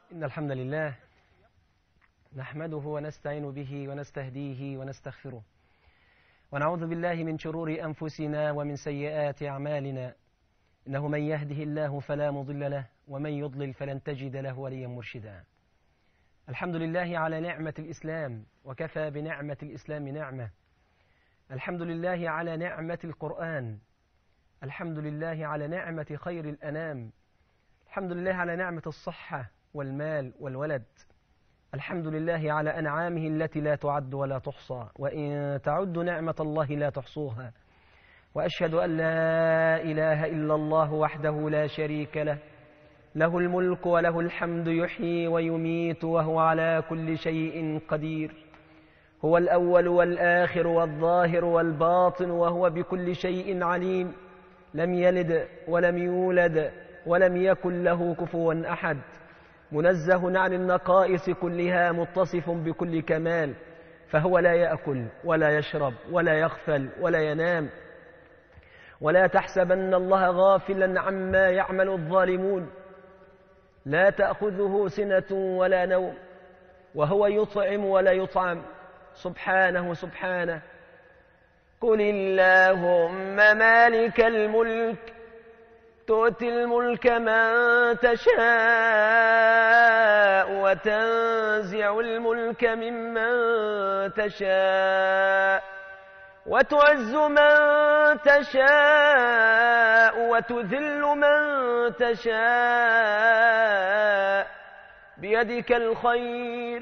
إن الحمد لله نحمده ونستعين به ونستهديه ونستغفره ونعوذ بالله من شرور أنفسنا ومن سيئات أعمالنا إنه من يهده الله فلا مضل له ومن يضلل فلن تجد له وليا مرشدا الحمد لله على نعمة الإسلام وكفى بنعمة الإسلام نعمة الحمد لله على نعمة القرآن الحمد لله على نعمة خير الأنام الحمد لله على نعمة الصحة والمال والولد الحمد لله على أنعامه التي لا تعد ولا تحصى وإن تعد نعمة الله لا تحصوها وأشهد أن لا إله إلا الله وحده لا شريك له له الملك وله الحمد يحيي ويميت وهو على كل شيء قدير هو الأول والآخر والظاهر والباطن وهو بكل شيء عليم لم يلد ولم يولد ولم يكن له كفوا أحد منزه عن النقائص كلها متصف بكل كمال فهو لا يأكل ولا يشرب ولا يغفل ولا ينام ولا تحسبن الله غافلا عما يعمل الظالمون لا تأخذه سنة ولا نوم وهو يطعم ولا يطعم سبحانه سبحانه قل اللهم مالك الملك تؤتي الملك من تشاء وتنزع الملك ممن تشاء وتعز من تشاء وتذل من تشاء بيدك الخير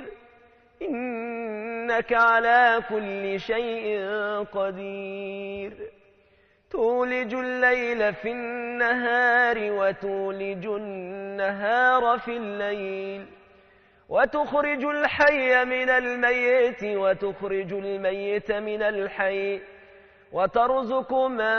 إنك على كل شيء قدير تولج الليل في النهار وتولج النهار في الليل وتخرج الحي من الميت وتخرج الميت من الحي وترزق من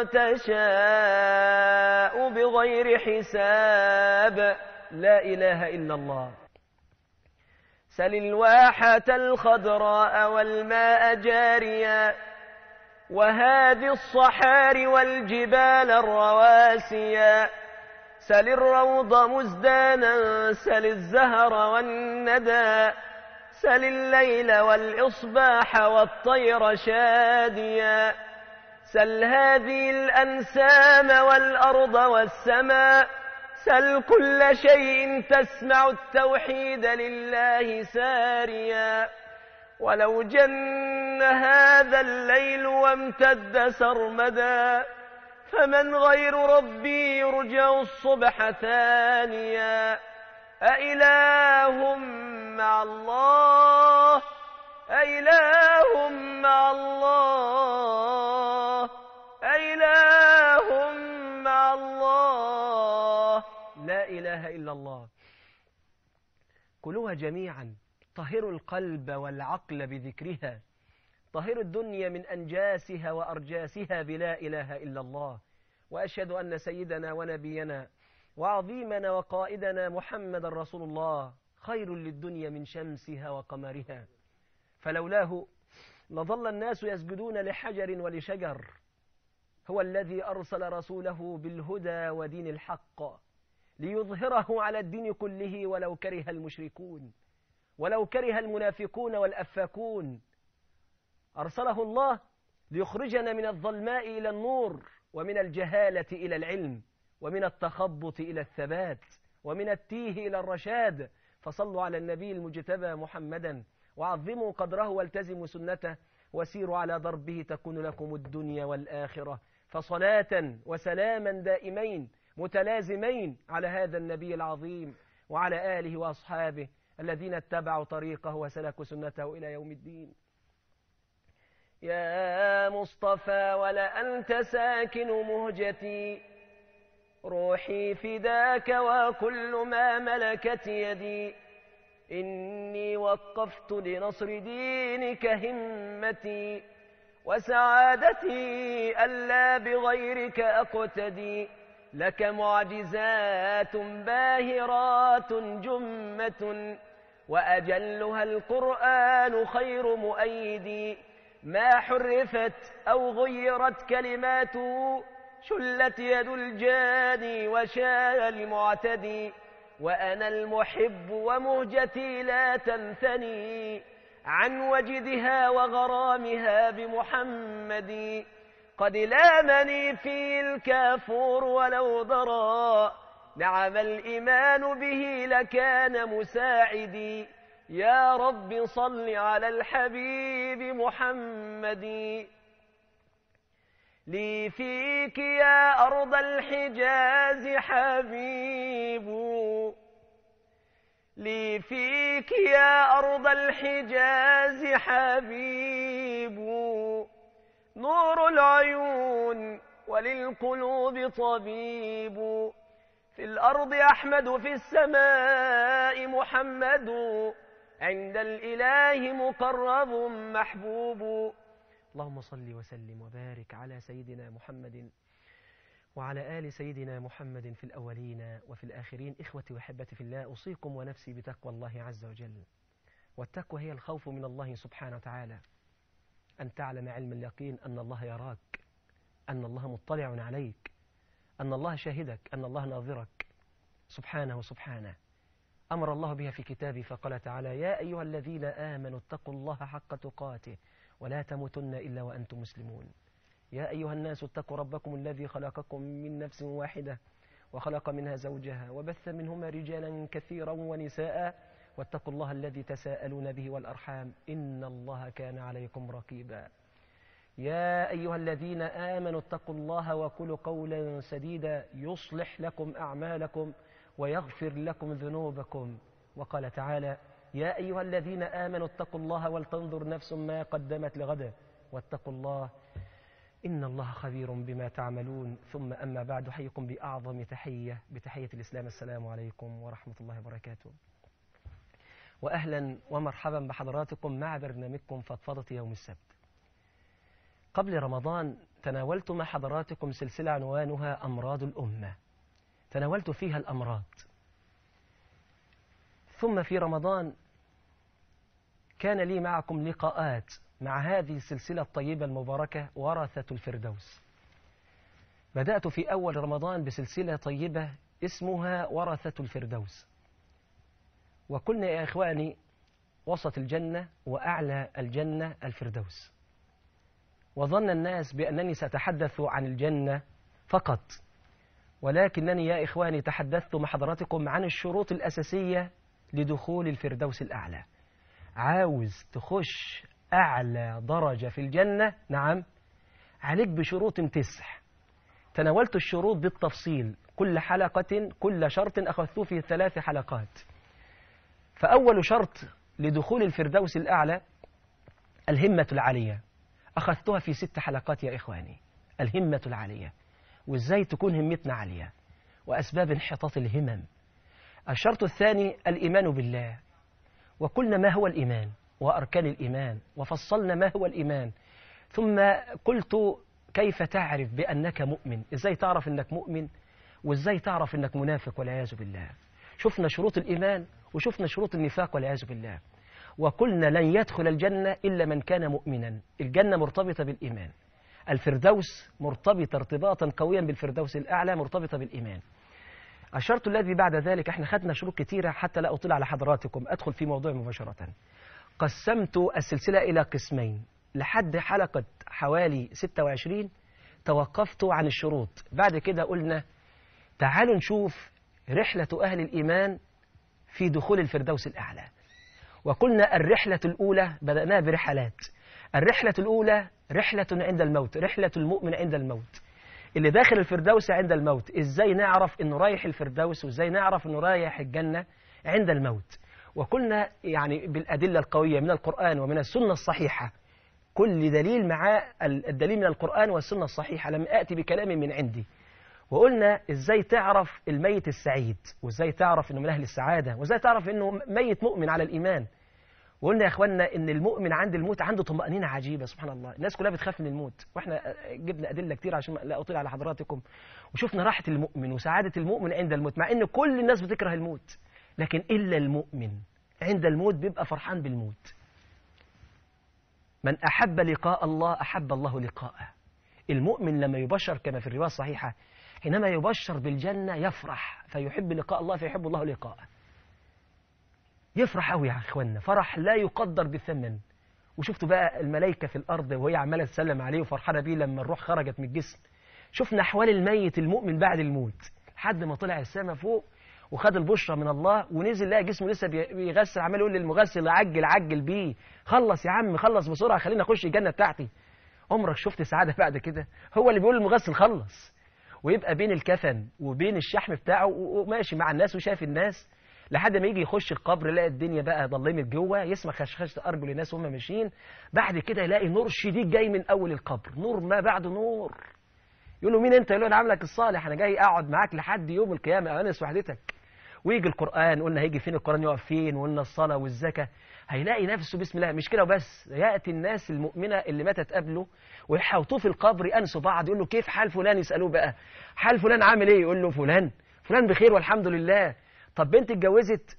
تشاء بغير حساب لا إله إلا الله سل الواحة الخضراء والماء جاريا وهذه الصحار والجبال الرواسيا سل الروض مزدانا سل الزهر والندى سل الليل والإصباح والطير شاديا سل هذه الأنسام والأرض والسماء سل كل شيء تسمع التوحيد لله ساريا ولو جن هذا الليل وامتد سرمدا فمن غير ربي يرجع الصبح ثانيا أإله مع الله أإله مع الله أإله مع الله لا إله إلا الله كلوها جميعا طهروا القلب والعقل بذكرها طهروا الدنيا من أنجاسها وأرجاسها بلا إله إلا الله وأشهد أن سيدنا ونبينا وعظيمنا وقائدنا محمد رسول الله خير للدنيا من شمسها وقمرها فلولاه لظل الناس يسجدون لحجر ولشجر هو الذي أرسل رسوله بالهدى ودين الحق ليظهره على الدين كله ولو كره المشركون ولو كره المنافقون والأفاكون أرسله الله ليخرجنا من الظلماء إلى النور ومن الجهالة إلى العلم ومن التخبط إلى الثبات ومن التيه إلى الرشاد فصلوا على النبي المجتبى محمدا وعظموا قدره والتزموا سنته وسيروا على ضربه تكون لكم الدنيا والآخرة فصلاة وسلاما دائمين متلازمين على هذا النبي العظيم وعلى آله وأصحابه الذين اتبعوا طريقه وسلكوا سنته إلى يوم الدين يا مصطفى ولأنت ساكن مهجتي روحي فداك وكل ما ملكت يدي إني وقفت لنصر دينك همتي وسعادتي ألا بغيرك أقتدي لك معجزات باهرات جمة وأجلها القرآن خير مؤيد ما حرفت أو غيرت كلماته شلت يد الجاني وشال المعتدي وأنا المحب ومهجتي لا تنثني عن وجدها وغرامها بمحمد قد لامني في الكافور ولو ضرى نعم الإيمان به لكان مساعدي يا رب صل على الحبيب محمد لي فيك يا أرض الحجاز حبيب لي فيك يا أرض الحجاز حبيب نور العيون وللقلوب طبيب في الأرض أحمد في السماء محمد عند الإله مقرب محبوب اللهم صل وسلم وبارك على سيدنا محمد وعلى آل سيدنا محمد في الأولين وفي الآخرين إخوتي وحبتي في الله أوصيكم ونفسي بتقوى الله عز وجل والتقوى هي الخوف من الله سبحانه وتعالى أن تعلم علم اليقين أن الله يراك أن الله مطلع عليك أن الله شاهدك أن الله ناظرك سبحانه سبحانه أمر الله بها في كتابه فقال تعالى يا أيها الذين آمنوا اتقوا الله حق تقاته ولا تموتن إلا وأنتم مسلمون يا أيها الناس اتقوا ربكم الذي خلقكم من نفس واحدة وخلق منها زوجها وبث منهما رجالا كثيرا ونساء واتقوا الله الذي تساءلون به والأرحام إن الله كان عليكم رقيبا يا أيها الذين آمنوا اتقوا الله وقولوا قولا سديدا يصلح لكم أعمالكم ويغفر لكم ذنوبكم وقال تعالى يا أيها الذين آمنوا اتقوا الله ولتنظر نفس ما قدمت لغدا واتقوا الله إن الله خبير بما تعملون ثم أما بعد حيكم بأعظم تحية بتحية الإسلام السلام عليكم ورحمة الله وبركاته وأهلا ومرحبا بحضراتكم مع برنامجكم فضفضة يوم السبت قبل رمضان تناولت مع حضراتكم سلسلة عنوانها أمراض الأمة تناولت فيها الأمراض ثم في رمضان كان لي معكم لقاءات مع هذه السلسلة الطيبة المباركة ورثة الفردوس بدأت في أول رمضان بسلسلة طيبة اسمها ورثة الفردوس وقلنا يا إخواني وسط الجنة وأعلى الجنة الفردوس وظن الناس بأنني سأتحدث عن الجنة فقط ولكنني يا إخواني تحدثت مع حضراتكم عن الشروط الأساسية لدخول الفردوس الأعلى عاوز تخش أعلى درجة في الجنة نعم عليك بشروط تسع تناولت الشروط بالتفصيل كل حلقة كل شرط أخذته في ثلاث حلقات فأول شرط لدخول الفردوس الأعلى الهمة العالية أخذتها في ست حلقات يا إخواني الهمة العالية وإزاي تكون همتنا عالية وأسباب انحطاط الهمم الشرط الثاني الإيمان بالله وقلنا ما هو الإيمان وأركان الإيمان وفصلنا ما هو الإيمان ثم قلت كيف تعرف بأنك مؤمن إزاي تعرف أنك مؤمن وإزاي تعرف أنك منافق والعياذ بالله شفنا شروط الإيمان وشفنا شروط النفاق والعياذ بالله وقلنا لن يدخل الجنة إلا من كان مؤمنا الجنة مرتبطة بالإيمان الفردوس مرتبطة ارتباطا قويا بالفردوس الأعلى مرتبطة بالإيمان الشرط الذي بعد ذلك احنا خدنا شروط كثيرة حتى لا أطيل على حضراتكم أدخل في موضوع مباشرة قسمت السلسلة إلى قسمين لحد حلقة حوالي 26 توقفت عن الشروط بعد كده قلنا تعالوا نشوف رحلة أهل الإيمان في دخول الفردوس الأعلى وقلنا الرحلة الأولى بدأناها برحلات الرحلة الأولى رحلة عند الموت رحلة المؤمن عند الموت اللي داخل الفردوس عند الموت ازاي نعرف انه رايح الفردوس وازاي نعرف انه رايح الجنة عند الموت وقلنا يعني بالأدلة القوية من القرآن ومن السنة الصحيحة كل دليل مع الدليل من القرآن والسنة الصحيحة لم أتي بكلام من عندي وقلنا ازاي تعرف الميت السعيد وازاي تعرف انه من اهل السعادة وازاي تعرف انه ميت مؤمن على الايمان وقلنا يا اخوانا ان المؤمن عند الموت عنده طمأنينة عجيبة سبحان الله الناس كلها بتخاف من الموت واحنا جبنا ادلة كتير عشان لا اطيل على حضراتكم وشفنا راحة المؤمن وسعادة المؤمن عند الموت مع ان كل الناس بتكره الموت لكن الا المؤمن عند الموت بيبقى فرحان بالموت من احب لقاء الله احب الله لقاءه المؤمن لما يبشر كما في الرواية الصحيحة حينما يبشر بالجنة يفرح فيحب لقاء الله فيحب الله لقاءه يفرح قوي يا اخوانا فرح لا يقدر بثمن وشفتوا بقى الملائكة في الأرض وهي عمالة تسلم عليه وفرحانة بيه لما الروح خرجت من الجسم شفنا أحوال الميت المؤمن بعد الموت لحد ما طلع السماء فوق وخد البشرى من الله ونزل لقى جسمه لسه بيغسل عمال يقول للمغسل عجل عجل بيه خلص يا عم خلص بسرعة خلينا أخش الجنة بتاعتي عمرك شفت سعادة بعد كده هو اللي بيقول للمغسل خلص ويبقى بين الكفن وبين الشحم بتاعه وماشي مع الناس وشاف الناس لحد ما يجي يخش القبر يلاقي الدنيا بقى ضلمت جوه يسمع خشخشه ارجل الناس وهم ماشيين بعد كده يلاقي نور شديد جاي من اول القبر نور ما بعد نور يقول له مين انت يقول له انا عاملك الصالح انا جاي اقعد معاك لحد يوم القيامه انس وحدتك ويجي القران قلنا هيجي فين القران يقف فين وقلنا الصلاه والزكاه هيلاقي نفسه بسم الله مش كده وبس ياتي الناس المؤمنه اللي ماتت قبله ويحوطوه في القبر يانسوا بعض يقول له كيف حال فلان يسالوه بقى حال فلان عامل ايه يقول له فلان فلان بخير والحمد لله طب بنت اتجوزت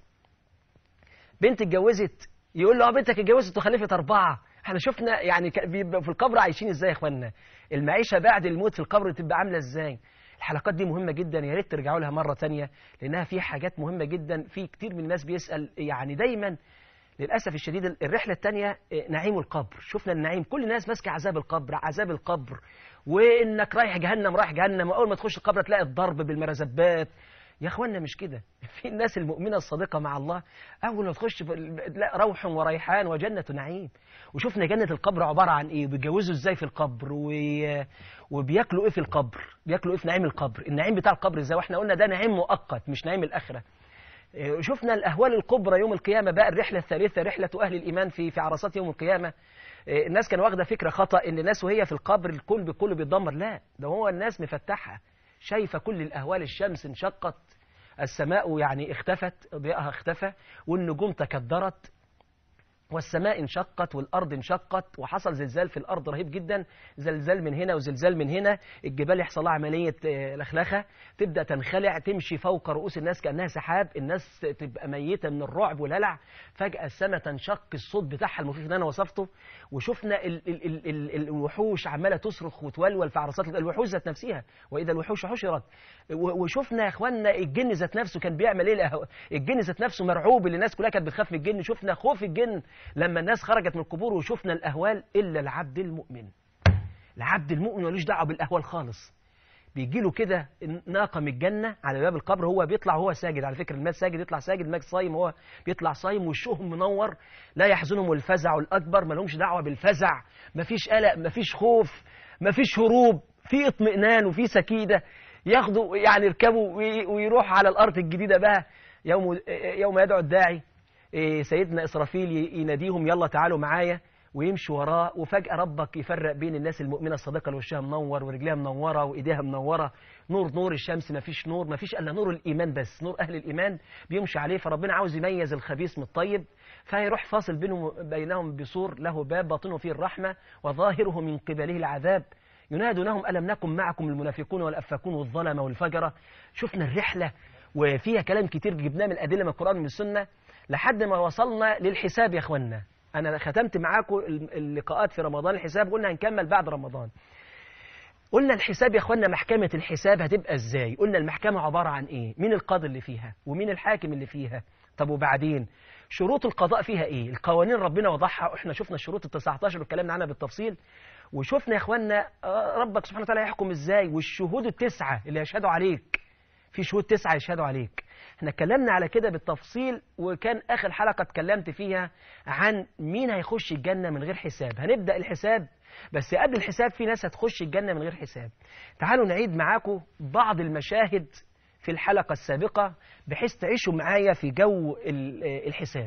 بنت اتجوزت يقول له اه بنتك اتجوزت وخلفت اربعه احنا شفنا يعني بيبقى في القبر عايشين ازاي يا اخوانا المعيشه بعد الموت في القبر تبقى عامله ازاي الحلقات دي مهمة جدا يا ريت ترجعوا لها مرة تانية لأنها في حاجات مهمة جدا في كتير من الناس بيسأل يعني دايما للأسف الشديد الرحلة الثانية نعيم القبر شفنا النعيم كل الناس ماسكة عذاب القبر عذاب القبر وإنك رايح جهنم رايح جهنم وأول ما تخش القبر تلاقي الضرب بالمرزبات يا اخوانا مش كده في الناس المؤمنه الصادقه مع الله اول ما تخش لا روح وريحان وجنه نعيم وشفنا جنه القبر عباره عن ايه بيتجوزوا ازاي في القبر و... وبياكلوا ايه في القبر بياكلوا ايه في نعيم القبر النعيم بتاع القبر ازاي واحنا قلنا ده نعيم مؤقت مش نعيم الاخره شفنا الاهوال الكبرى يوم القيامه بقى الرحله الثالثه رحله اهل الايمان في في عرصات يوم القيامه الناس كانوا واخده فكره خطا ان الناس وهي في القبر الكون بكله بيتدمر لا ده هو الناس مفتحه شايفه كل الاهوال الشمس انشقت السماء يعني اختفت ضياءها اختفى والنجوم تكدرت والسماء انشقت والأرض انشقت وحصل زلزال في الأرض رهيب جدا زلزال من هنا وزلزال من هنا الجبال يحصل لها عملية لخلخة تبدأ تنخلع تمشي فوق رؤوس الناس كأنها سحاب الناس تبقى ميتة من الرعب والهلع فجأة السماء تنشق الصوت بتاعها المخيف اللي أنا وصفته وشفنا ال ال ال ال الوحوش عمالة تصرخ وتولول في عرصات الوحوش ذات نفسها وإذا الوحوش حشرت وشفنا يا إخواننا الجن ذات نفسه كان بيعمل إيه الجن ذات نفسه مرعوب اللي الناس كلها كانت بتخاف من الجن شفنا خوف الجن لما الناس خرجت من القبور وشفنا الأهوال إلا العبد المؤمن العبد المؤمن ملوش دعوه بالأهوال خالص بيجي له كده ناقة من الجنة على باب القبر هو بيطلع وهو ساجد على فكرة المات ساجد يطلع ساجد المات صايم هو بيطلع صايم وشهم منور لا يحزنهم الفزع الأكبر ما لهمش دعوة بالفزع مفيش قلق مفيش خوف مفيش هروب في اطمئنان وفي سكينة ياخدوا يعني يركبوا ويروحوا على الأرض الجديدة بقى يوم يوم يدعو الداعي سيدنا إسرافيل يناديهم يلا تعالوا معايا ويمشي وراه وفجأة ربك يفرق بين الناس المؤمنة الصادقة اللي وشها منور ورجليها منورة وإيديها منورة نور نور الشمس ما فيش نور ما فيش إلا نور الإيمان بس نور أهل الإيمان بيمشي عليه فربنا عاوز يميز الخبيث من الطيب فيروح فاصل بينهم بينهم بسور له باب باطنه فيه الرحمة وظاهره من قبله العذاب ينادونهم ألم نكن معكم المنافقون والأفاكون والظلمة والفجرة شفنا الرحلة وفيها كلام كتير جبناه من الأدلة من القرآن ومن السنة لحد ما وصلنا للحساب يا اخوانا انا ختمت معاكم اللقاءات في رمضان الحساب قلنا هنكمل بعد رمضان قلنا الحساب يا اخوانا محكمة الحساب هتبقى ازاي قلنا المحكمة عبارة عن ايه مين القاضي اللي فيها ومين الحاكم اللي فيها طب وبعدين شروط القضاء فيها ايه القوانين ربنا وضعها احنا شفنا الشروط ال 19 واتكلمنا عنها بالتفصيل وشفنا يا اخوانا ربك سبحانه وتعالى يحكم ازاي والشهود التسعة اللي يشهدوا عليك في شهود تسعة يشهدوا عليك احنا اتكلمنا على كده بالتفصيل وكان اخر حلقة اتكلمت فيها عن مين هيخش الجنة من غير حساب هنبدأ الحساب بس قبل الحساب في ناس هتخش الجنة من غير حساب تعالوا نعيد معاكم بعض المشاهد في الحلقة السابقة بحيث تعيشوا معايا في جو الحساب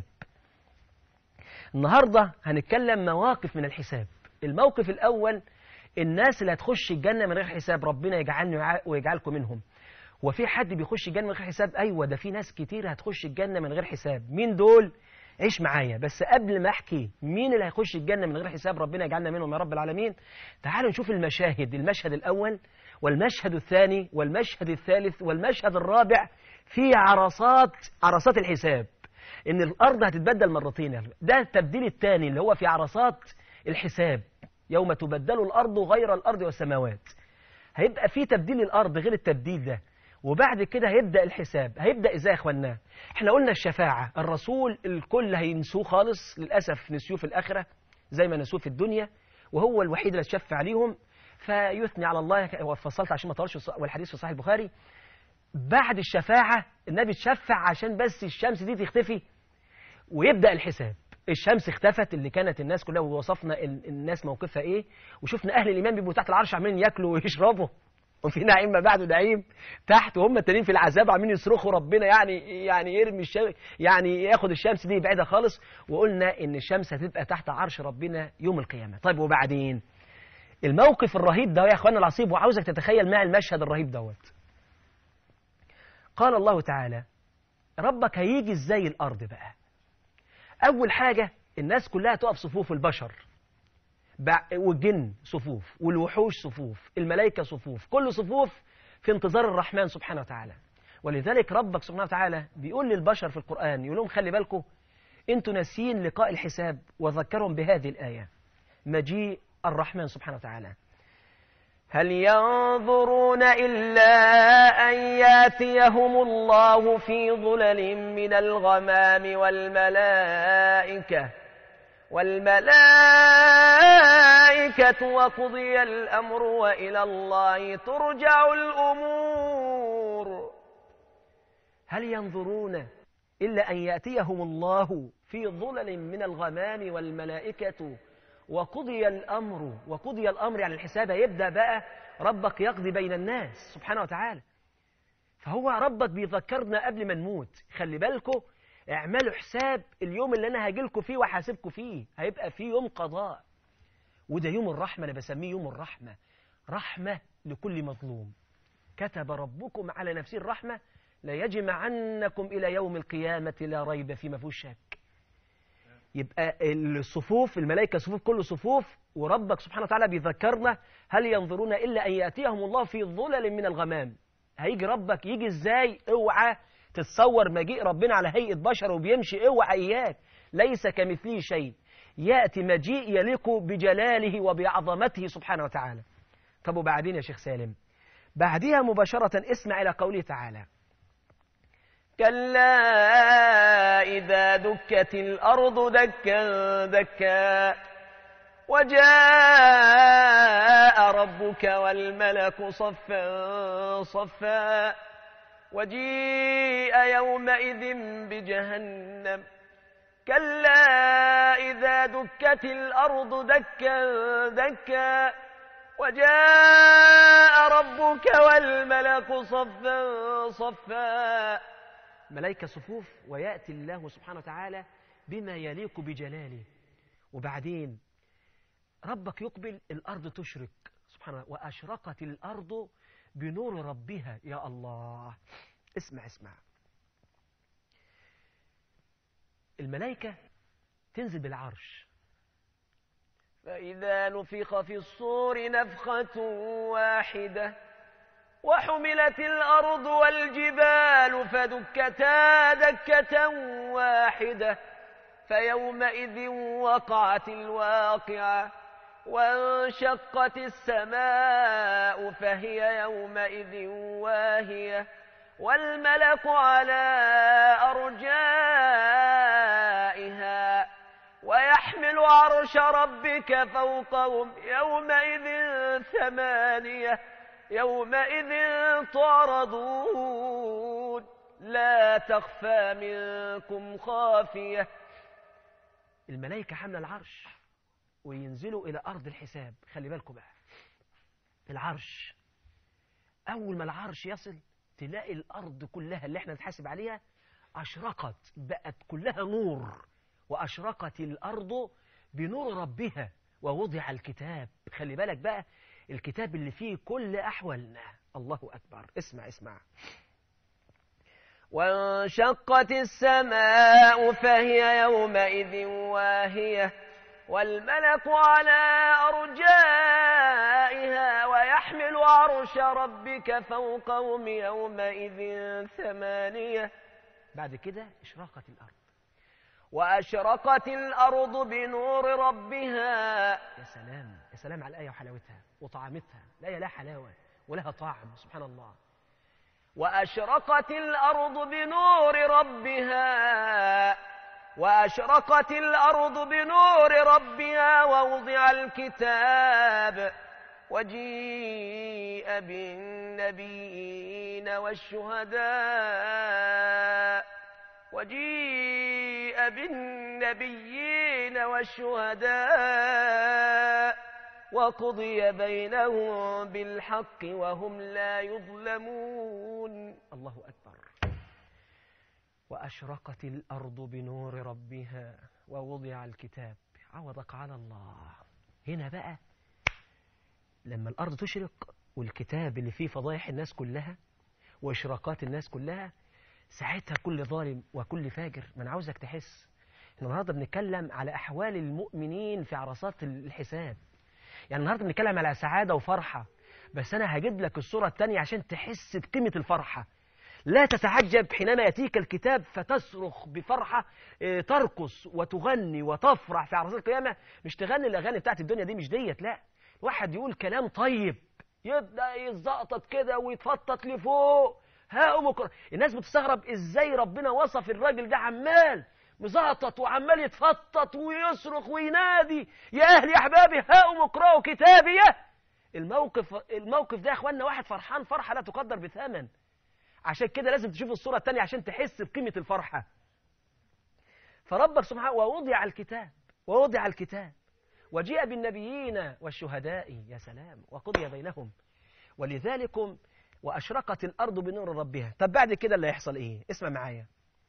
النهاردة هنتكلم مواقف من الحساب الموقف الأول الناس اللي هتخش الجنة من غير حساب ربنا يجعلني ويجعلكم منهم وفي حد بيخش الجنة من غير حساب أيوة ده في ناس كتير هتخش الجنة من غير حساب مين دول عيش معايا بس قبل ما احكي مين اللي هيخش الجنة من غير حساب ربنا يجعلنا منهم يا رب العالمين تعالوا نشوف المشاهد المشهد الأول والمشهد الثاني والمشهد الثالث والمشهد الرابع في عرصات عرصات الحساب ان الارض هتتبدل مرتين ده التبديل الثاني اللي هو في عرصات الحساب يوم تبدل الارض غير الارض والسماوات هيبقى في تبديل الأرض غير التبديل ده وبعد كده هيبدأ الحساب هيبدأ إزاي يا إخوانا إحنا قلنا الشفاعة الرسول الكل هينسوه خالص للأسف نسيوه في الآخرة زي ما نسوه في الدنيا وهو الوحيد اللي اتشفع عليهم فيثني على الله وفصلت عشان ما طولش والحديث في صحيح البخاري بعد الشفاعة النبي اتشفع عشان بس الشمس دي تختفي ويبدأ الحساب الشمس اختفت اللي كانت الناس كلها ووصفنا الناس موقفها ايه وشفنا اهل الايمان بيبقوا تحت العرش عمالين ياكلوا ويشربوا وفي نعيم ما بعده نعيم تحت وهم التانيين في العذاب عاملين يصرخوا ربنا يعني يعني يرمي الشمس يعني ياخد الشمس دي يبعدها خالص وقلنا ان الشمس هتبقى تحت عرش ربنا يوم القيامه طيب وبعدين الموقف الرهيب ده يا اخوانا العصيب وعاوزك تتخيل معي المشهد الرهيب دوت قال الله تعالى ربك هيجي ازاي الارض بقى اول حاجه الناس كلها تقف صفوف البشر والجن صفوف والوحوش صفوف الملائكة صفوف كل صفوف في انتظار الرحمن سبحانه وتعالى ولذلك ربك سبحانه وتعالى بيقول للبشر في القرآن يقول لهم خلي بالكم انتوا ناسيين لقاء الحساب وذكرهم بهذه الآية مجيء الرحمن سبحانه وتعالى هل ينظرون إلا أن ياتيهم الله في ظلل من الغمام والملائكة والملائكة وقضي الأمر وإلى الله ترجع الأمور هل ينظرون إلا أن يأتيهم الله في ظلل من الغمام والملائكة وقضي الأمر وقضي الأمر يعني الحساب يبدأ بقى ربك يقضي بين الناس سبحانه وتعالى فهو ربك بيذكرنا قبل ما نموت خلي بالكم اعملوا حساب اليوم اللي انا هاجيلكوا فيه وحاسبكوا فيه هيبقى فيه يوم قضاء وده يوم الرحمة انا بسميه يوم الرحمة رحمة لكل مظلوم كتب ربكم على نفسه الرحمة لا يجمعنكم إلى يوم القيامة لا ريب فيه ما فيهوش شك يبقى الصفوف الملائكة صفوف كل صفوف وربك سبحانه وتعالى بيذكرنا هل ينظرون إلا أن يأتيهم الله في ظلل من الغمام هيجي ربك يجي ازاي اوعى تتصور مجيء ربنا على هيئة بشر وبيمشي اوعى اياك ليس كمثله شيء يأتي مجيء يليق بجلاله وبعظمته سبحانه وتعالى طب وبعدين يا شيخ سالم بعدها مباشرة اسمع إلى قوله تعالى كلا إذا دكت الأرض دكا دكا وجاء ربك والملك صفا صفا وجيء يومئذ بجهنم كلا إذا دكت الأرض دكا دكا وجاء ربك والملك صفا صفا ملائكة صفوف ويأتي الله سبحانه وتعالى بما يليق بجلاله وبعدين ربك يقبل الأرض تشرك سبحانه وأشرقت الأرض بنور ربها يا الله اسمع اسمع الملائكة تنزل بالعرش فإذا نفخ في الصور نفخة واحدة وحملت الأرض والجبال فدكتا دكة واحدة فيومئذ وقعت الواقعة وانشقت السماء فهي يومئذ واهية والملك على أرجائها ويحمل عرش ربك فوقهم يومئذ ثمانية يومئذ تعرضون لا تخفى منكم خافية الملائكة حمل العرش وينزلوا إلى أرض الحساب خلي بالكم بقى العرش أول ما العرش يصل تلاقي الأرض كلها اللي احنا نتحاسب عليها أشرقت بقت كلها نور وأشرقت الأرض بنور ربها ووضع الكتاب خلي بالك بقى الكتاب اللي فيه كل أحوالنا الله أكبر اسمع اسمع وانشقت السماء فهي يومئذ واهية والملك على أرجائها ويحمل عرش ربك فوقهم يومئذ ثمانية بعد كده اشراقت الأرض وأشرقت الأرض بنور ربها يا سلام يا سلام على الآية وحلاوتها وطعامتها الآية لا حلاوة ولها طعم سبحان الله وأشرقت الأرض بنور ربها وأشرقت الأرض بنور ربها ووضع الكتاب وجيء بالنبيين والشهداء وجيء بالنبيين والشهداء وقضي بينهم بالحق وهم لا يظلمون الله أكبر وأشرقت الأرض بنور ربها ووضع الكتاب عوضك على الله هنا بقى لما الأرض تشرق والكتاب اللي فيه فضايح الناس كلها وإشراقات الناس كلها ساعتها كل ظالم وكل فاجر ما أنا عاوزك تحس احنا النهارده بنتكلم على أحوال المؤمنين في عرصات الحساب يعني النهارده بنتكلم على سعادة وفرحة بس أنا هجيب لك الصورة الثانية عشان تحس بقيمة الفرحة لا تتعجب حينما يأتيك الكتاب فتصرخ بفرحة اه ترقص وتغني وتفرح في عرصات القيامة مش تغني الأغاني بتاعت الدنيا دي مش ديت لا واحد يقول كلام طيب يبدأ يتزقطط كده ويتفطط لفوق ها مكر... الناس بتستغرب ازاي ربنا وصف الراجل ده عمال مزقطط وعمال يتفطط ويصرخ وينادي يا اهلي يا احبابي هاؤم اقرأوا كتابي الموقف الموقف ده يا اخوانا واحد فرحان فرحه لا تقدر بثمن عشان كده لازم تشوف الصوره الثانيه عشان تحس بقيمه الفرحه فربك سبحانه ووضع الكتاب ووضع الكتاب وجيء بالنبيين والشهداء يا سلام وقضي بينهم ولذلك وأشرقت الأرض بنور ربها طب بعد كده اللي هيحصل إيه اسمع معايا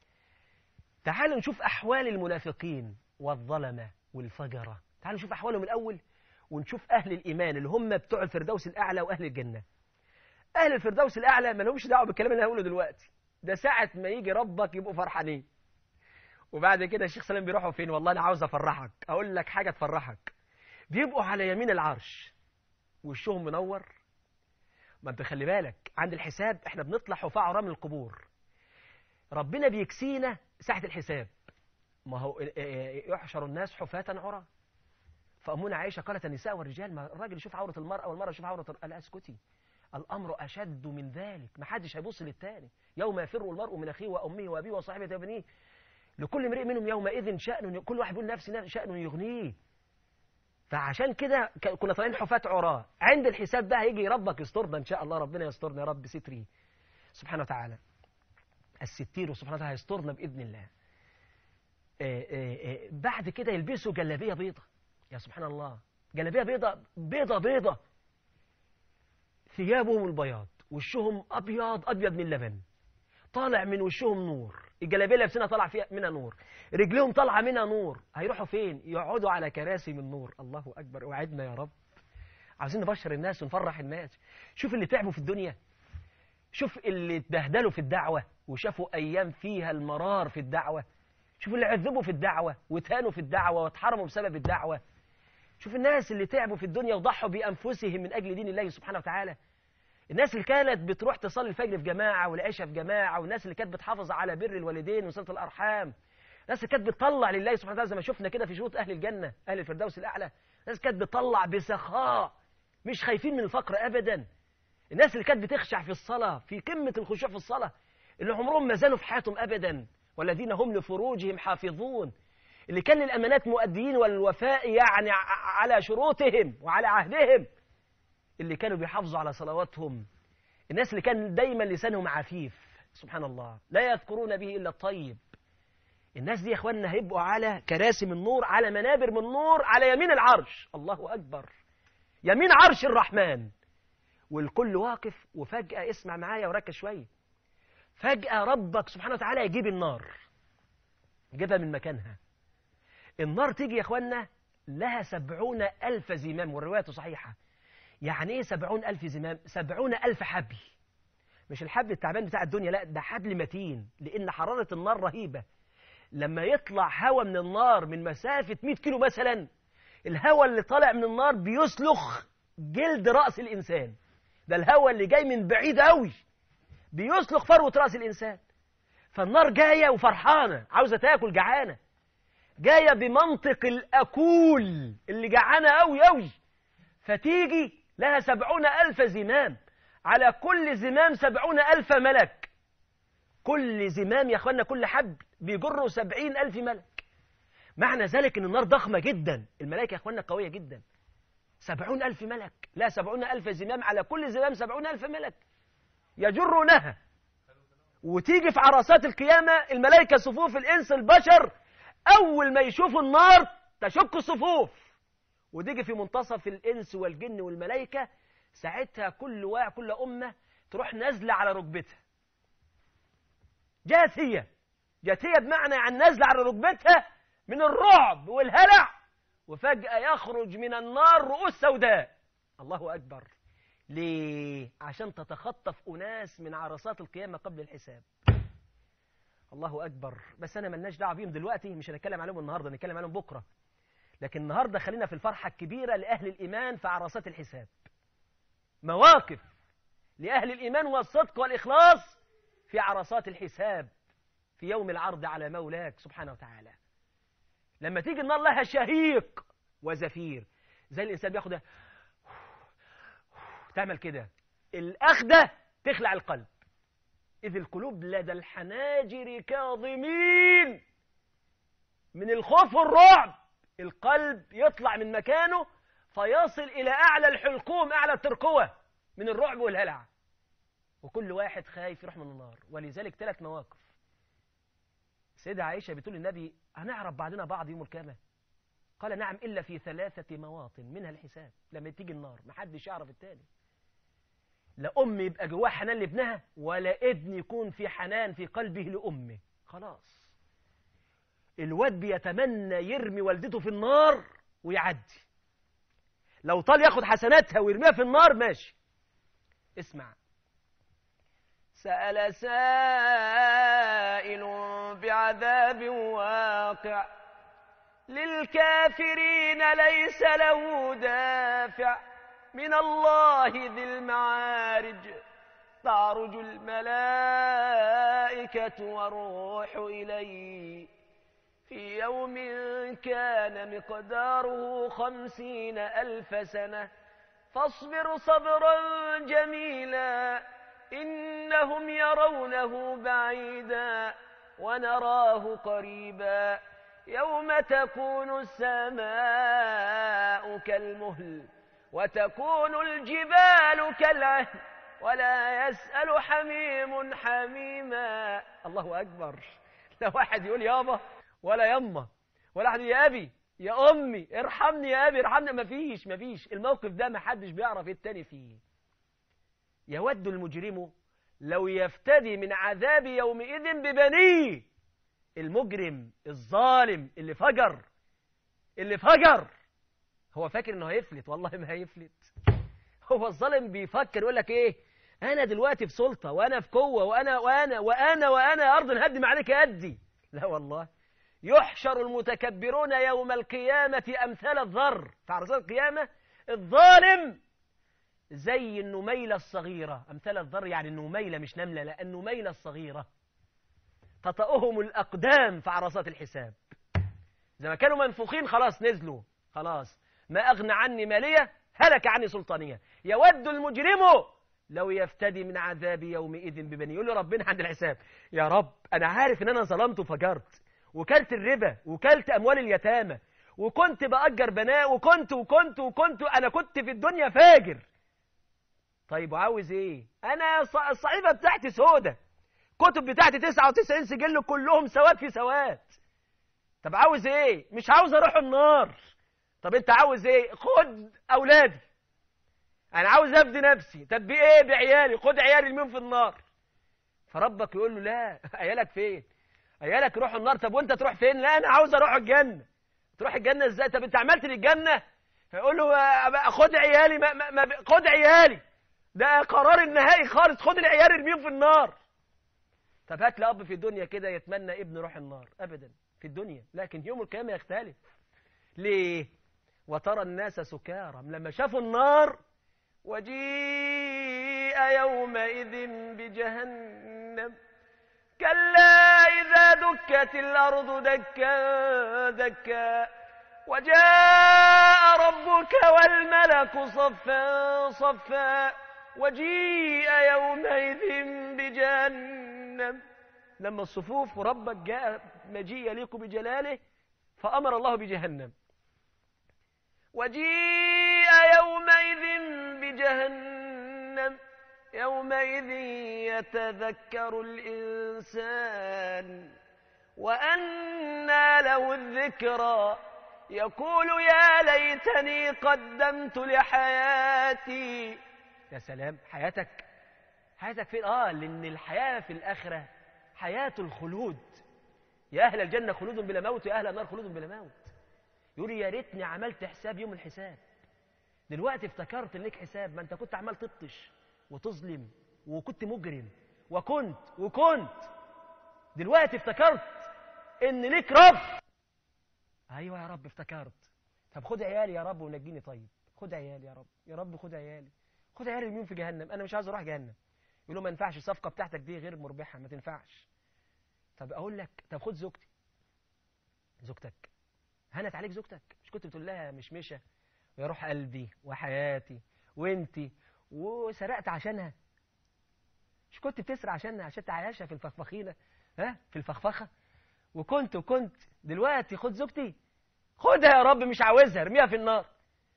تعالوا نشوف أحوال المنافقين والظلمة والفجرة تعالوا نشوف أحوالهم الأول ونشوف أهل الإيمان اللي هم بتوع الفردوس الأعلى وأهل الجنة أهل الفردوس الأعلى ما لهمش دعوة بالكلام اللي هقوله دلوقتي ده ساعة ما يجي ربك يبقوا فرحانين وبعد كده الشيخ سلام بيروحوا فين والله أنا عاوز أفرحك أقول لك حاجة تفرحك بيبقوا على يمين العرش وشهم منور ما انت خلي بالك عند الحساب احنا بنطلع حفاة عراء من القبور ربنا بيكسينا ساعة الحساب ما هو يحشر الناس حفاة عراء فأمنا عائشة قالت النساء والرجال ما الراجل يشوف عورة المرأة والمرأة يشوف عورة قال اسكتي الأمر أشد من ذلك ما حدش هيبص للتاني يوم يفر المرء من أخيه وأمه وأبيه وصاحبته وبنيه لكل امرئ منهم يومئذ شأن كل واحد يقول نفسي شأن يغنيه فعشان كده كنا طالعين حفاة عراة عند الحساب بقى هيجي ربك يسترنا ان شاء الله ربنا يسترنا يا رب ستري سبحانه وتعالى الستير سبحانه وتعالى يسترنا باذن الله آآ آآ بعد كده يلبسوا جلابيه بيضه يا سبحان الله جلابيه بيضه بيضه بيضه ثيابهم البياض وشهم ابيض ابيض من اللبن طالع من وشهم نور الجلابيه لابسينها طالع فيها منها نور رجليهم طالعه منها نور هيروحوا فين يقعدوا على كراسي من نور الله اكبر وعدنا يا رب عاوزين نبشر الناس ونفرح الناس شوف اللي تعبوا في الدنيا شوف اللي اتبهدلوا في الدعوه وشافوا ايام فيها المرار في الدعوه شوف اللي عذبوا في الدعوه وتهانوا في الدعوه واتحرموا بسبب الدعوه شوف الناس اللي تعبوا في الدنيا وضحوا بانفسهم من اجل دين الله سبحانه وتعالى الناس اللي كانت بتروح تصلي الفجر في جماعة والعشاء في جماعة والناس اللي كانت بتحافظ على بر الوالدين وصلة الأرحام الناس اللي كانت بتطلع لله سبحانه وتعالى زي ما شفنا كده في شروط أهل الجنة أهل الفردوس الأعلى الناس كانت بتطلع بسخاء مش خايفين من الفقر أبدا الناس اللي كانت بتخشع في الصلاة في قمة الخشوع في الصلاة اللي عمرهم ما زالوا في حياتهم أبدا والذين هم لفروجهم حافظون اللي كان للأمانات مؤديين والوفاء يعني على شروطهم وعلى عهدهم اللي كانوا بيحافظوا على صلواتهم الناس اللي كان دايما لسانهم عفيف سبحان الله لا يذكرون به إلا الطيب الناس دي يا اخواننا هيبقوا على كراسي من نور على منابر من نور على يمين العرش الله أكبر يمين عرش الرحمن والكل واقف وفجأة اسمع معايا وركز شوية فجأة ربك سبحانه وتعالى يجيب النار يجيبها من مكانها النار تيجي يا اخواننا لها سبعون ألف زمام والرواية صحيحة يعني ايه سبعون ألف زمام سبعون ألف حبل مش الحبل التعبان بتاع الدنيا لا ده حبل متين لأن حرارة النار رهيبة لما يطلع هواء من النار من مسافة 100 كيلو مثلا الهواء اللي طالع من النار بيسلخ جلد رأس الإنسان ده الهواء اللي جاي من بعيد قوي بيسلخ فروة رأس الإنسان فالنار جاية وفرحانة عاوزة تاكل جعانة جاية بمنطق الأكول اللي جعانة قوي قوي فتيجي لها سبعون ألف زمام على كل زمام سبعون ألف ملك كل زمام يا أخوانا كل حبل بيجروا سبعين ألف ملك معنى ذلك أن النار ضخمة جدا الملائكة يا أخوانا قوية جدا سبعون ألف ملك لا سبعون ألف زمام على كل زمام سبعون ألف ملك يجرونها وتيجي في عرصات القيامة الملائكة صفوف الإنس البشر أول ما يشوفوا النار تشك الصفوف وتيجي في منتصف الإنس والجن والملائكة ساعتها كل واحد كل أمة تروح نازلة على ركبتها جاثية جاثية بمعنى عن نازلة على ركبتها من الرعب والهلع وفجأة يخرج من النار رؤوس سوداء الله أكبر ليه؟ عشان تتخطف أناس من عرصات القيامة قبل الحساب الله أكبر بس أنا ملناش دعوة بيهم دلوقتي مش هنتكلم عليهم النهاردة نتكلم عليهم بكرة لكن النهاردة خلينا في الفرحة الكبيرة لأهل الإيمان في عرصات الحساب مواقف لأهل الإيمان والصدق والإخلاص في عرصات الحساب في يوم العرض على مولاك سبحانه وتعالى لما تيجي النار لها شهيق وزفير زي الإنسان بياخد تعمل كده الأخدة تخلع القلب إذ القلوب لدى الحناجر كاظمين من الخوف والرعب القلب يطلع من مكانه فيصل إلى أعلى الحلقوم أعلى الترقوة من الرعب والهلع وكل واحد خايف يروح من النار ولذلك ثلاث مواقف سيدة عائشة بتقول للنبي هنعرف بعضنا بعض يوم القيامة قال نعم إلا في ثلاثة مواطن منها الحساب لما تيجي النار محدش يعرف التاني لا أم يبقى جواها حنان لابنها ولا ابن يكون في حنان في قلبه لأمه خلاص الواد بيتمنى يرمي والدته في النار ويعدي لو طال ياخد حسناتها ويرميها في النار ماشي اسمع سأل سائل بعذاب واقع للكافرين ليس له دافع من الله ذي المعارج تعرج الملائكة والروح إليه في يوم كان مقداره خمسين ألف سنة فاصبر صبرا جميلا إنهم يرونه بعيدا ونراه قريبا يوم تكون السماء كالمهل وتكون الجبال كالعهن ولا يسأل حميم حميما الله أكبر لا واحد يقول يابا ولا يما ولا واحد يا أبي يا أمي ارحمني يا أبي ارحمني مفيش مفيش الموقف ده محدش بيعرف التاني فيه يود المجرم لو يفتدي من عذاب يومئذ ببنيه المجرم الظالم اللي فجر اللي فجر هو فاكر انه هيفلت والله ما هيفلت هو الظالم بيفكر يقول لك ايه انا دلوقتي في سلطه وانا في قوه وانا وانا وانا وانا يا ارض نهدم عليك قدي لا والله يحشر المتكبرون يوم القيامة أمثال الذر في عرضات القيامة الظالم زي النميلة الصغيرة أمثال الذر يعني النميلة مش نملة لا النميلة الصغيرة تطأهم الأقدام في عرصات الحساب زي ما كانوا منفوخين خلاص نزلوا خلاص ما أغنى عني مالية هلك عني سلطانية يود المجرم لو يفتدي من عذاب يومئذ ببني يقول له ربنا عند الحساب يا رب أنا عارف إن أنا ظلمت وفجرت وكلت الربا وكلت أموال اليتامى وكنت بأجر بناء وكنت وكنت وكنت أنا كنت في الدنيا فاجر طيب وعاوز إيه أنا الصحيفة بتاعتي سودة كتب بتاعتي 99 سجل كلهم سواد في سواد طب عاوز إيه مش عاوز أروح النار طب أنت عاوز إيه خد أولادي أنا عاوز أفدي نفسي طب بإيه بعيالي خد عيالي المين في النار فربك يقول له لا عيالك فين عيالك يروحوا النار طب وانت تروح فين لا انا عاوز اروح الجنه تروح الجنه ازاي طب انت عملت لي الجنه فيقول له خد عيالي ما ما ما خد عيالي ده قرار النهائي خالص خد العيال ارميهم في النار طب هات لي اب في الدنيا كده يتمنى ابنه يروح النار ابدا في الدنيا لكن يوم القيامه يختلف ليه وترى الناس سكارى لما شافوا النار وجيء يومئذ بجهنم كلا إذا دكت الأرض دكا دكا وجاء ربك والملك صفا صفا وجيء يومئذ بجهنم لما الصفوف وربك جاء مجيء يليق بجلاله فأمر الله بجهنم وجيء يومئذ بجهنم يومئذ يتذكر الإنسان وأنى له الذكرى يقول يا ليتني قدمت لحياتي يا سلام حياتك حياتك فين اه لان الحياه في الاخره حياه الخلود يا اهل الجنه خلود بلا موت ويا اهل النار خلود بلا موت يقول يا ريتني عملت حساب يوم الحساب دلوقتي افتكرت ان ليك حساب ما انت كنت عمال تبطش وتظلم وكنت مجرم وكنت وكنت دلوقتي افتكرت ان ليك رب ايوه يا رب افتكرت طب خد عيالي يا رب ونجيني طيب خد عيالي يا رب يا رب خد عيالي خد عيالي مين في جهنم انا مش عايز اروح جهنم يقول له ما ينفعش الصفقه بتاعتك دي غير مربحه ما تنفعش طب اقول لك طب خد زوجتي زوجتك هنت عليك زوجتك مش كنت بتقول لها مش مشى ويا روح قلبي وحياتي وانتي وسرقت عشانها مش كنت بتسرق عشانها عشان تعيشها في الفخفخينه ها في الفخفخه وكنت وكنت دلوقتي خد زوجتي خدها يا رب مش عاوزها ارميها في النار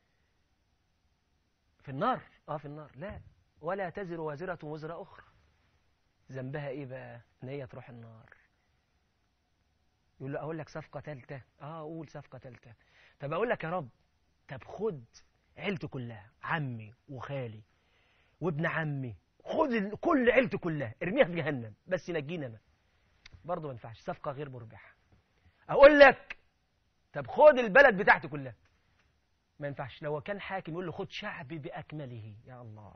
في النار اه في النار لا ولا تزر وازرة وزر أخرى ذنبها ايه بقى ان هي تروح النار يقول له اقول لك صفقة تالتة اه اقول صفقة تالتة طب اقول لك يا رب طب خد عيلتي كلها عمي وخالي وابن عمي خد ال- كل عيلتي كلها ارميها في جهنم بس نجينا انا برضه ما ينفعش صفقة غير مربحة اقول لك طب خد البلد بتاعتي كلها ما ينفعش لو كان حاكم يقول له خد شعبي بأكمله يا الله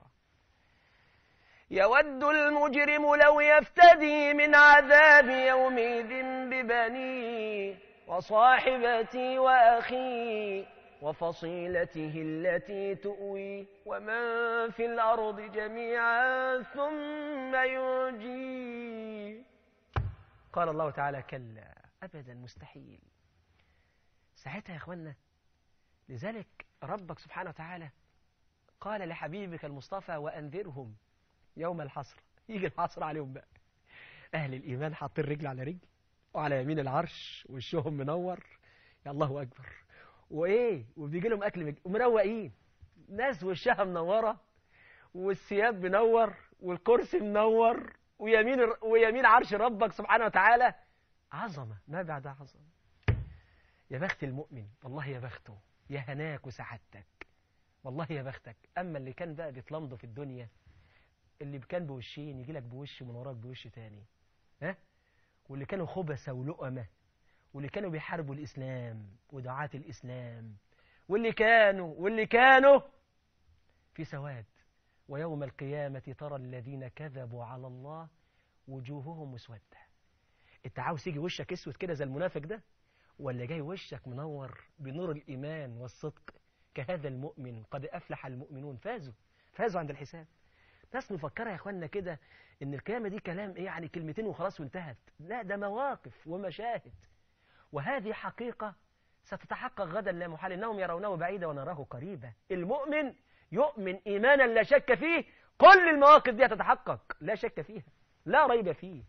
يود المجرم لو يفتدي من عذاب يومئذ ببنيه وصاحبتي وأخي وفصيلته التي تؤوي ومن في الأرض جميعا ثم ينجيه قال الله تعالى كلا أبدا مستحيل ساعتها يا أخوانا لذلك ربك سبحانه وتعالى قال لحبيبك المصطفى وأنذرهم يوم الحصر يجي الحصر عليهم بقى أهل الإيمان حاطين رجل على رجل وعلى يمين العرش وشهم منور يا الله أكبر وإيه وبيجي لهم أكل مج... ومروقين ناس وشها منورة والثياب منور والكرسي منور ويمين الر- ويمين عرش ربك سبحانه وتعالى عظمة ما بعد عظمة يا بخت المؤمن والله يا بخته يا هناك وسعادتك والله يا بختك أما اللي كان بقى بيتلمضوا في الدنيا اللي كان بوشين يجي لك بوش من وراك بوش تاني ها واللي كانوا خبثة ولؤمة واللي كانوا بيحاربوا الإسلام ودعاة الإسلام واللي كانوا واللي كانوا في سواد ويوم القيامة ترى الذين كذبوا على الله وجوههم مسودة انت عاوز يجي وشك اسود كده زي المنافق ده ولا جاي وشك منور بنور الإيمان والصدق كهذا المؤمن قد أفلح المؤمنون فازوا فازوا عند الحساب ناس مفكرة يا اخوانا كده ان القيامة دي كلام ايه يعني كلمتين وخلاص وانتهت لا ده مواقف ومشاهد وهذه حقيقة ستتحقق غدا لا محال انهم يرونه بعيدا ونراه قريبا المؤمن يؤمن ايمانا لا شك فيه كل المواقف دي هتتحقق لا شك فيها لا ريب فيه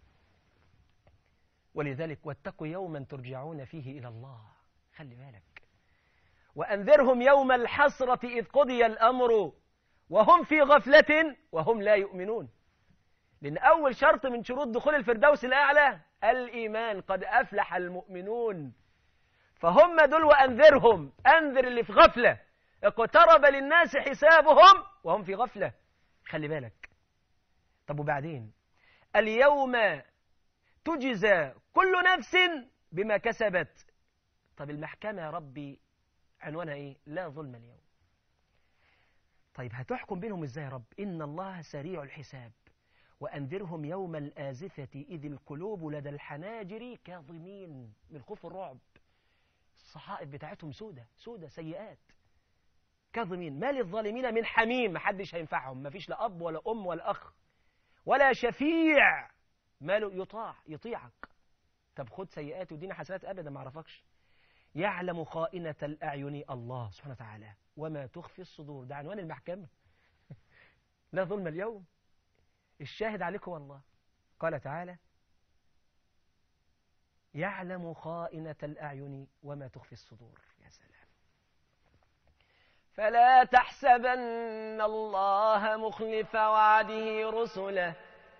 ولذلك واتقوا يوما ترجعون فيه الى الله خلي بالك وانذرهم يوم الحسرة اذ قضي الامر وهم في غفلة وهم لا يؤمنون لأن أول شرط من شروط دخول الفردوس الأعلى الإيمان قد أفلح المؤمنون فهم دول وأنذرهم أنذر اللي في غفلة اقترب للناس حسابهم وهم في غفلة خلي بالك طب وبعدين اليوم تجزى كل نفس بما كسبت طب المحكمة يا ربي عنوانها إيه لا ظلم اليوم طيب هتحكم بينهم ازاي يا رب إن الله سريع الحساب وأنذرهم يوم الآزفة إذ القلوب لدى الحناجر كاظمين من خوف الرعب الصحائف بتاعتهم سودة سودة سيئات كاظمين ما للظالمين من حميم محدش هينفعهم مفيش لا أب ولا أم ولا أخ ولا شفيع ماله يطاع يطيعك طب خد سيئات ودينا حسنات أبدا ما عرفكش يعلم خائنة الأعين الله سبحانه وتعالى وما تخفي الصدور ده عنوان المحكمة لا ظلم اليوم الشاهد عليكم والله قال تعالى يعلم خائنة الأعين وما تخفي الصدور يا سلام فلا تحسبن الله مخلف وعده رسله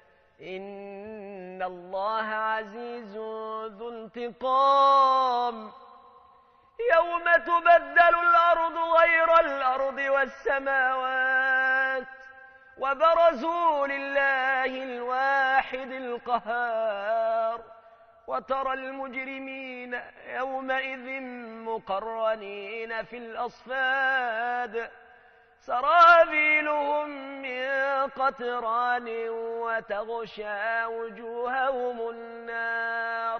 إن الله عزيز ذو انتقام يوم تبدل الأرض غير الأرض والسماوات وبرزوا لله الواحد القهار وترى المجرمين يومئذ مقرنين في الأصفاد سرابيلهم من قطران وتغشى وجوههم النار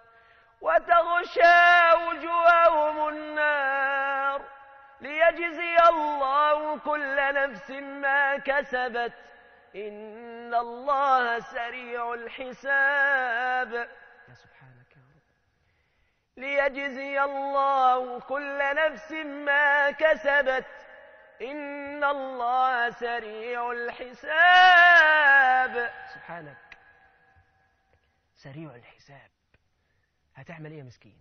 وتغشى وجوههم النار ليجزي الله كل نفس ما كسبت إن الله سريع الحساب يا سبحانك يا رب ليجزي الله كل نفس ما كسبت إن الله سريع الحساب سبحانك سريع الحساب هتعمل ايه يا مسكين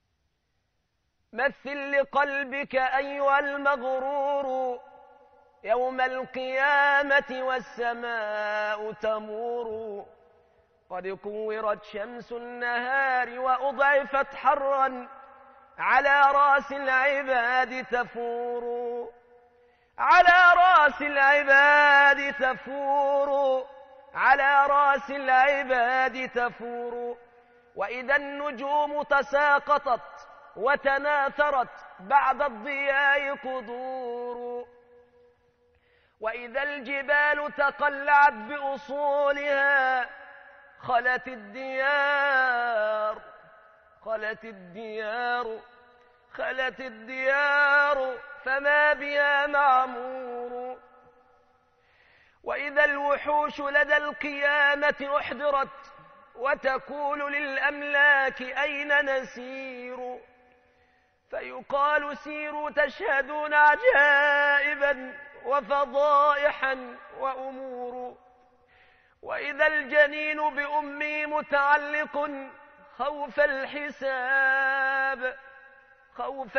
مثل لقلبك أيها المغرور يوم القيامة والسماء تمور قد كورت شمس النهار وأضعفت حرا على رأس العباد تفور على رأس العباد تفور على رأس العباد تفور وإذا النجوم تساقطت وتناثرت بعد الضياء قدور وإذا الجبال تقلعت بأصولها خلت الديار خلت الديار خلت الديار فما بها معمور وإذا الوحوش لدى القيامة أحضرت وتقول للأملاك أين نسير فيقال سيروا تشهدون عجائبا وفضائحا وأمور وإذا الجنين بأمي متعلق خوف الحساب خوف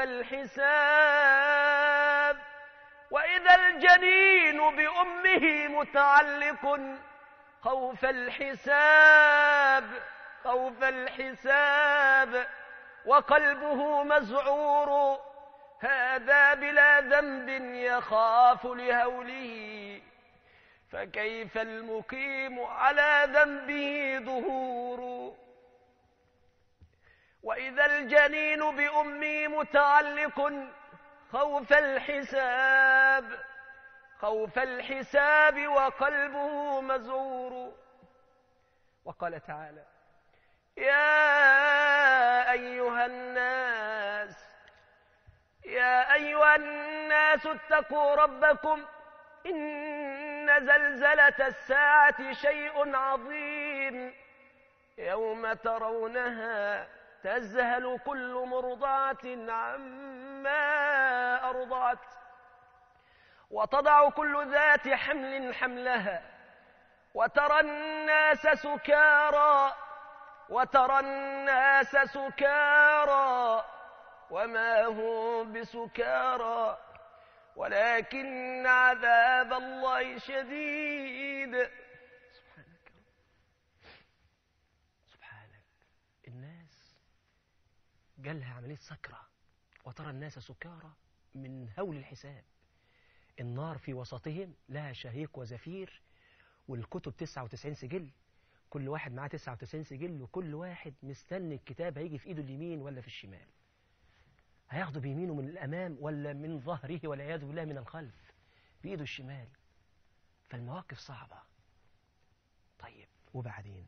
الحساب وإذا الجنين بأمه متعلق خوف الحساب خوف الحساب وقلبه مزعور هذا بلا ذنب يخاف لهوله فكيف المقيم على ذنبه ظهور وإذا الجنين بأمي متعلق خوف الحساب خوف الحساب وقلبه مزور وقال تعالى يا أيها الناس يا أيها الناس اتقوا ربكم إن زلزلة الساعة شيء عظيم يوم ترونها تذهل كل مرضعة عما أرضعت وتضع كل ذات حمل حملها وترى الناس سكارى وترى الناس سكارى وما هم بسكارى ولكن عذاب الله شديد سبحانك سبحانك الناس جالها عملية سكرة وترى الناس سكارى من هول الحساب النار في وسطهم لها شهيق وزفير والكتب 99 سجل كل واحد معاه 99 سجل وكل واحد مستني الكتاب هيجي في ايده اليمين ولا في الشمال هياخده بيمينه من الامام ولا من ظهره والعياذ بالله من الخلف بايده الشمال فالمواقف صعبة طيب وبعدين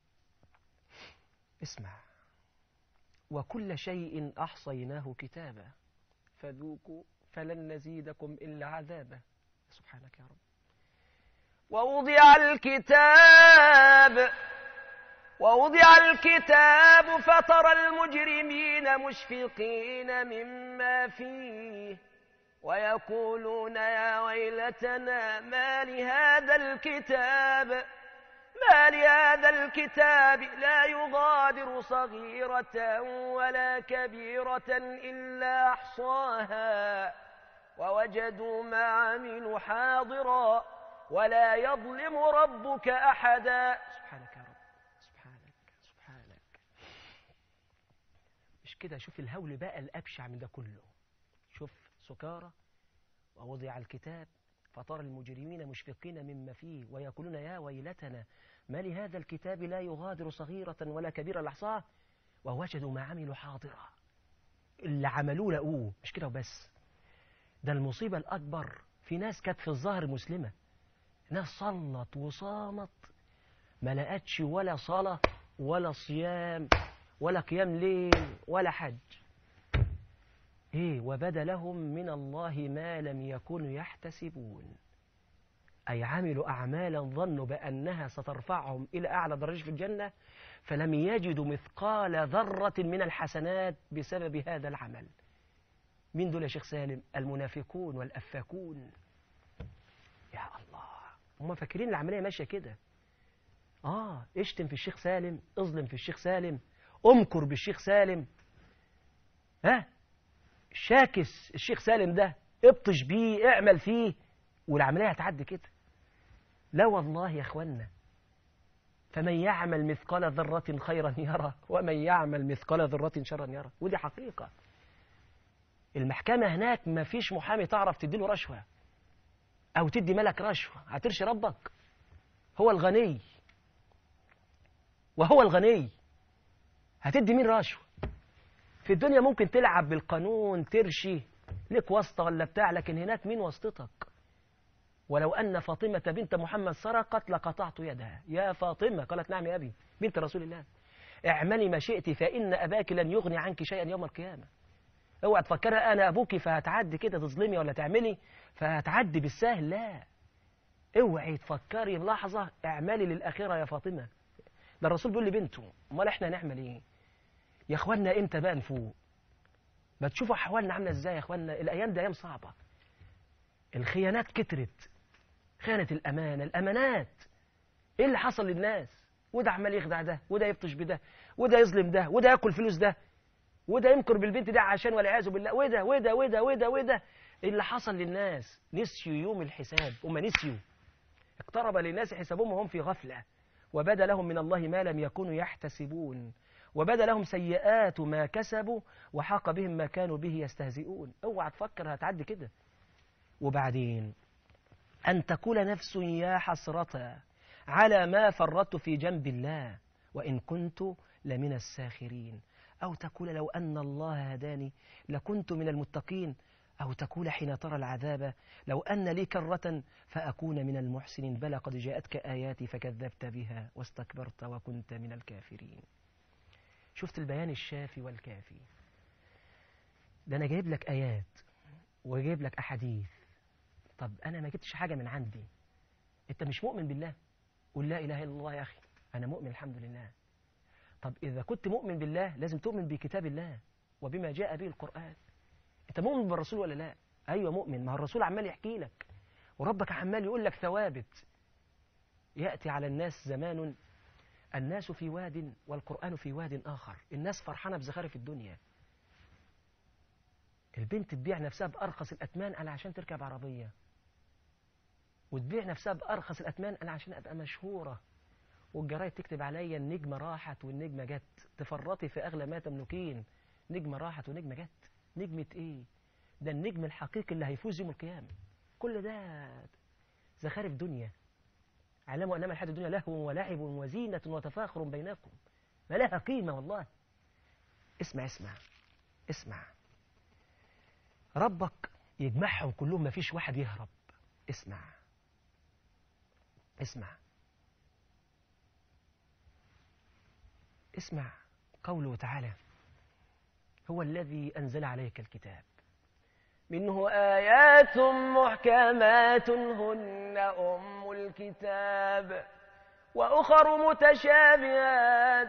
اسمع وكل شيء أحصيناه كتابا فذوقوا فلن نزيدكم إلا عذابا سبحانك يا رب ووضع الكتاب ووضع الكتاب فترى المجرمين مشفقين مما فيه ويقولون يا ويلتنا ما لهذا الكتاب ما لهذا الكتاب لا يغادر صغيرة ولا كبيرة إلا أحصاها ووجدوا ما عملوا حاضرا ولا يظلم ربك أحدا سبحانك يا رب سبحانك سبحانك مش كده شوف الهول بقى الأبشع من ده كله شوف سكارى ووضع الكتاب فترى المجرمين مشفقين مما فيه ويقولون يا ويلتنا ما لهذا الكتاب لا يغادر صغيرة ولا كبيرة لحظاه ووجدوا ما عملوا حاضرا اللي عملوه لقوه مش كده وبس ده المصيبة الأكبر في ناس كانت في الظاهر مسلمة ناس صلت وصامت ما لقتش ولا صلاة ولا صيام ولا قيام ليل ولا حج ايه وبدا لهم من الله ما لم يكونوا يحتسبون أي عملوا أعمالا ظنوا بأنها سترفعهم إلى أعلى درجة في الجنة فلم يجدوا مثقال ذرة من الحسنات بسبب هذا العمل مين دول يا شيخ سالم المنافقون والأفاكون يا الله هم فاكرين العملية ماشية كده آه اشتم في الشيخ سالم اظلم في الشيخ سالم امكر بالشيخ سالم ها شاكس الشيخ سالم ده ابطش بيه اعمل فيه والعملية هتعدي كده لا والله يا اخوانا فمن يعمل مثقال ذرة خيرا يرى ومن يعمل مثقال ذرة شرا يرى ودي حقيقة المحكمة هناك ما فيش محامي تعرف تديله رشوة أو تدي ملك رشوة هترشي ربك هو الغني وهو الغني هتدي مين رشوة في الدنيا ممكن تلعب بالقانون ترشي لك واسطة ولا بتاع لكن هناك مين واسطتك ولو أن فاطمة بنت محمد سرقت لقطعت يدها يا فاطمة قالت نعم يا أبي بنت رسول الله اعملي ما شئت فإن أباك لن يغني عنك شيئا يوم القيامة اوعى تفكري أنا أبوك فهتعدي كده تظلمي ولا تعملي فهتعدي بالسهل لا اوعي تفكري بلحظة اعملي للآخرة يا فاطمة ده الرسول بيقول لبنته امال احنا هنعمل ايه يا اخوانا امتى بقى نفوق ما تشوفوا احوالنا عامله ازاي يا اخوانا الايام دي ايام صعبه الخيانات كترت خيانه الامانه الامانات ايه اللي حصل للناس وده عمال يخدع ده وده يبطش بده وده يظلم ده وده ياكل فلوس ده وده يمكر بالبنت ده عشان والعياذ بالله وده وده وده وده وده إيه اللي حصل للناس نسيوا يوم الحساب هم نسيوا اقترب للناس حسابهم وهم في غفله وبدا لهم من الله ما لم يكونوا يحتسبون وبدا لهم سيئات ما كسبوا وحاق بهم ما كانوا به يستهزئون اوعى تفكر هتعدي كده وبعدين أن تقول نفس يا حسرة على ما فرطت في جنب الله وإن كنت لمن الساخرين أو تقول لو أن الله هداني لكنت من المتقين أو تقول حين ترى العذاب لو أن لي كرة فأكون من المحسنين بلى قد جاءتك آياتي فكذبت بها واستكبرت وكنت من الكافرين شفت البيان الشافي والكافي ده أنا جايب لك آيات وجايب لك أحاديث طب أنا ما جبتش حاجة من عندي أنت مش مؤمن بالله قل لا إله إلا الله يا أخي أنا مؤمن الحمد لله طب إذا كنت مؤمن بالله لازم تؤمن بكتاب الله وبما جاء به القرآن أنت مؤمن بالرسول ولا لا أيوة مؤمن ما الرسول عمال يحكي لك وربك عمال يقول لك ثوابت يأتي على الناس زمان الناس في واد والقرآن في واد آخر الناس فرحانة بزخارف الدنيا البنت تبيع نفسها بأرخص الأتمان أنا عشان تركب عربية وتبيع نفسها بأرخص الأتمان أنا عشان أبقى مشهورة والجرايد تكتب عليا النجمة راحت والنجمة جت تفرطي في أغلى ما تملكين نجمة راحت ونجمة جت نجمة إيه ده النجم الحقيقي اللي هيفوز يوم القيامة كل ده زخارف دنيا اعلموا أنما الحياة الدنيا لهو ولعب وزينة وتفاخر بينكم ما لها قيمة والله اسمع اسمع اسمع ربك يجمعهم كلهم ما فيش واحد يهرب اسمع اسمع اسمع قوله تعالى هو الذي أنزل عليك الكتاب منه آيات محكمات هن أم الكتاب وأخر متشابهات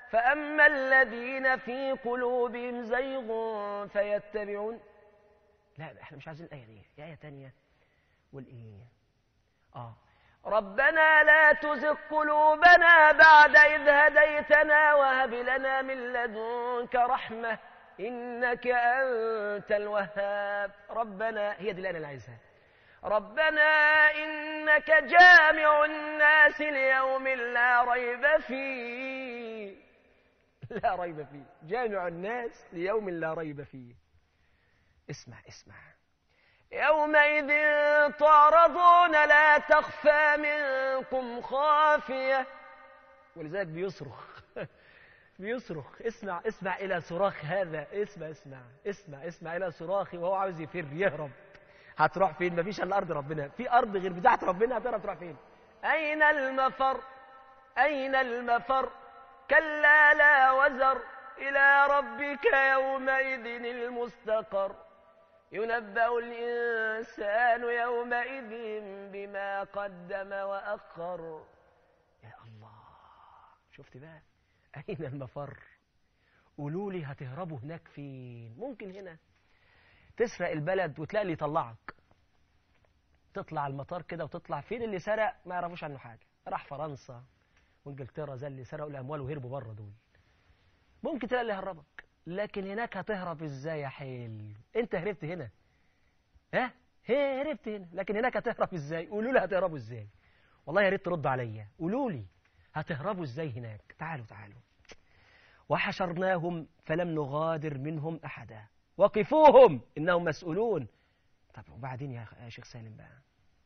فأما الذين في قلوبهم زيغ فيتبعون لا احنا مش عايزين الآية دي في آية تانية والإيه آه ربنا لا تزغ قلوبنا بعد إذ هديتنا وهب لنا من لدنك رحمة إنك أنت الوهاب ربنا هي دي اللي أنا اللي عايزها ربنا إنك جامع الناس ليوم لا ريب فيه لا ريب فيه جامع الناس ليوم لا ريب فيه اسمع اسمع يومئذ تعرضون لا تخفى منكم خافية ولذلك بيصرخ بيصرخ اسمع اسمع إلى صراخ هذا اسمع اسمع اسمع اسمع إلى صراخي وهو عاوز يفر يهرب هتروح فين مفيش الا ارض ربنا في ارض غير بتاعت ربنا هتعرف تروح فين اين المفر اين المفر كلا لا وزر الى ربك يومئذ المستقر ينبأ الإنسان يومئذ بما قدم وأخر يا الله شفت بقى أين المفر قولوا لي هتهربوا هناك فين ممكن هنا تسرق البلد وتلاقي اللي يطلعك تطلع المطار كده وتطلع فين اللي سرق ما يعرفوش عنه حاجة راح فرنسا وانجلترا زي اللي سرقوا الأموال وهربوا بره دول ممكن تلاقي اللي يهربك لكن هناك هتهرب ازاي يا حلو انت هربت هنا ها هي هربت هنا لكن هناك هتهرب ازاي قولوا لي هتهربوا ازاي والله يا ريت تردوا عليا قولوا لي هتهربوا ازاي هناك تعالوا تعالوا وحشرناهم فلم نغادر منهم احدا وقفوهم انهم مسؤولون طب وبعدين يا يا شيخ سالم بقى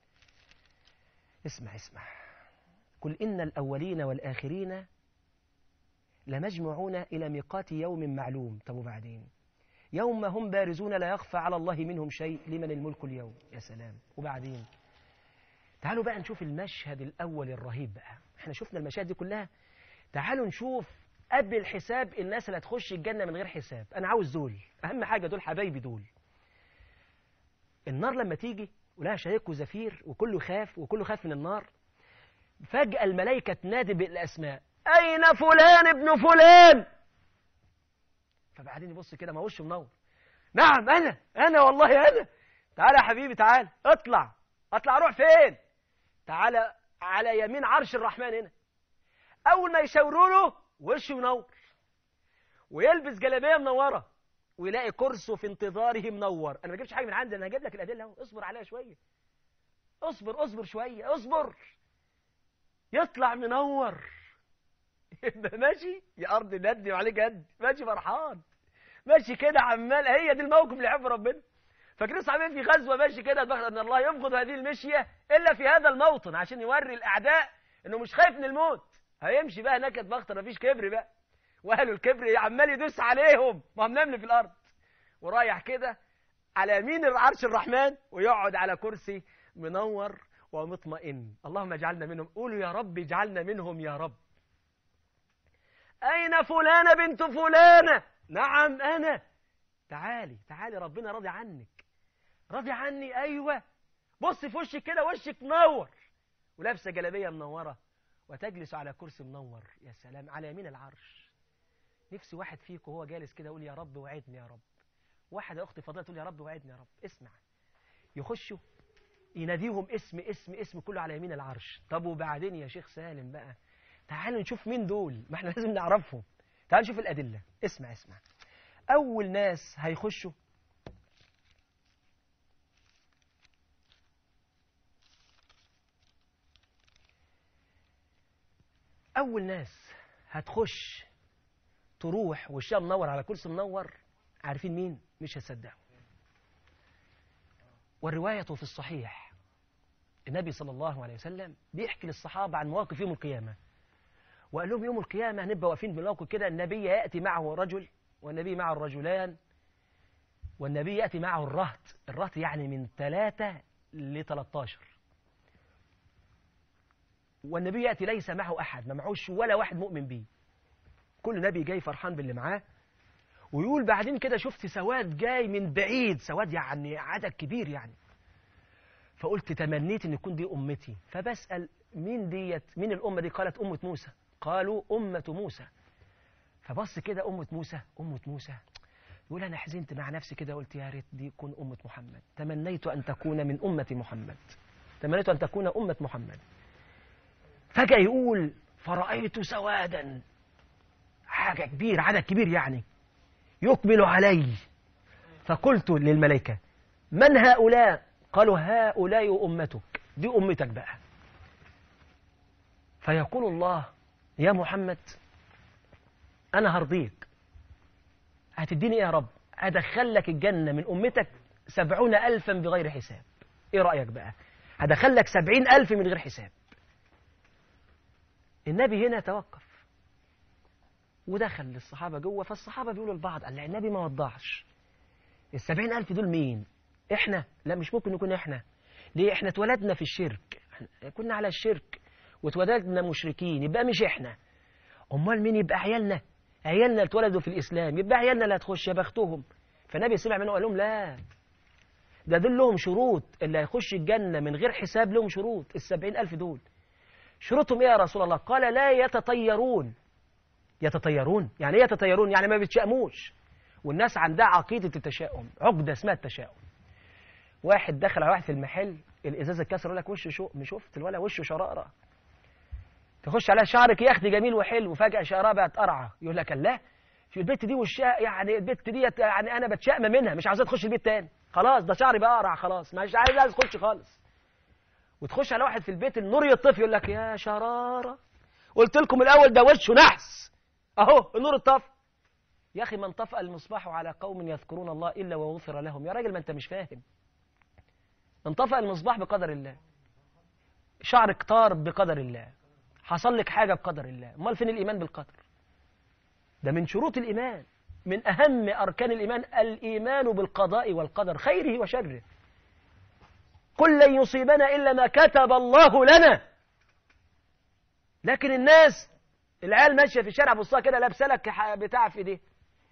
اسمع اسمع قل ان الاولين والاخرين لمجموعون إلى ميقات يوم معلوم طب وبعدين يوم هم بارزون لا يخفى على الله منهم شيء لمن الملك اليوم يا سلام وبعدين تعالوا بقى نشوف المشهد الأول الرهيب بقى احنا شفنا المشاهد دي كلها تعالوا نشوف قبل الحساب الناس اللي هتخش الجنة من غير حساب أنا عاوز دول أهم حاجة دول حبايبي دول النار لما تيجي ولها شهيق وزفير وكله خاف وكله خاف من النار فجأة الملائكة تنادي بالأسماء أين فلان ابن فلان فبعدين يبص كده ما وشه منور نعم أنا أنا والله أنا تعالى يا حبيبي تعالى اطلع اطلع اروح فين تعالى على يمين عرش الرحمن هنا أول ما يشاوروا له وشه منور ويلبس جلابية منورة ويلاقي كرسه في انتظاره منور أنا ما جبتش حاجة من عندي أنا هجيب لك الأدلة أهو اصبر عليها شوية اصبر اصبر شوية اصبر يطلع منور يبقى ماشي يا ارض ندي وعليه جد ماشي فرحان ماشي كده عمال هي دي الموقف اللي يحب ربنا فاكرين صحابين في غزوه ماشي كده بخر ان الله يبغض هذه المشيه الا في هذا الموطن عشان يوري الاعداء انه مش خايف من الموت هيمشي بقى نكد بختر مفيش كبر بقى واهل الكبر عمال يدوس عليهم ما هم نمل في الارض ورايح كده على يمين عرش الرحمن ويقعد على كرسي منور ومطمئن اللهم اجعلنا منهم قولوا يا رب اجعلنا منهم يا رب أين فلانة بنت فلانة نعم أنا تعالي تعالي ربنا راضي عنك راضي عني أيوة بص في وشك كده وشك منور ولابسة جلابية منورة وتجلس على كرسي منور يا سلام على يمين العرش نفسي واحد فيكم وهو جالس كده يقول يا رب وعدني يا رب واحدة أختي فضيلة تقول يا رب وعدني يا رب اسمع يخشوا يناديهم اسم اسم اسم كله على يمين العرش طب وبعدين يا شيخ سالم بقى تعالوا نشوف مين دول ما احنا لازم نعرفهم تعالوا نشوف الأدلة اسمع اسمع أول ناس هيخشوا أول ناس هتخش تروح وشها منور على كرسي منور عارفين مين مش هتصدقوا والرواية في الصحيح النبي صلى الله عليه وسلم بيحكي للصحابة عن مواقف يوم القيامة وقال لهم يوم القيامة هنبقى واقفين بموقف كده النبي يأتي معه رجل والنبي معه الرجلان والنبي يأتي معه الرهط الرهط يعني من ثلاثة ل 13 والنبي يأتي ليس معه أحد ما معهوش ولا واحد مؤمن بيه كل نبي جاي فرحان باللي معاه ويقول بعدين كده شفت سواد جاي من بعيد سواد يعني عدد كبير يعني فقلت تمنيت ان يكون دي امتي فبسأل مين ديت مين الامة دي قالت امة موسى قالوا امة موسى فبص كده امة موسى امة موسى يقول أنا حزنت مع نفسي كده قلت يا ريت دي تكون أمة محمد تمنيت أن تكون من أمة محمد تمنيت أن تكون أمة محمد فجأة يقول فرأيت سوادا حاجة كبير عدد كبير يعني يقبل علي فقلت للملائكة من هؤلاء قالوا هؤلاء أمتك دي أمتك بقى فيقول الله يا محمد أنا هرضيك هتديني إيه يا رب هدخلك الجنة من أمتك سبعون ألفا بغير حساب إيه رأيك بقى هدخلك سبعين ألف من غير حساب النبي هنا توقف ودخل للصحابة جوه فالصحابة بيقولوا لبعض قال النبي ما وضحش السبعين ألف دول مين إحنا لا مش ممكن نكون إحنا ليه إحنا اتولدنا في الشرك كنا على الشرك واتولدنا مشركين يبقى مش إحنا أمال مين يبقى عيالنا عيالنا اتولدوا في الإسلام يبقى عيالنا اللي هتخش يا بختهم فالنبي سمع منه قال لهم لا ده دول لهم شروط اللي هيخش الجنة من غير حساب لهم شروط السبعين ألف دول شروطهم إيه يا رسول الله قال لا يتطيرون يتطيرون يعني ايه يتطيرون يعني ما بيتشائموش والناس عندها عقيدة التشاؤم عقدة اسمها التشاؤم واحد دخل على واحد في المحل الازازه اتكسر يقول لك وشه شو مش شفت الولا وشه شرارة تخش عليها شعرك يا اختي جميل وحلو وفجأة شعرها بقت قرعة يقول لك الله في البت دي وشها يعني البت دي يعني انا بتشائم منها مش عاوزها تخش البيت تاني خلاص ده شعري بقى قرع خلاص مش عايز عايز تخش خالص وتخش على واحد في البيت النور يطفي يقول لك يا شرارة قلت لكم الاول ده وشه نحس اهو النور اتطفى يا اخي من طفأ المصباح على قوم يذكرون الله الا وغفر لهم يا راجل ما انت مش فاهم من طفأ المصباح بقدر الله شعرك طار بقدر الله حصل لك حاجه بقدر الله امال فين الايمان بالقدر ده من شروط الايمان من اهم اركان الايمان الايمان بالقضاء والقدر خيره وشره قل لن يصيبنا الا ما كتب الله لنا لكن الناس العيال ماشيه في الشارع بصها كده لابسه لك بتاع في ايديه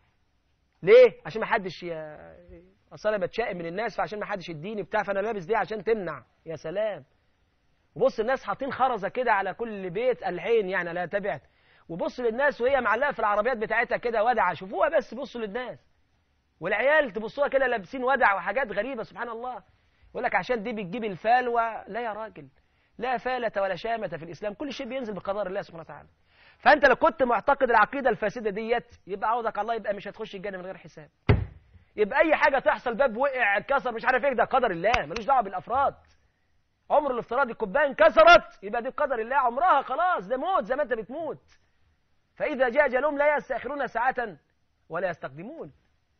ليه عشان ما حدش ي... اصل انا بتشائم من الناس فعشان ما حدش يديني بتاع فانا لابس دي عشان تمنع يا سلام وبص الناس حاطين خرزه كده على كل بيت العين يعني لا تبعت وبص للناس وهي معلقه في العربيات بتاعتها كده ودعه شوفوها بس بصوا للناس والعيال تبصوها كده لابسين ودع وحاجات غريبه سبحان الله يقول لك عشان دي بتجيب الفالوه لا يا راجل لا فالة ولا شامة في الإسلام كل شيء بينزل بقدر الله سبحانه وتعالى فأنت لو كنت معتقد العقيدة الفاسدة ديت يبقى عوضك الله يبقى مش هتخش الجنة من غير حساب يبقى أي حاجة تحصل باب وقع اتكسر مش عارف ايه ده قدر الله ملوش دعوة بالأفراد عمر الافتراضي الكوبايه انكسرت يبقى دي بقدر الله عمرها خلاص ده موت زي ما انت بتموت فإذا جاء أجلهم لا يستأخرون ساعة ولا يستقدمون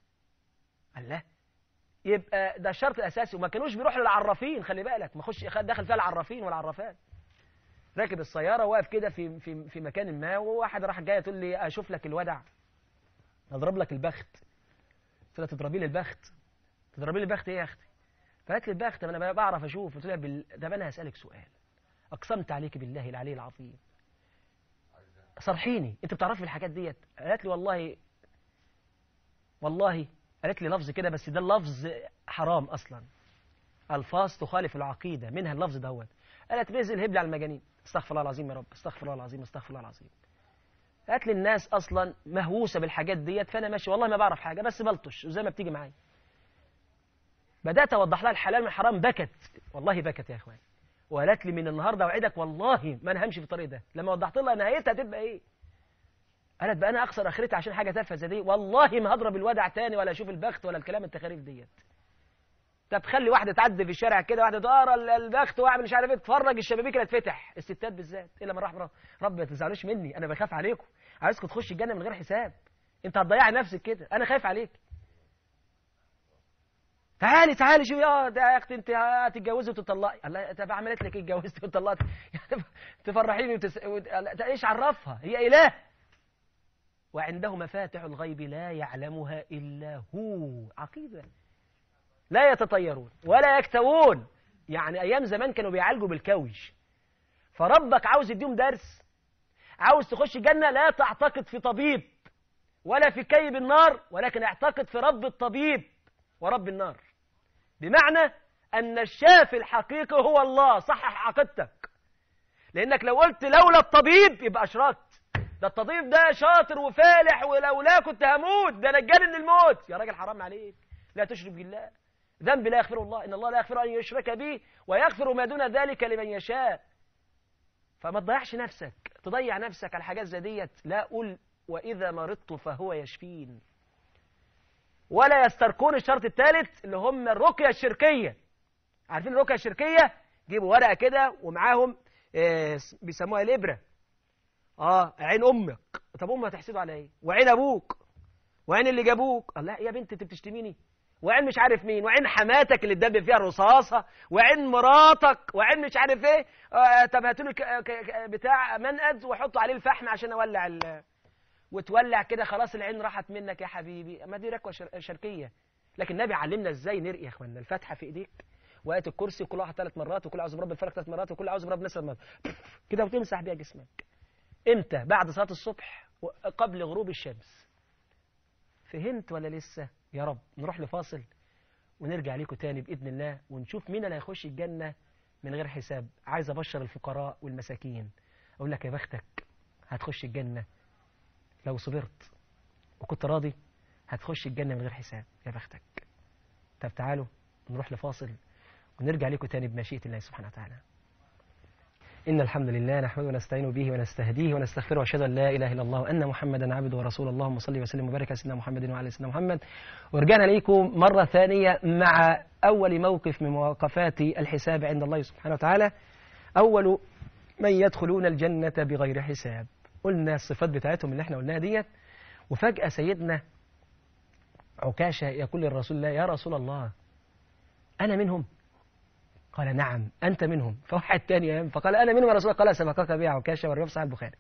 الله يبقى ده الشرط الأساسي وما كانوش بيروحوا للعرافين خلي بالك ما خش دخل فيها العرافين والعرافات راكب السيارة واقف كده في في في مكان ما وواحد راح جاي تقول لي أشوف لك الودع أضرب لك البخت قلت لها تضربي لي البخت تضربي لي البخت إيه يا أختي فقالت لي البخت أنا بعرف أشوف قلت لها بال... طب أنا هسألك سؤال أقسمت عليك بالله العلي العظيم صرحيني أنت بتعرفي الحاجات ديت قالت لي والله والله قالت لي لفظ كده بس ده اللفظ حرام أصلا ألفاظ تخالف العقيدة منها اللفظ دوت قالت بيزل هبل على المجانين استغفر الله العظيم يا رب استغفر الله العظيم استغفر الله العظيم قالت لي الناس أصلا مهووسة بالحاجات ديت فأنا ماشي والله ما بعرف حاجة بس بلطش وزي ما بتيجي معايا بدأت أوضح لها الحلال من الحرام بكت والله بكت يا إخوان وقالت لي من النهارده اوعدك والله ما انا همشي في الطريق ده لما وضحت لها نهايتها هتبقى ايه قالت بقى انا اخسر اخرتي عشان حاجه تافهه زي دي والله ما هضرب الودع تاني ولا اشوف البخت ولا الكلام التخاريف ديت طب خلي واحده تعدي في الشارع كده واحده تقرا البخت واعمل مش عارف ايه تتفرج الشبابيك اللي تفتح الستات بالذات الا من رحم رب ما تزعلوش مني انا بخاف عليكم عايزكم تخش الجنه من غير حساب انت هتضيعي نفسك كده انا خايف عليك تعالي تعالي شوفي اه ده يا اختي انت هتتجوزي وتطلقي الله طب عملت لك ايه اتجوزتي وطلقتي تفرحيني وتس... ايش عرفها هي اله وعنده مفاتح الغيب لا يعلمها الا هو عقيده لا يتطيرون ولا يكتوون يعني ايام زمان كانوا بيعالجوا بالكوش فربك عاوز يديهم درس عاوز تخش الجنه لا تعتقد في طبيب ولا في كيب النار ولكن اعتقد في رب الطبيب ورب النار بمعنى أن الشافي الحقيقي هو الله صحح عقيدتك لأنك لو قلت لولا الطبيب يبقى أشركت ده التضيف ده شاطر وفالح ولولا كنت هموت ده نجاني من الموت يا راجل حرام عليك لا تشرك بالله ذنب لا يغفره الله إن الله لا يغفر أن يشرك به ويغفر ما دون ذلك لمن يشاء فما تضيعش نفسك تضيع نفسك على حاجات زي ديت لا قل وإذا مرضت فهو يشفين ولا يستركون الشرط الثالث اللي هم الرقية الشركية عارفين الرقية الشركية جيبوا ورقة كده ومعاهم آه بيسموها الإبرة اه عين أمك طب أمك هتحسده على إيه وعين أبوك وعين اللي جابوك الله يا بنت أنت بتشتميني وعين مش عارف مين وعين حماتك اللي اتدب فيها الرصاصة وعين مراتك وعين مش عارف ايه آه طب هاتوا لي بتاع منقد وحطوا عليه الفحم عشان اولع ال... وتولع كده خلاص العين راحت منك يا حبيبي ما دي ركوه شركيه لكن النبي علمنا ازاي نرقي يا اخوانا الفاتحه في ايديك وآية الكرسي وكل واحد ثلاث مرات وكل اعوذ برب الفلق ثلاث مرات وكل اعوذ برب الناس ثلاث مرات كده وتمسح بيها جسمك امتى بعد صلاه الصبح قبل غروب الشمس فهمت ولا لسه يا رب نروح لفاصل ونرجع لكم تاني بإذن الله ونشوف مين اللي هيخش الجنة من غير حساب عايز أبشر الفقراء والمساكين أقول لك يا بختك هتخش الجنة لو صبرت وكنت راضي هتخش الجنة من غير حساب يا بختك طب تعالوا نروح لفاصل ونرجع لكم تاني بمشيئة الله سبحانه وتعالى إن الحمد لله نحمده ونستعين به ونستهديه ونستغفره وأشهد أن لا إله إلا الله وأن محمدا عبده ورسوله اللهم صل وسلم وبارك على سيدنا محمد وعلى سيدنا محمد ورجعنا ليكم مرة ثانية مع أول موقف من مواقفات الحساب عند الله سبحانه وتعالى أول من يدخلون الجنة بغير حساب قلنا الصفات بتاعتهم اللي احنا قلناها ديت وفجأة سيدنا عكاشة يقول للرسول الله يا رسول الله أنا منهم قال نعم أنت منهم فواحد تاني فقال أنا منهم يا رسول الله قال سبقك بها عكاشة والرواية صحيح البخاري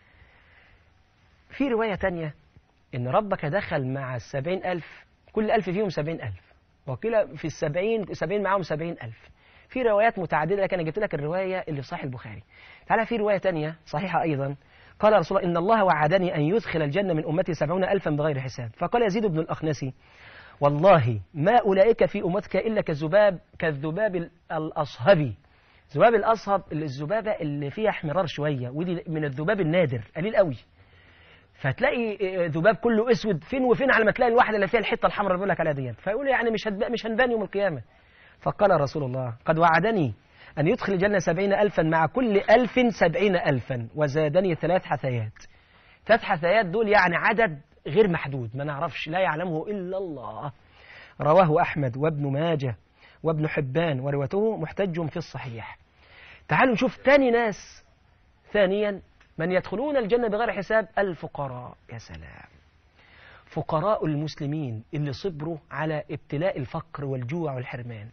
في رواية تانية إن ربك دخل مع السبعين ألف كل ألف فيهم سبعين ألف وقيل في السبعين سبعين معهم سبعين ألف في روايات متعددة لكن أنا جبت لك الرواية اللي في صحيح البخاري تعالى في رواية تانية صحيحة أيضا قال رسول الله إن الله وعدني أن يدخل الجنة من أمتي سبعون ألفا بغير حساب فقال يزيد بن الأخنسي والله ما أولئك في أمتك إلا كالذباب كالذباب الأصهبي ذباب الأصهب الذبابة اللي فيها احمرار شوية ودي من الذباب النادر قليل قوي فتلاقي ذباب كله اسود فين وفين على ما تلاقي الواحده اللي فيها الحته الحمراء اللي بيقول لك عليها ديت فيقول يعني مش هتبقى مش هنبان يوم القيامه فقال رسول الله قد وعدني أن يدخل الجنة سبعين ألفا مع كل ألف سبعين ألفا وزادني ثلاث حثيات ثلاث حثيات دول يعني عدد غير محدود ما نعرفش لا يعلمه إلا الله رواه أحمد وابن ماجه وابن حبان ورواته محتج في الصحيح تعالوا نشوف تاني ناس ثانيا من يدخلون الجنة بغير حساب الفقراء يا سلام فقراء المسلمين اللي صبروا على ابتلاء الفقر والجوع والحرمان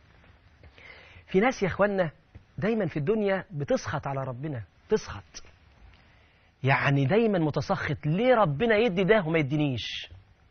في ناس يا اخوانا دايما في الدنيا بتسخط على ربنا تسخط يعني دايما متسخط ليه ربنا يدي ده وما يدينيش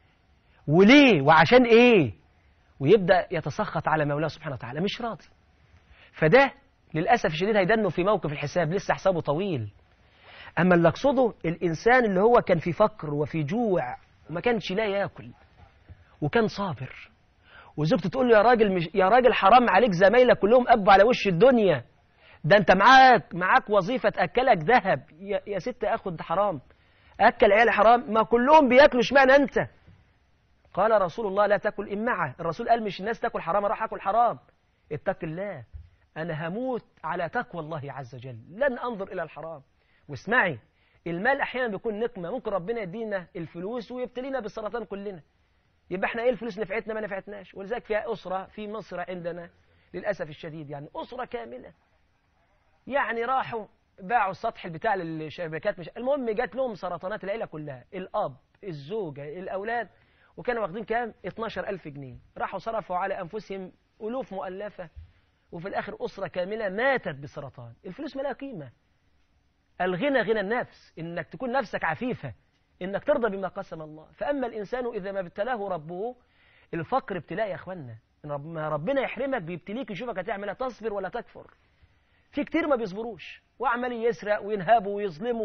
وليه وعشان ايه ويبدأ يتسخط على مولاه سبحانه وتعالى مش راضي فده للأسف الشديد هيدنه في موقف الحساب لسه حسابه طويل أما اللي أقصده الإنسان اللي هو كان في فقر وفي جوع وما كانش لا ياكل وكان صابر وزوجته تقول له يا راجل مش يا راجل حرام عليك زمايلك كلهم قبوا على وش الدنيا ده انت معاك معاك وظيفه تاكلك ذهب يا, يا ست اخد حرام اكل عيال حرام ما كلهم بياكلوا اشمعنى انت قال رسول الله لا تاكل امعه الرسول قال مش الناس تاكل حرام راح اكل حرام اتق الله انا هموت على تقوى الله عز وجل لن انظر الى الحرام واسمعي المال احيانا بيكون نقمه ممكن ربنا يدينا الفلوس ويبتلينا بالسرطان كلنا يبقى احنا ايه الفلوس نفعتنا ما نفعتناش ولذلك فيها أسرة في مصر عندنا للأسف الشديد يعني أسرة كاملة يعني راحوا باعوا السطح بتاع للشبكات مش المهم جات لهم سرطانات العيلة كلها الأب الزوجة الأولاد وكانوا واخدين كام 12000 جنيه راحوا صرفوا على أنفسهم ألوف مؤلفة وفي الآخر أسرة كاملة ماتت بالسرطان الفلوس ما لها قيمة الغنى غنى النفس إنك تكون نفسك عفيفة إنك ترضى بما قسم الله فأما الإنسان إذا ما ابتلاه ربه الفقر ابتلاء يا أخوانا ما ربنا يحرمك بيبتليك يشوفك هتعمل تصبر ولا تكفر في كتير ما بيصبروش وعمال يسرق وينهبوا ويظلموا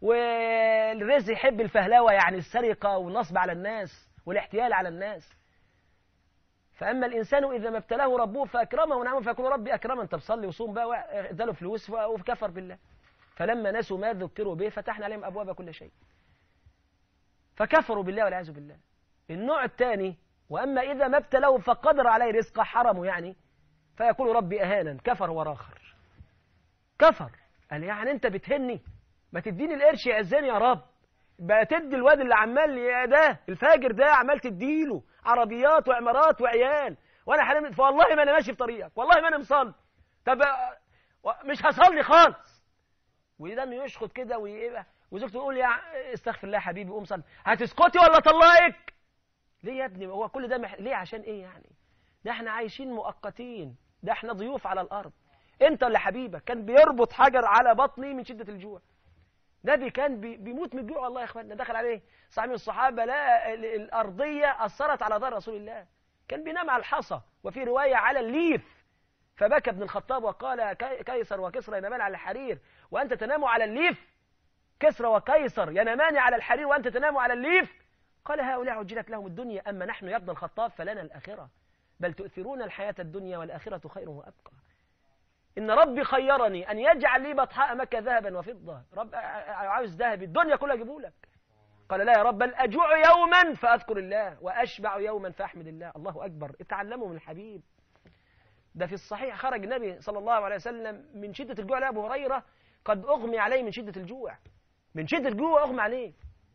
والرزق يحب الفهلوة يعني السرقة والنصب على الناس والاحتيال على الناس فأما الإنسان إذا ما ابتلاه ربه فأكرمه ونعمه فيكون ربي أكرما طب صلي وصوم بقى اداله فلوس وكفر بالله فلما نسوا ما ذكروا به فتحنا عليهم أبواب كل شيء فكفروا بالله والعياذ بالله النوع الثاني وأما إذا ما ابتلوه فقدر عليه رزقه حرمه يعني فيقول ربي أهانا كفر وراخر كفر قال يعني أنت بتهني ما تديني القرش يعزني يا رب بقى تدي الواد اللي عمال يا ده الفاجر ده عمال تديله عربيات وعمارات وعيال وانا حاليا فوالله ما انا ماشي في طريقك والله ما انا مصلي طب مش هصلي خالص وده يشخط كده ويبقى وزوجته تقول يا استغفر الله يا حبيبي قوم صلي هتسكتي ولا طلقك ليه يا ابني هو كل ده مح... ليه عشان ايه يعني ده احنا عايشين مؤقتين ده احنا ضيوف على الارض انت اللي حبيبك كان بيربط حجر على بطني من شدة الجوع نبي كان بي... بيموت من الجوع والله يا اخوانا دخل عليه صحابي من الصحابة لا الارضية اثرت على ظهر رسول الله كان بينام على الحصى وفي رواية على الليف فبكى ابن الخطاب وقال كيسر وكسرى ينامان على الحرير وأنت تنام على الليف كسرى وكيسر ينامان على الحرير وأنت تنام على الليف قال هؤلاء عجلت لهم الدنيا أما نحن يا ابن الخطاب فلنا الآخرة بل تؤثرون الحياة الدنيا والآخرة خير وأبقى إن ربي خيرني أن يجعل لي بطحاء مكة ذهبا وفضة رب عاوز ذهب الدنيا كلها أجيبه لك قال لا يا رب بل أجوع يوما فأذكر الله وأشبع يوما فأحمد الله الله أكبر اتعلموا من الحبيب ده في الصحيح خرج النبي صلى الله عليه وسلم من شدة الجوع لأبو هريرة قد أغمي عليه من شدة الجوع من شدة الجوع أغمي عليه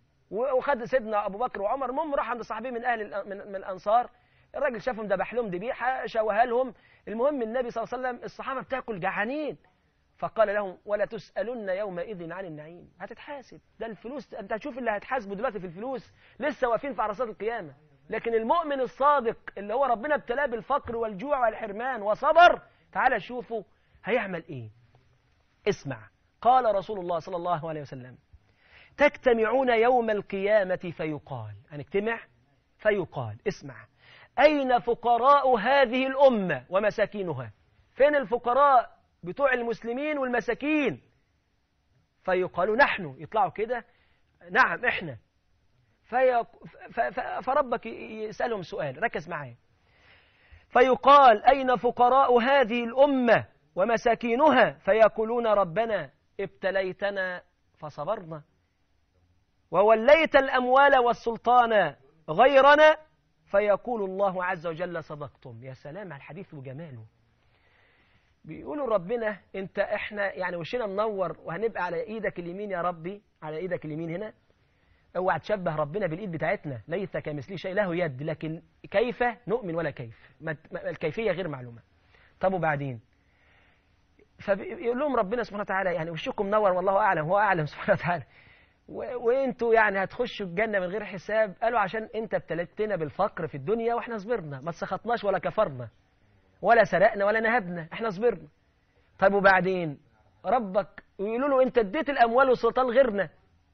وخد سيدنا أبو بكر وعمر المهم راح عند صاحبيه من أهل من, من الأنصار الراجل شافهم ذبح لهم ذبيحة شوها لهم المهم النبي صلى الله عليه وسلم الصحابة بتاكل جعانين فقال لهم ولا تسألن يومئذ عن النعيم هتتحاسب ده الفلوس انت هتشوف اللي هتحاسبه دلوقتي في الفلوس لسه واقفين في عرصات القيامة لكن المؤمن الصادق اللي هو ربنا ابتلاه بالفقر والجوع والحرمان وصبر تعال شوفوا هيعمل ايه اسمع قال رسول الله صلى الله عليه وسلم تجتمعون يوم القيامة فيقال هنجتمع فيقال اسمع أين فقراء هذه الأمة ومساكينها فين الفقراء بتوع المسلمين والمساكين فيقالوا نحن يطلعوا كده نعم احنا في فربك يسألهم سؤال ركز معايا فيقال أين فقراء هذه الأمة ومساكينها فيقولون ربنا ابتليتنا فصبرنا ووليت الأموال والسلطان غيرنا فيقول الله عز وجل صدقتم يا سلام على الحديث وجماله بيقولوا ربنا انت احنا يعني وشنا منور وهنبقى على ايدك اليمين يا ربي على ايدك اليمين هنا اوعى تشبه ربنا بالايد بتاعتنا ليس كمثله شيء له يد لكن كيف نؤمن ولا كيف الكيفيه غير معلومه طب وبعدين فيقول لهم ربنا سبحانه وتعالى يعني وشكم منور والله اعلم هو اعلم سبحانه وتعالى وانتوا يعني هتخشوا الجنه من غير حساب قالوا عشان انت ابتلتنا بالفقر في الدنيا واحنا صبرنا ما سخطناش ولا كفرنا ولا سرقنا ولا نهبنا احنا صبرنا طيب وبعدين ربك ويقولوا له انت اديت الاموال والسلطان غيرنا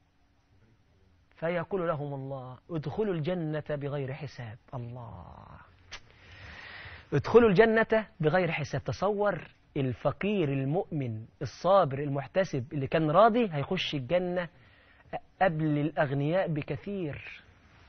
فيقول لهم الله ادخلوا الجنة بغير حساب الله ادخلوا الجنة بغير حساب تصور الفقير المؤمن الصابر المحتسب اللي كان راضي هيخش الجنة قبل الأغنياء بكثير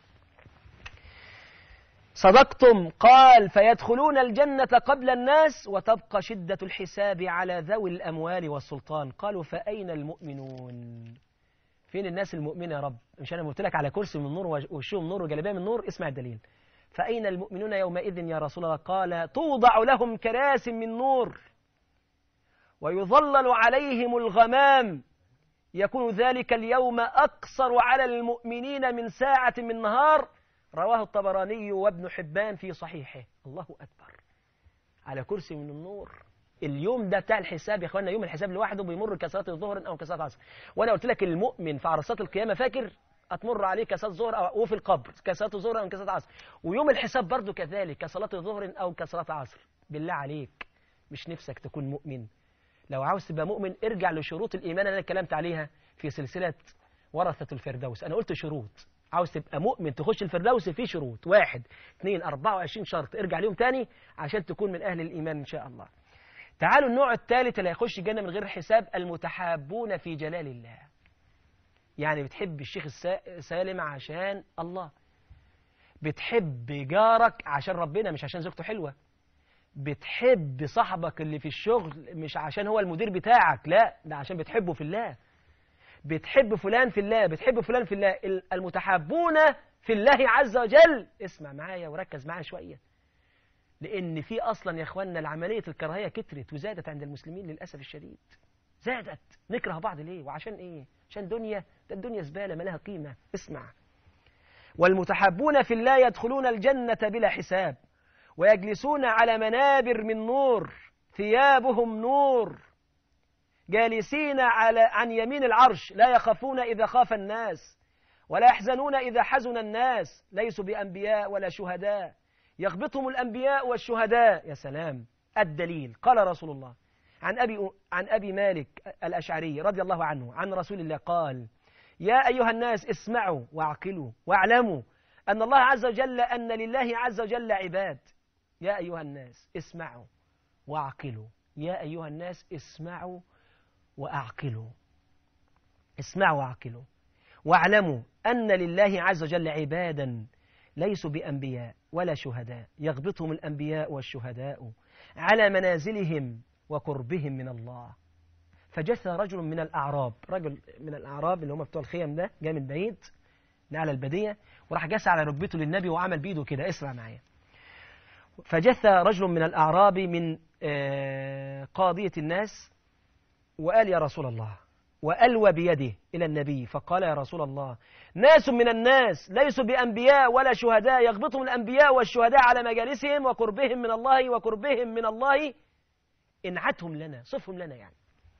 صدقتم قال فيدخلون الجنة قبل الناس وتبقى شدة الحساب على ذوي الأموال والسلطان قالوا فأين المؤمنون فين الناس المؤمنة يا رب مش أنا قلت لك على كرسي من نور وشهم نور وجلبيه من نور اسمع الدليل فأين المؤمنون يومئذ يا رسول الله قال توضع لهم كراس من نور ويظلل عليهم الغمام يكون ذلك اليوم أقصر على المؤمنين من ساعة من نهار رواه الطبراني وابن حبان في صحيحه الله أكبر على كرسي من النور اليوم ده بتاع الحساب يا اخوانا يوم الحساب لوحده بيمر كصلاه الظهر او كصلاه العصر وانا قلت لك المؤمن في عرصات القيامه فاكر هتمر عليه كصلاه الظهر او وفي القبر كصلاه الظهر او كصلاه العصر ويوم الحساب برضه كذلك كصلاه الظهر او كصلاه العصر بالله عليك مش نفسك تكون مؤمن لو عاوز تبقى مؤمن ارجع لشروط الايمان اللي انا اتكلمت عليها في سلسله ورثه الفردوس انا قلت شروط عاوز تبقى مؤمن تخش الفردوس في شروط واحد اثنين 24 شرط ارجع ليهم تاني عشان تكون من اهل الايمان ان شاء الله تعالوا النوع الثالث اللي هيخش الجنة من غير حساب المتحابون في جلال الله يعني بتحب الشيخ سالم عشان الله بتحب جارك عشان ربنا مش عشان زوجته حلوة بتحب صاحبك اللي في الشغل مش عشان هو المدير بتاعك لا ده عشان بتحبه في الله بتحب فلان في الله بتحب فلان في الله المتحابون في الله عز وجل اسمع معايا وركز معايا شوية لأن في أصلا يا أخوانا العملية الكراهية كترت وزادت عند المسلمين للأسف الشديد زادت نكره بعض ليه وعشان إيه عشان دنيا ده الدنيا زبالة ما لها قيمة اسمع والمتحابون في الله يدخلون الجنة بلا حساب ويجلسون على منابر من نور ثيابهم نور جالسين على عن يمين العرش لا يخافون إذا خاف الناس ولا يحزنون إذا حزن الناس ليسوا بأنبياء ولا شهداء يغبطهم الأنبياء والشهداء يا سلام الدليل قال رسول الله عن أبي, عن أبي مالك الأشعري رضي الله عنه عن رسول الله قال يا أيها الناس اسمعوا واعقلوا واعلموا أن الله عز وجل أن لله عز وجل عباد يا أيها الناس اسمعوا واعقلوا يا أيها الناس اسمعوا وأعقلوا اسمعوا واعقلوا واعلموا أن لله عز وجل عبادا ليسوا بأنبياء ولا شهداء يغبطهم الأنبياء والشهداء على منازلهم وقربهم من الله فجث رجل من الأعراب رجل من الأعراب اللي هم بتوع الخيم ده جاي من بعيد على البدية وراح جث على ركبته للنبي وعمل بيده كده اسمع معايا فجث رجل من الأعراب من قاضية الناس وقال يا رسول الله وألوى بيده إلى النبي فقال يا رسول الله ناس من الناس ليسوا بأنبياء ولا شهداء يغبطهم الأنبياء والشهداء على مجالسهم وقربهم من الله وقربهم من الله انعتهم لنا صفهم لنا يعني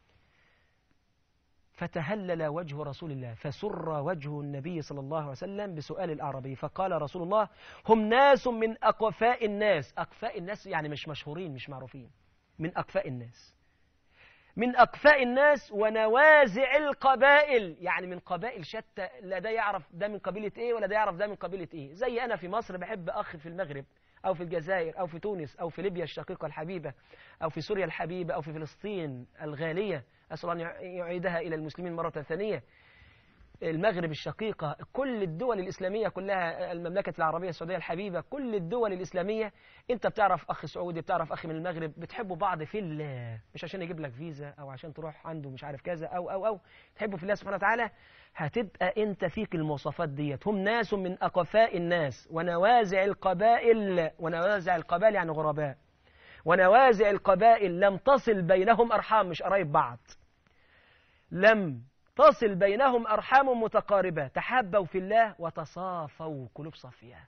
فتهلل وجه رسول الله فسر وجه النبي صلى الله عليه وسلم بسؤال الأعرابي فقال رسول الله هم ناس من أقفاء الناس أقفاء الناس يعني مش مشهورين مش معروفين من أقفاء الناس من أقفاء الناس ونوازع القبائل يعني من قبائل شتى لا ده يعرف ده من قبيلة إيه ولا ده يعرف ده من قبيلة إيه زي أنا في مصر بحب أخ في المغرب أو في الجزائر أو في تونس أو في ليبيا الشقيقة الحبيبة أو في سوريا الحبيبة أو في فلسطين الغالية أسأل أن يعيدها إلى المسلمين مرة ثانية المغرب الشقيقة كل الدول الإسلامية كلها المملكة العربية السعودية الحبيبة كل الدول الإسلامية أنت بتعرف أخ سعودي بتعرف أخ من المغرب بتحبوا بعض في الله مش عشان يجيب لك فيزا أو عشان تروح عنده مش عارف كذا أو أو أو تحبوا في الله سبحانه وتعالى هتبقى أنت فيك المواصفات ديت هم ناس من أقفاء الناس ونوازع القبائل ونوازع القبائل يعني غرباء ونوازع القبائل لم تصل بينهم أرحام مش قرايب بعض لم تصل بينهم أرحام متقاربة تحابوا في الله وتصافوا قلوب صافية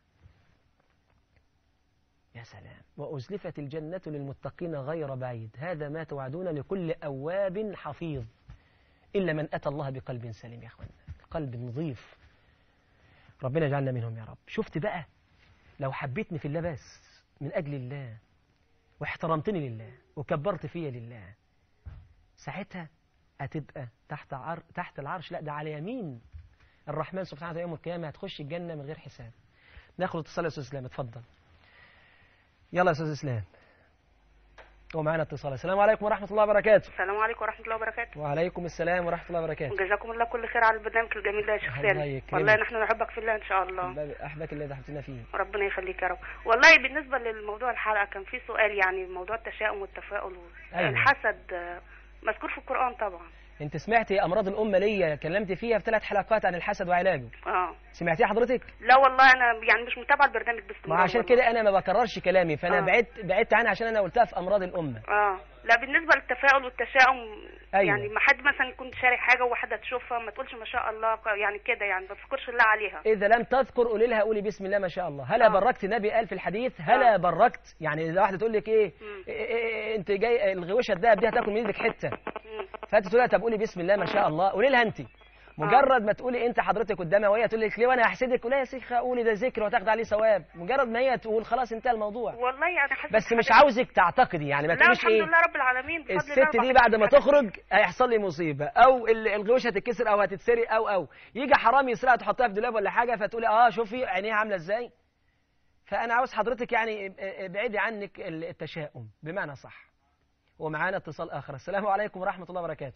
يا سلام وأزلفت الجنة للمتقين غير بعيد هذا ما توعدون لكل أواب حفيظ إلا من أتى الله بقلب سليم يا أخوانا قلب نظيف ربنا يجعلنا منهم يا رب شفت بقى لو حبيتني في الله بس من أجل الله واحترمتني لله وكبرت فيا لله ساعتها هتبقى تحت عر... تحت العرش لا ده على يمين الرحمن سبحانه وتعالى يوم القيامة هتخش الجنة من غير حساب ناخد اتصال يا أستاذ إسلام اتفضل يلا يا أستاذ إسلام هو معانا اتصال السلام عليكم ورحمة الله وبركاته السلام عليكم ورحمة الله وبركاته وعليكم السلام ورحمة الله وبركاته جزاكم الله كل خير على البرنامج الجميل ده يا شيخ الله سالم يكرمك. والله نحن نحبك في الله ان شاء الله أحبك اللي دخلتنا فيه ربنا يخليك يا رب والله بالنسبة للموضوع الحلقة كان في سؤال يعني موضوع التشاؤم والتفاؤل أيوة. الحسد آه، مذكور في القرآن طبعا انت سمعتي امراض الامه ليا كلمت فيها في ثلاث حلقات عن الحسد وعلاجه اه سمعتيها حضرتك لا والله انا يعني مش متابعة البرنامج ما باستمرار عشان والله. كده انا ما بكررش كلامي فانا آه. بعدت بعدت عنها عشان انا قلتها في امراض الامه اه لا بالنسبة للتفاؤل والتشاؤم أيوة. يعني ما حد مثلا يكون شاري حاجة وواحدة تشوفها ما تقولش ما شاء الله يعني كده يعني ما تذكرش الله عليها اذا لم تذكر قولي لها قولي بسم الله ما شاء الله هلا آه. بركت النبي قال في الحديث هلا آه. بركت يعني اذا واحده تقول لك ايه, مم. إيه, إيه, إيه انت جاي الغوشه الدهب دي هتاكل من ايدك حته مم. فانت تقول لها طب قولي بسم الله ما شاء الله قولي لها انت مجرد ما تقولي انت حضرتك قدامها وهي تقول لك ليه وانا هحسدك قولي يا شيخه قولي ده ذكر وهتاخد عليه ثواب مجرد ما هي تقول خلاص انتهى الموضوع والله يعني حاسة بس مش بحاجة- عاوزك تعتقدي يعني ما لا تقوليش الحمد ايه لله رب العالمين بفضل الله الست دي رب بعد ما العالمين. تخرج هيحصل لي مصيبه او ال- الغوشه هتتكسر او هتتسرق او او يجي حرامي يسرقها تحطها في دولاب ولا حاجه فتقولي اه شوفي عينيها عامله ازاي فانا عاوز حضرتك يعني اب- ابعدي عنك ال- التشاؤم بمعنى صح ومعانا اتصال اخر السلام عليكم ورحمه الله وبركاته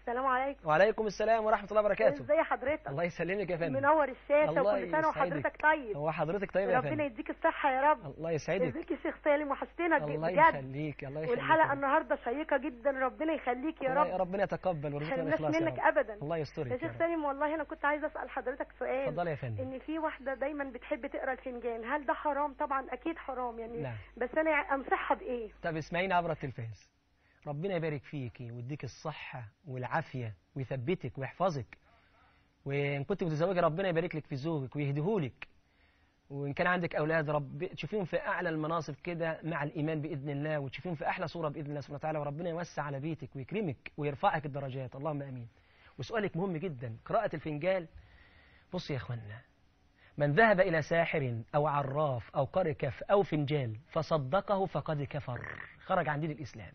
السلام عليكم وعليكم السلام ورحمه الله وبركاته ازي حضرتك الله يسلمك يا فندم منور الشاشه الله وكل سنه يسعدك. وحضرتك طيب هو حضرتك طيب يا ربنا فندم يديك الصحه يا رب الله يسعدك ازيك يا شيخ سالم وحشتنا الله بجد يخليك الله يخليك والحلقه النهارده شيقه جدا ربنا يخليك يا الله- رب ربنا يتقبل ويرزقنا حرمناش الاخلاص يا منك رب ابدا الله يسترك يا يا شيخ رب. سالم والله انا كنت عايزه اسال حضرتك سؤال اتفضلي يا فندم ان في واحده دايما بتحب تقرا الفنجان هل ده حرام طبعا اكيد حرام يعني نعم. بس انا انصحها بايه طب اسمعيني عبر التلفاز ربنا يبارك فيكي ويديك الصحة والعافية ويثبتك ويحفظك وإن كنت متزوجة ربنا يبارك لك في زوجك ويهديهولك وإن كان عندك أولاد رب تشوفيهم في أعلى المناصب كده مع الإيمان بإذن الله وتشوفيهم في أحلى صورة بإذن الله سبحانه وتعالى وربنا يوسع على بيتك ويكرمك ويرفعك الدرجات اللهم آمين وسؤالك مهم جدا قراءة الفنجان بص يا إخوانا من ذهب إلى ساحر أو عراف أو قارئ كف أو فنجال فصدقه فقد كفر خرج عن دين الإسلام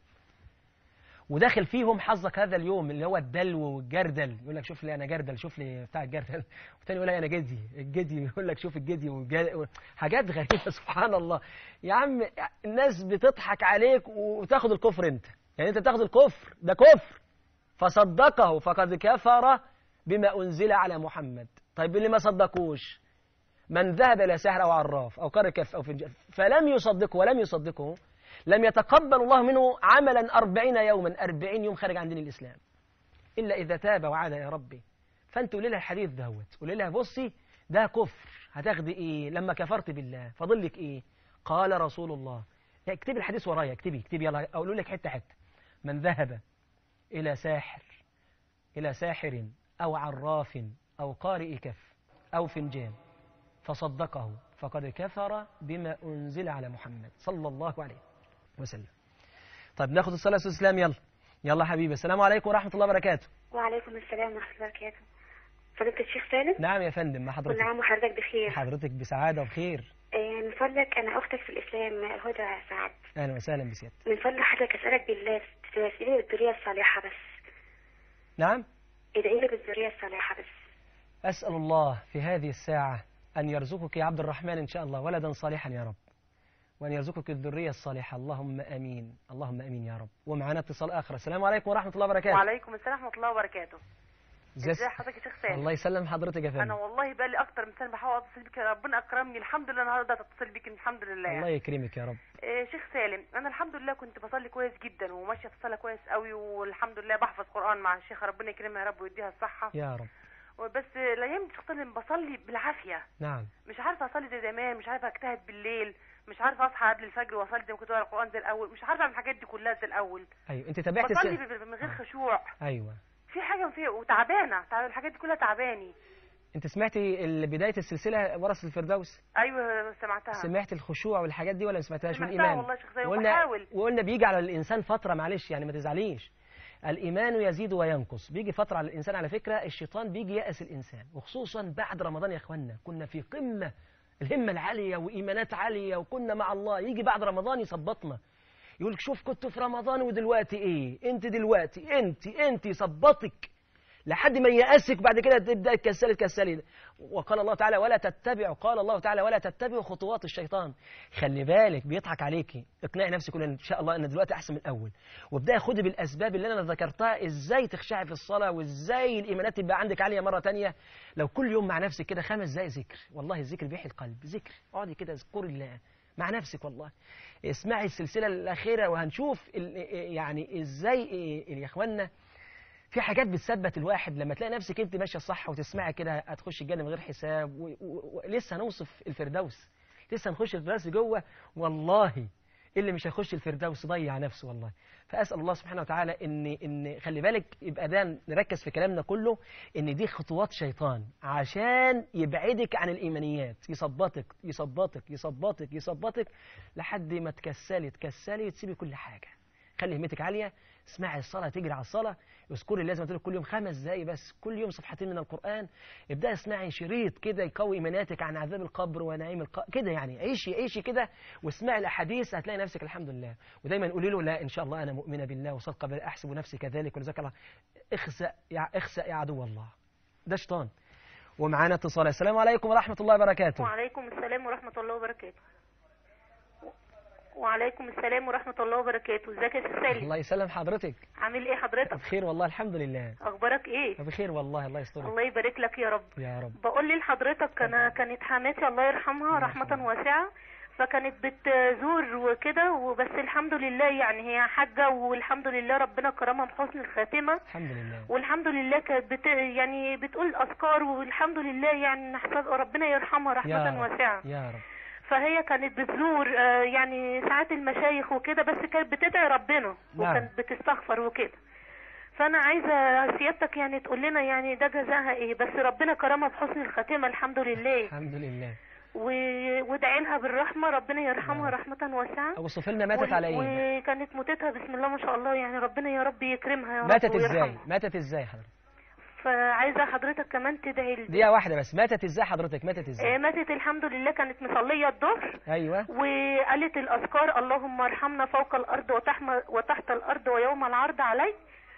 وداخل فيهم حظك هذا اليوم اللي هو الدلو والجردل يقول لك شوف لي انا جردل شوف لي بتاع الجردل والتاني يقول لك انا جدي الجدي يقول لك شوف الجدي والجد... حاجات غريبه سبحان الله يا عم الناس بتضحك عليك وتاخد الكفر انت يعني انت بتاخد الكفر ده كفر فصدقه فقد كفر بما انزل على محمد طيب اللي ما صدقوش من ذهب إلى ساحر أو عراف أو قارئ كف أو فنجان فلم يصدقه ولم يصدقه لم يتقبل الله منه عملا أربعين يوما أربعين يوم خارج عن دين الإسلام إلا إذا تاب وعاد يا ربي فأنت قولي لها الحديث دهوت قولي لها بصي ده كفر هتاخدي إيه لما كفرت بالله فاضل لك إيه قال رسول الله يعني اكتبي الحديث ورايا اكتبي اكتبي يلا أقول لك حتة حتة من ذهب إلى ساحر إلى ساحر أو عراف أو قارئ كف أو فنجان فصدقه فقد كفر بما أنزل على محمد صلى الله عليه وسلم طيب ناخد الصلاة والسلام الإسلام يلا يلا حبيبي السلام عليكم ورحمة الله وبركاته وعليكم السلام ورحمة الله وبركاته فضيلة الشيخ سالم نعم يا فندم مع كل حضرتك عام وحضرتك بخير حضرتك بسعادة وبخير آه، من فضلك أنا أختك في الإسلام هدى سعد أهلا وسهلا بسيادة من فضل حضرتك أسألك بالله تسألني بالذرية الصالحة بس نعم ادعي لي بالذرية الصالحة بس أسأل الله في هذه الساعة أن يرزقك يا عبد الرحمن إن شاء الله ولدا صالحا يا رب وأن يرزقك الذرية الصالحة اللهم أمين اللهم أمين يا رب ومعنا اتصال آخر السلام عليكم ورحمة الله وبركاته وعليكم السلام ورحمه الله وبركاته ازي ازي حضرتك يا شيخ سالم الله يسلم حضرتك يا انا فندم والله بقى لي اكتر من سنه بحاول اتصل بك ربنا اكرمني الحمد لله النهارده اتصل بك الحمد لله الله يعني. يكرمك يا رب إيه شيخ سالم انا الحمد لله كنت بصلي كويس جدا وماشيه في الصلاه كويس قوي والحمد لله بحفظ قران مع الشيخه ربنا يكرمها يا رب ويديها الصحه يا رب وبس الايام دي شيخ سالم بصلي بالعافيه نعم مش عارفه اصلي زي زمان مش عارفه اجتهد بالليل مش عارفه اصحى قبل الفجر واصلي زي ما كنت بقرا القران زي الاول مش عارفه اعمل الحاجات دي كلها زي الاول أيوة أنت تابعت بصلي الس... ب- ب- من غير خشوع أيوة في حاجه فيها وتعبانه تعب- الحاجات دي كلها تعباني أنت سمعتي ال- بداية السلسلة ورث الفردوس ايوه سمعتها سمعت الخشوع والحاجات دي ولا ما سمعتهاش سمعتها والإيمان والله يا شيخ زي وقلنا وبحاول. وقلنا بيجي على الإنسان فترة معلش يعني ما تزعليش الإيمان يزيد وينقص بيجي فترة على الإنسان على فكرة الشيطان بيجي يأس الإنسان وخصوصا بعد رمضان يا إخوانا كنا في قمة الهمة العالية وإيمانات عالية وكنا مع الله يجي بعد رمضان يثبطنا يقول لك شوف كنت في رمضان ودلوقتي إيه أنت دلوقتي أنت أنت يثبطك لحد ما يأسك بعد كده تبدأ تكسلي تكسلي وقال الله تعالى ولا تتبعوا قال الله تعالى ولا تتبعوا خطوات الشيطان خلي بالك بيضحك عليكي اقنعي نفسك كل ان شاء الله ان دلوقتي احسن من الاول وابداي خدي بالاسباب اللي انا ذكرتها ازاي تخشعي في الصلاه وازاي الايمانات تبقى عندك عاليه مره تانية لو كل يوم مع نفسك كده خمس دقائق ذكر والله الذكر بيحيي القلب ذكر اقعدي كده اذكري الله مع نفسك والله اسمعي السلسله الاخيره وهنشوف ال- يعني ازاي يا اخوانا في حاجات بتثبت الواحد لما تلاقي نفسك انت ماشيه صح وتسمعي كده هتخش الجنه من غير حساب و- و- ولسه هنوصف الفردوس لسه هنخش الفردوس جوه والله اللي مش هيخش الفردوس ضيع نفسه والله فاسال الله سبحانه وتعالى ان ان خلي بالك يبقى ده نركز في كلامنا كله ان دي خطوات شيطان عشان يبعدك عن الايمانيات يثبطك يثبطك يثبطك يثبطك لحد ما تكسلي تكسلي تسيبي كل حاجه خلي همتك عاليه اسمعي الصلاه تجري على الصلاه اذكري الله زي ما قلت لك كل يوم خمس دقايق بس كل يوم صفحتين من القران ابداي اسمعي شريط كده يقوي ايماناتك عن عذاب القبر ونعيم القبر كده يعني عيشي عيشي كده واسمعي الاحاديث هتلاقي نفسك الحمد لله ودايما قولي له لا ان شاء الله انا مؤمنه بالله وصدقه بالله احسب نفسي كذلك ولذلك الله اخسأ يا اخسأ يا عدو الله ده شيطان ومعانا اتصال السلام عليكم ورحمه الله وبركاته وعليكم السلام ورحمة الله وبركاته وعليكم السلام ورحمة الله وبركاته ازيك يا أستاذ سالم الله يسلم حضرتك عامل ايه حضرتك بخير والله الحمد لله اخبارك ايه بخير والله الله يسترك الله يبارك لك يا رب يا رب بقول لي لحضرتك انا كانت حماتي الله يرحمها الله رحمة يرحمها. واسعة فكانت بتزور وكده وبس الحمد لله يعني هي حاجة والحمد لله ربنا كرمها بحسن الخاتمة الحمد لله والحمد لله كانت بت يعني بتقول اذكار والحمد لله يعني نحسب ربنا يرحمها يا رحمة رب واسعة يا رب فهي كانت بتزور آه، يعني ساعات المشايخ وكده بس كانت بتدعي ربنا وكانت بتستغفر وكده فانا عايزه سيادتك يعني تقول لنا يعني ده جزاها ايه بس ربنا كرمها بحسن الخاتمه الحمد لله الحمد لله و- وادعي لها بالرحمه ربنا يرحمها يا رب. رحمه واسعه اوصف لنا ماتت و- على ايه وكانت موتتها بسم الله ما شاء الله يعني ربنا يا رب يكرمها يا رب ماتت ازاي ويرحمها. ماتت ازاي حضرتك فعايزه حضرتك كمان تدعي لي دقيقة واحدة بس ماتت ازاي حضرتك ماتت آه، ازاي ماتت الحمد لله كانت مصليه الظهر ايوه وقالت الأذكار اللهم ارحمنا فوق الأرض وتحم- وتحت الأرض ويوم العرض علي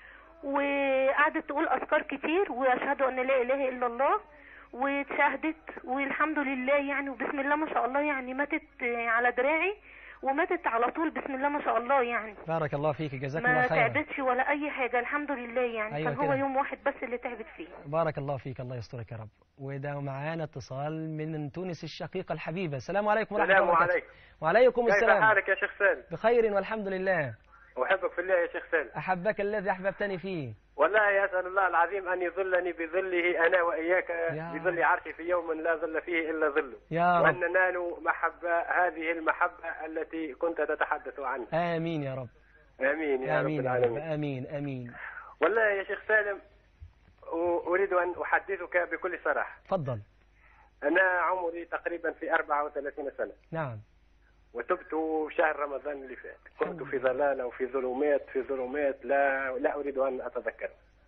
وقعدت تقول أذكار كتير وأشهد أن لا إله إلا الله واتشهدت والحمد لله يعني وبسم الله ما شاء الله يعني ماتت على دراعي وماتت على طول بسم الله ما شاء الله يعني بارك الله فيك جزاك الله ما خيرا تعبتش ولا أي حاجة الحمد لله يعني أيوة كان هو كده. يوم واحد بس اللي تعبت فيه بارك الله فيك الله يسترك يا رب وده معانا اتصال من تونس الشقيقة الحبيبة السلام عليكم ورحمة الله السلام وبركاته عليكم وعليكم كيف السلام حالك يا شيخ سالم بخير والحمد لله أحبك في الله يا شيخ سالم أحبك الذي أحببتني فيه والله أسأل الله العظيم أن يظلني بظله أنا وإياك يا بظل عرشه في يوم لا ظل فيه إلا ظله يا وأن رب ننال محبة هذه المحبة التي كنت تتحدث عنها آمين يا رب آمين يا رب آمين يا رب العالمين آمين آمين والله يا شيخ سالم أ- أريد أن أحدثك بكل صراحة تفضل أنا عمري تقريبا في 34 سنة نعم وتبت شهر رمضان اللي فات كنت الحمد في ضلالة وفي ظلمات في ظلمات لا لا أريد أن أتذكر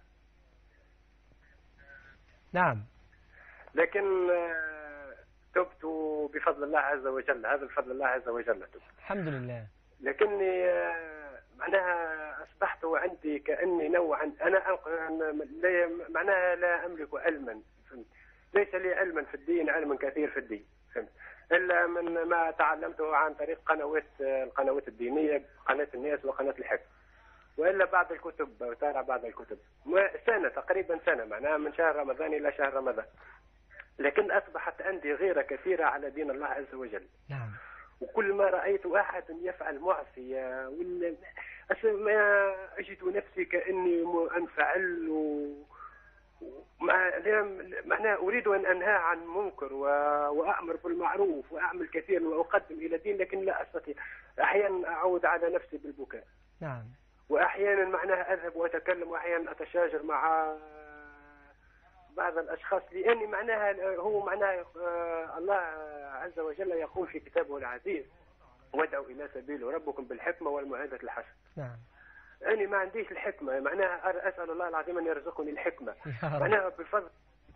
نعم لكن آه، تبت بفضل الله عز وجل هذا بفضل الله عز وجل تبت الحمد لله لكني آه، معناها أصبحت عندي كأني نوعا أنا أنق- أنا لا- معناها لا أملك علما فهمت؟ ليس لي علما في الدين علما كثير في الدين فهمت إلا من ما تعلمته عن طريق قنوات آه، القنوات الدينية قناة الناس وقناة الحكم والا بعض الكتب وتابع بعض الكتب ما- سنه تقريبا سنه معناها من شهر رمضان الى شهر رمضان لكن اصبحت عندي غيره كثيره على دين الله عز وجل نعم وكل ما رايت احد يفعل معصيه ولا أس- ما اجد نفسي كاني م- انفعل و مع- لا- معناها اريد ان انهى عن منكر و... وامر بالمعروف واعمل كثير واقدم الى الدين لكن لا استطيع احيانا اعود على نفسي بالبكاء نعم واحيانا معناها اذهب واتكلم واحيانا اتشاجر مع بعض الاشخاص لاني معناها هو معناها آه، الله عز وجل يقول في كتابه العزيز وادعوا الى سبيل ربكم بالحكمه والموعظه الحسنه نعم أنا ما عنديش الحكمة معناها أر- أسأل الله العظيم أن يرزقني الحكمة يا رب معناها بالفضل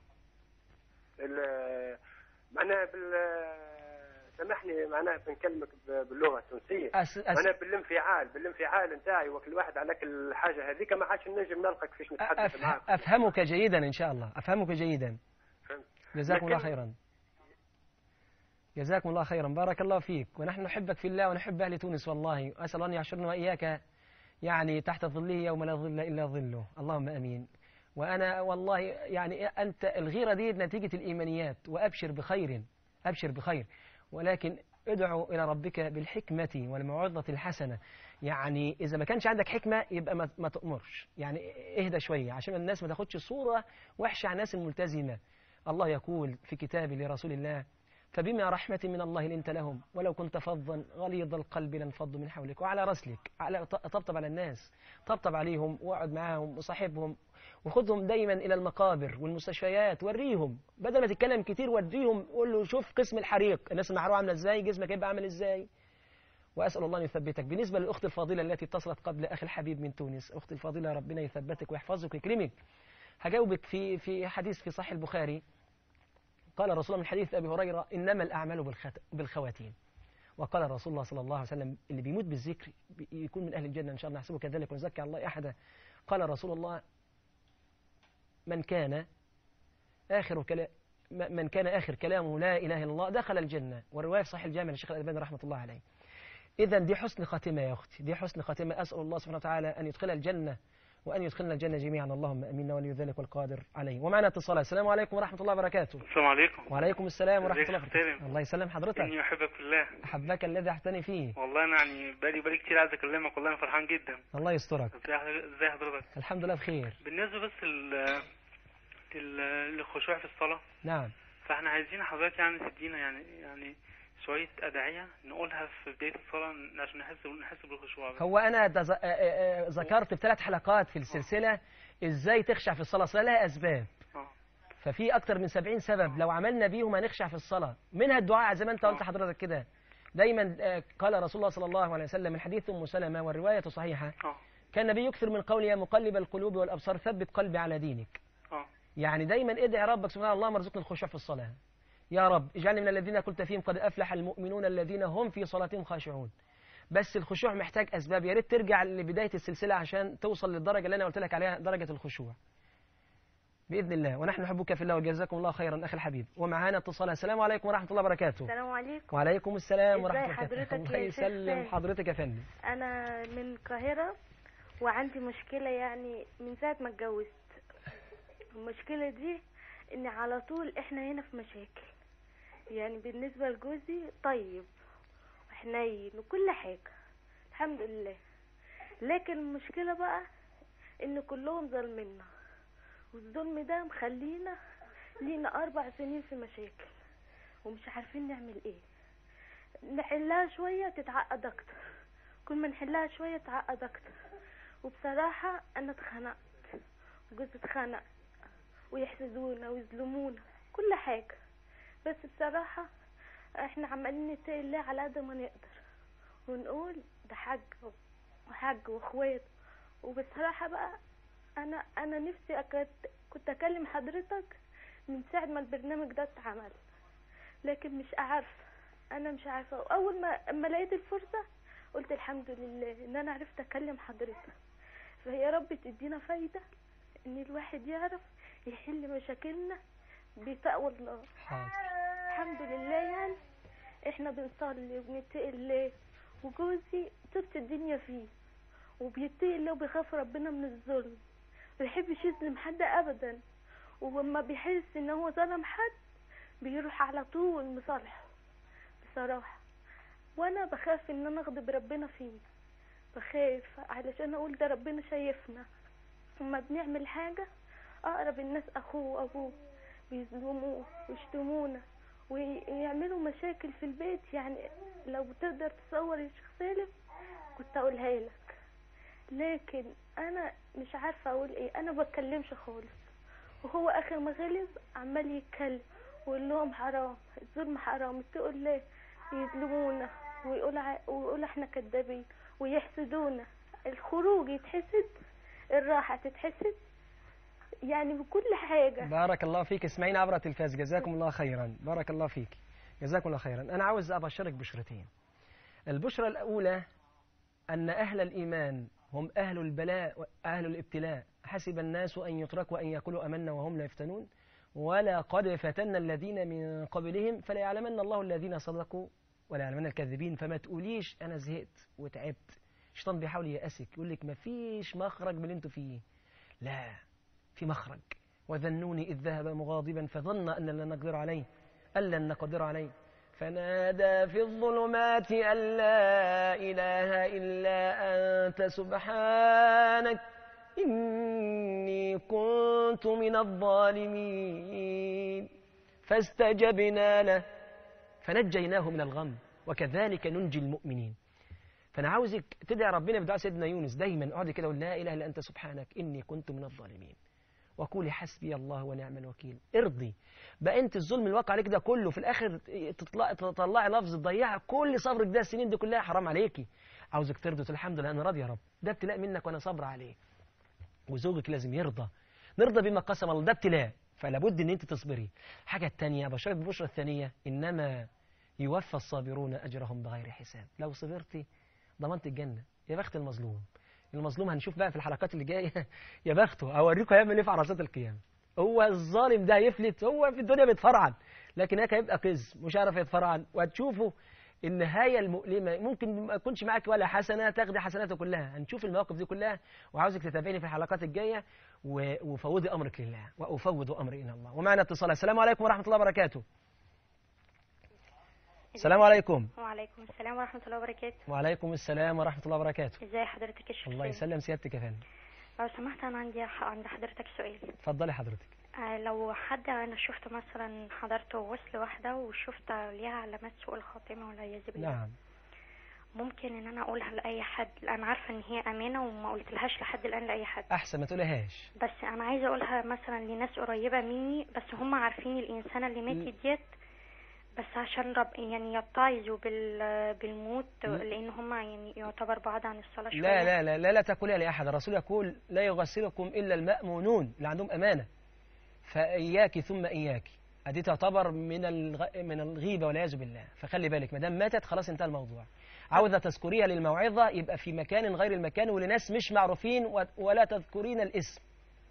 ال- معناها بال سامحني معناها بنكلمك ب- باللغة التونسية أس... أس... معناها بالانفعال بالانفعال نتاعي وكل واحد على كل حاجة هذيك ما عادش نجم نلقاك فيش نتحدث أف... معاك أفهمك جيدا إن شاء الله أفهمك جيدا فهمت؟ جزاكم الله لكن- خيرا جزاكم الله خيرا بارك الله فيك ونحن نحبك في الله ونحب أهل تونس والله أسأل أن يحشرنا وإياك يعني تحت ظله يوم لا ظل إلا ظله اللهم أمين وأنا والله يعني أنت الغيرة دي نتيجة الإيمانيات وأبشر بخير أبشر بخير ولكن ادعو إلى ربك بالحكمة والموعظة الحسنة يعني إذا ما كانش عندك حكمة يبقى ما, ما تأمرش يعني اهدى شوية عشان الناس ما تاخدش صورة وحشة عن الناس الملتزمة الله يقول في كتابه لرسول الله فبما رحمة من الله لنت لهم ولو كنت فظا غليظ القلب لانفضوا من حولك وعلى رسلك على طبطب على الناس طبطب عليهم واقعد معاهم وصاحبهم وخدهم دايما إلى المقابر والمستشفيات وريهم بدل ما تتكلم كتير وديهم قول له شوف قسم الحريق الناس المحروقة عاملة ازاي جسمك هيبقى عامل ازاي وأسأل الله أن يثبتك بالنسبة للأخت الفاضلة التي اتصلت قبل أخي الحبيب من تونس أختي الفاضلة ربنا يثبتك ويحفظك ويكرمك هجاوبك في في حديث في صحيح البخاري قال رسول الله من حديث أبي هريرة إنما الأعمال بالخت... بالخواتيم وقال رسول الله صلى الله عليه وسلم اللي بيموت بالذكر يكون من أهل الجنة إن شاء الله نحسبه كذلك ونزكي على الله أحدا قال رسول الله من كان آخر كلام من كان آخر كلامه لا إله إلا الله دخل الجنة والرواية في صحيح الجامع للشيخ الألباني رحمة الله عليه إذا دي حسن خاتمة يا أختي دي حسن خاتمة أسأل الله سبحانه وتعالى أن يدخل الجنة وأن يدخلنا الجنة جميعا اللهم أمين ولي ذلك والقادر عليه ومعنا اتصال السلام عليكم ورحمة الله وبركاته السلام عليكم وعليكم السلام ورحمة ازيك الله يا وبركاته أختي؟ الله يسلم حضرتك اني احبك في الله أحبك الذي أحتني فيه والله انا يعني بالي بالي كتير عايز اكلمك والله انا فرحان جدا الله يسترك ازي حضرتك- ازي حضرتك الحمد لله بخير بالنسبه بس ال لل- للخشوع في الصلاه نعم فاحنا عايزين حضرتك يعني تدينا يعني يعني شويه ادعيه نقولها في بدايه الصلاه عشان نحس نحس بالخشوع بس. هو أنا تز- آه، آه، آه، ذكرت في ثلاث حلقات في السلسلة إزاي تخشع في الصلاة الصلاة لها أسباب اه ففي أكتر من سبعين سبب لو عملنا بيهم هنخشع في الصلاة منها الدعاء زي ما أنت قلت حضرتك كده دايما آه، قال رسول الله صلى الله عليه وسلم من حديث أم سلمة والرواية صحيحة اه كان النبي يكثر من قول يا مقلب القلوب والأبصار ثبت قلبي على دينك اه يعني دايما ادعي ربك سبحانه اللهم ارزقني الخشوع في الصلاة يا رب اجعلني من الذين قلت فيهم قد أفلح المؤمنون الذين هم في صلاتهم خاشعون بس الخشوع محتاج أسباب يا ريت ترجع لبداية السلسلة عشان توصل للدرجة اللي أنا قلت لك عليها درجة الخشوع بإذن الله ونحن نحبك في الله وجزاكم الله خيرا أخي الحبيب ومعانا اتصال السلام عليكم ورحمة الله وبركاته السلام عليكم وعليكم السلام ازاي ورحمة الله وبركاته حضرتك الله يا شيخ يسلم سامي؟ حضرتك يا فندم انا من القاهره وعندي مشكله يعني من ساعه ما اتجوزت المشكله دي ان على طول احنا هنا في مشاكل يعني بالنسبه لجوزي طيب وحنين وكل حاجه الحمد لله لكن المشكله بقى ان كلهم ظالمينا والظلم ده مخلينا لينا اربع سنين في مشاكل ومش عارفين نعمل ايه نحلها شوية تتعقد أكتر كل ما نحلها شوية تتعقد أكتر وبصراحة أنا اتخنقت وجوزي اتخنق ويحسدونا ويظلمونا كل حاجة بس بصراحة احنا عمالين نتقي الله على قد ما نقدر ونقول ده حاج وحاج واخوات وبصراحة بقى انا انا نفسي أكد كنت اكلم حضرتك من ساعة ما البرنامج ده اتعمل لكن مش عارفة انا مش عارفة واول ما اما لقيت الفرصة قلت الحمد لله ان انا عرفت اكلم حضرتك فيا رب تدينا فايدة ان الواحد يعرف يحل مشاكلنا بتقوى الله حاضر الحمد لله يعني احنا بنصلي وبنتقي الله وجوزي طبت الدنيا فيه وبيتقي الله وبيخاف ربنا من الظلم ما بيحبش يظلم حد ابدا ولما بيحس ان هو ظلم حد بيروح على طول مصالحه بصراحة وانا بخاف ان انا اغضب ربنا فيه بخاف علشان اقول ده ربنا شايفنا لما بنعمل حاجة اقرب الناس اخوه وابوه بيظلموه ويشتمونا ويعملوا مشاكل في البيت يعني لو تقدر تصور يا شيخ سالم كنت اقولها لك لكن انا مش عارفه اقول ايه انا ما بتكلمش خالص وهو اخر ما غلب عمال يتكلم ويقول لهم حرام الظلم حرام اتقوا الله يظلمونا ويقول ع... ويقول احنا كدابين ويحسدونا الخروج يتحسد الراحه تتحسد يعني بكل حاجه بارك الله فيك اسمعينا عبر التلفاز جزاكم الله خيرا بارك الله فيك جزاكم الله خيرا أنا عاوز أبشرك بشرتين البشرة الأولى أن أهل الإيمان هم أهل البلاء وأهل الابتلاء حسب الناس أن يتركوا أن يقولوا أمنا وهم لا يفتنون ولا قد فتنا الذين من قبلهم فلا يعلمن الله الذين صدقوا ولا يعلمن الكاذبين فما تقوليش أنا زهقت وتعبت الشيطان بيحاول يأسك يقول لك مفيش مخرج من اللي انتوا فيه لا في مخرج وذنوني إذ ذهب مغاضبا فظن أن لن نقدر عليه أن لن نقدر عليه فنادى في الظلمات أن لا إله إلا أنت سبحانك إني كنت من الظالمين فاستجبنا له فنجيناه من الغم وكذلك ننجي المؤمنين فأنا عاوزك تدعي ربنا بدعاء سيدنا يونس دايما اقعدي كده ولا إله إلا أنت سبحانك إني كنت من الظالمين وقولي حسبي الله ونعم الوكيل ارضي بقى انت الظلم الواقع عليك ده كله في الاخر تطلع تطلعي لفظ تضيعي كل صبرك ده السنين دي كلها حرام عليكي عاوزك ترضي تقول الحمد لله انا راضي يا رب ده ابتلاء منك وانا صابر عليه وزوجك لازم يرضى نرضى بما قسم الله ده ابتلاء فلا بد ان انت تصبري الحاجه الثانيه بشرك بالبشرى الثانيه انما يوفى الصابرون اجرهم بغير حساب لو صبرتي ضمنت الجنه يا بخت المظلوم المظلوم هنشوف بقى في الحلقات اللي جايه يا بخته اوريكم هيعمل ايه في عرصات القيامه هو الظالم ده يفلت هو في الدنيا بيتفرعن لكن هيك هيبقى قز مش عارف يتفرعن وهتشوفوا النهاية المؤلمة ممكن ما يكونش معاك ولا حسنة تاخدي حسناته كلها هنشوف المواقف دي كلها وعاوزك تتابعني في الحلقات الجاية و- وفوضي أمرك لله وأفوض أمري إلى الله ومعنا اتصال السلام عليكم ورحمة الله وبركاته السلام عليكم وعليكم السلام ورحمة الله وبركاته وعليكم السلام ورحمة الله وبركاته ازي حضرتك يا شيخ الله سامي؟ يسلم سيادتك يا فندم لو سمحت انا عندي عند حضرتك سؤال اتفضلي حضرتك آه، لو حد انا شفت مثلا حضرته وصل واحدة وشفت ليها علامات سوء الخاتمة والعياذ بالله نعم ممكن ان انا اقولها لاي حد انا عارفة ان هي امانة وما قلتلهاش لحد الان لاي حد أحسن ما تقولهاش بس انا عايزة اقولها مثلا لناس قريبة مني بس هم عارفين الانسانة اللي ماتت ديت بس عشان رب يعني يتعظوا بال بالموت لان هم يعني يعتبر بعاد عن الصلاة شوية لا لا لا لا, لا تقولها لأحد الرسول يقول لا يغسلكم إلا المأمونون اللي عندهم أمانة فإياك ثم إياك أدي تعتبر من الغ... من الغيبة والعياذ بالله فخلي بالك ما دام ماتت خلاص انتهى الموضوع عاوزة تذكريها للموعظة يبقى في مكان غير المكان ولناس مش معروفين و... ولا تذكرين الاسم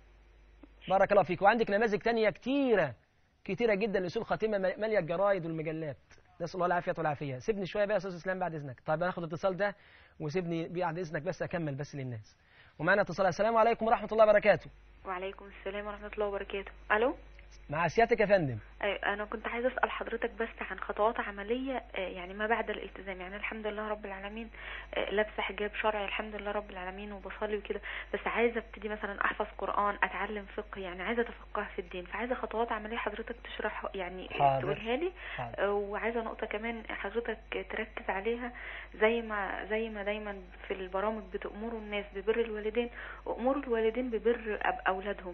بارك الله فيك وعندك نماذج تانية كتيرة كتيرة جدا لسوء الخاتمة مالية الجرايد والمجلات نسأل الله العافية والعافية سيبني شوية بقى يا أستاذ إسلام بعد إذنك طيب هاخد الاتصال ده وسيبني بعد إذنك بس أكمل بس للناس ومعنا اتصال السلام عليكم ورحمة الله وبركاته وعليكم السلام ورحمة الله وبركاته ألو مع سيادتك يا فندم أيوة، أنا كنت عايزة أسأل حضرتك بس عن خطوات عملية آه، يعني ما بعد الالتزام يعني الحمد لله رب العالمين آه، لابسة حجاب شرعي الحمد لله رب العالمين وبصلي وكده بس عايزة ابتدي مثلا أحفظ قرآن أتعلم فقه يعني عايزة أتفقه في الدين فعايزة خطوات عملية حضرتك تشرح يعني حاضر. تقولها لي حاضر. آه، وعايزة نقطة كمان حضرتك تركز عليها زي ما زي ما دايما في البرامج بتأمروا الناس ببر الوالدين وأمروا الوالدين ببر أب- أولادهم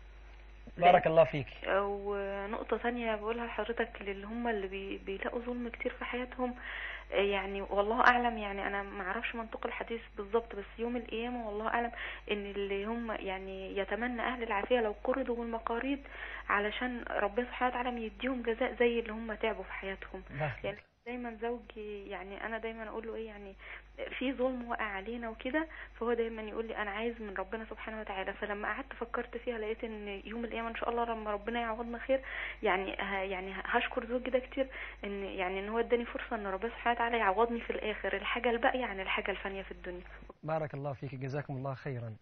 بارك الله فيك ونقطة تانية بقولها لحضرتك للي هم اللي بي بيلاقوا ظلم كتير في حياتهم آه، يعني والله أعلم يعني أنا ما أعرفش منطق الحديث بالظبط بس يوم القيامة والله أعلم إن اللي هم يعني يتمنى أهل العافية لو قرضوا بالمقاريض علشان ربنا سبحانه وتعالى يديهم جزاء زي اللي هم تعبوا في حياتهم يعني دايما زوجي يعني انا دايما اقول له ايه يعني في ظلم وقع علينا وكده فهو دايما يقول لي انا عايز من ربنا سبحانه وتعالى فلما قعدت فكرت فيها لقيت ان يوم القيامه ان شاء الله لما ربنا يعوضنا خير يعني ه يعني هشكر زوجي ده كتير ان يعني ان هو اداني فرصه ان ربنا سبحانه وتعالى يعوضني في الاخر الحاجه الباقيه عن الحاجه الفانيه في الدنيا بارك الله فيك جزاكم الله خيرا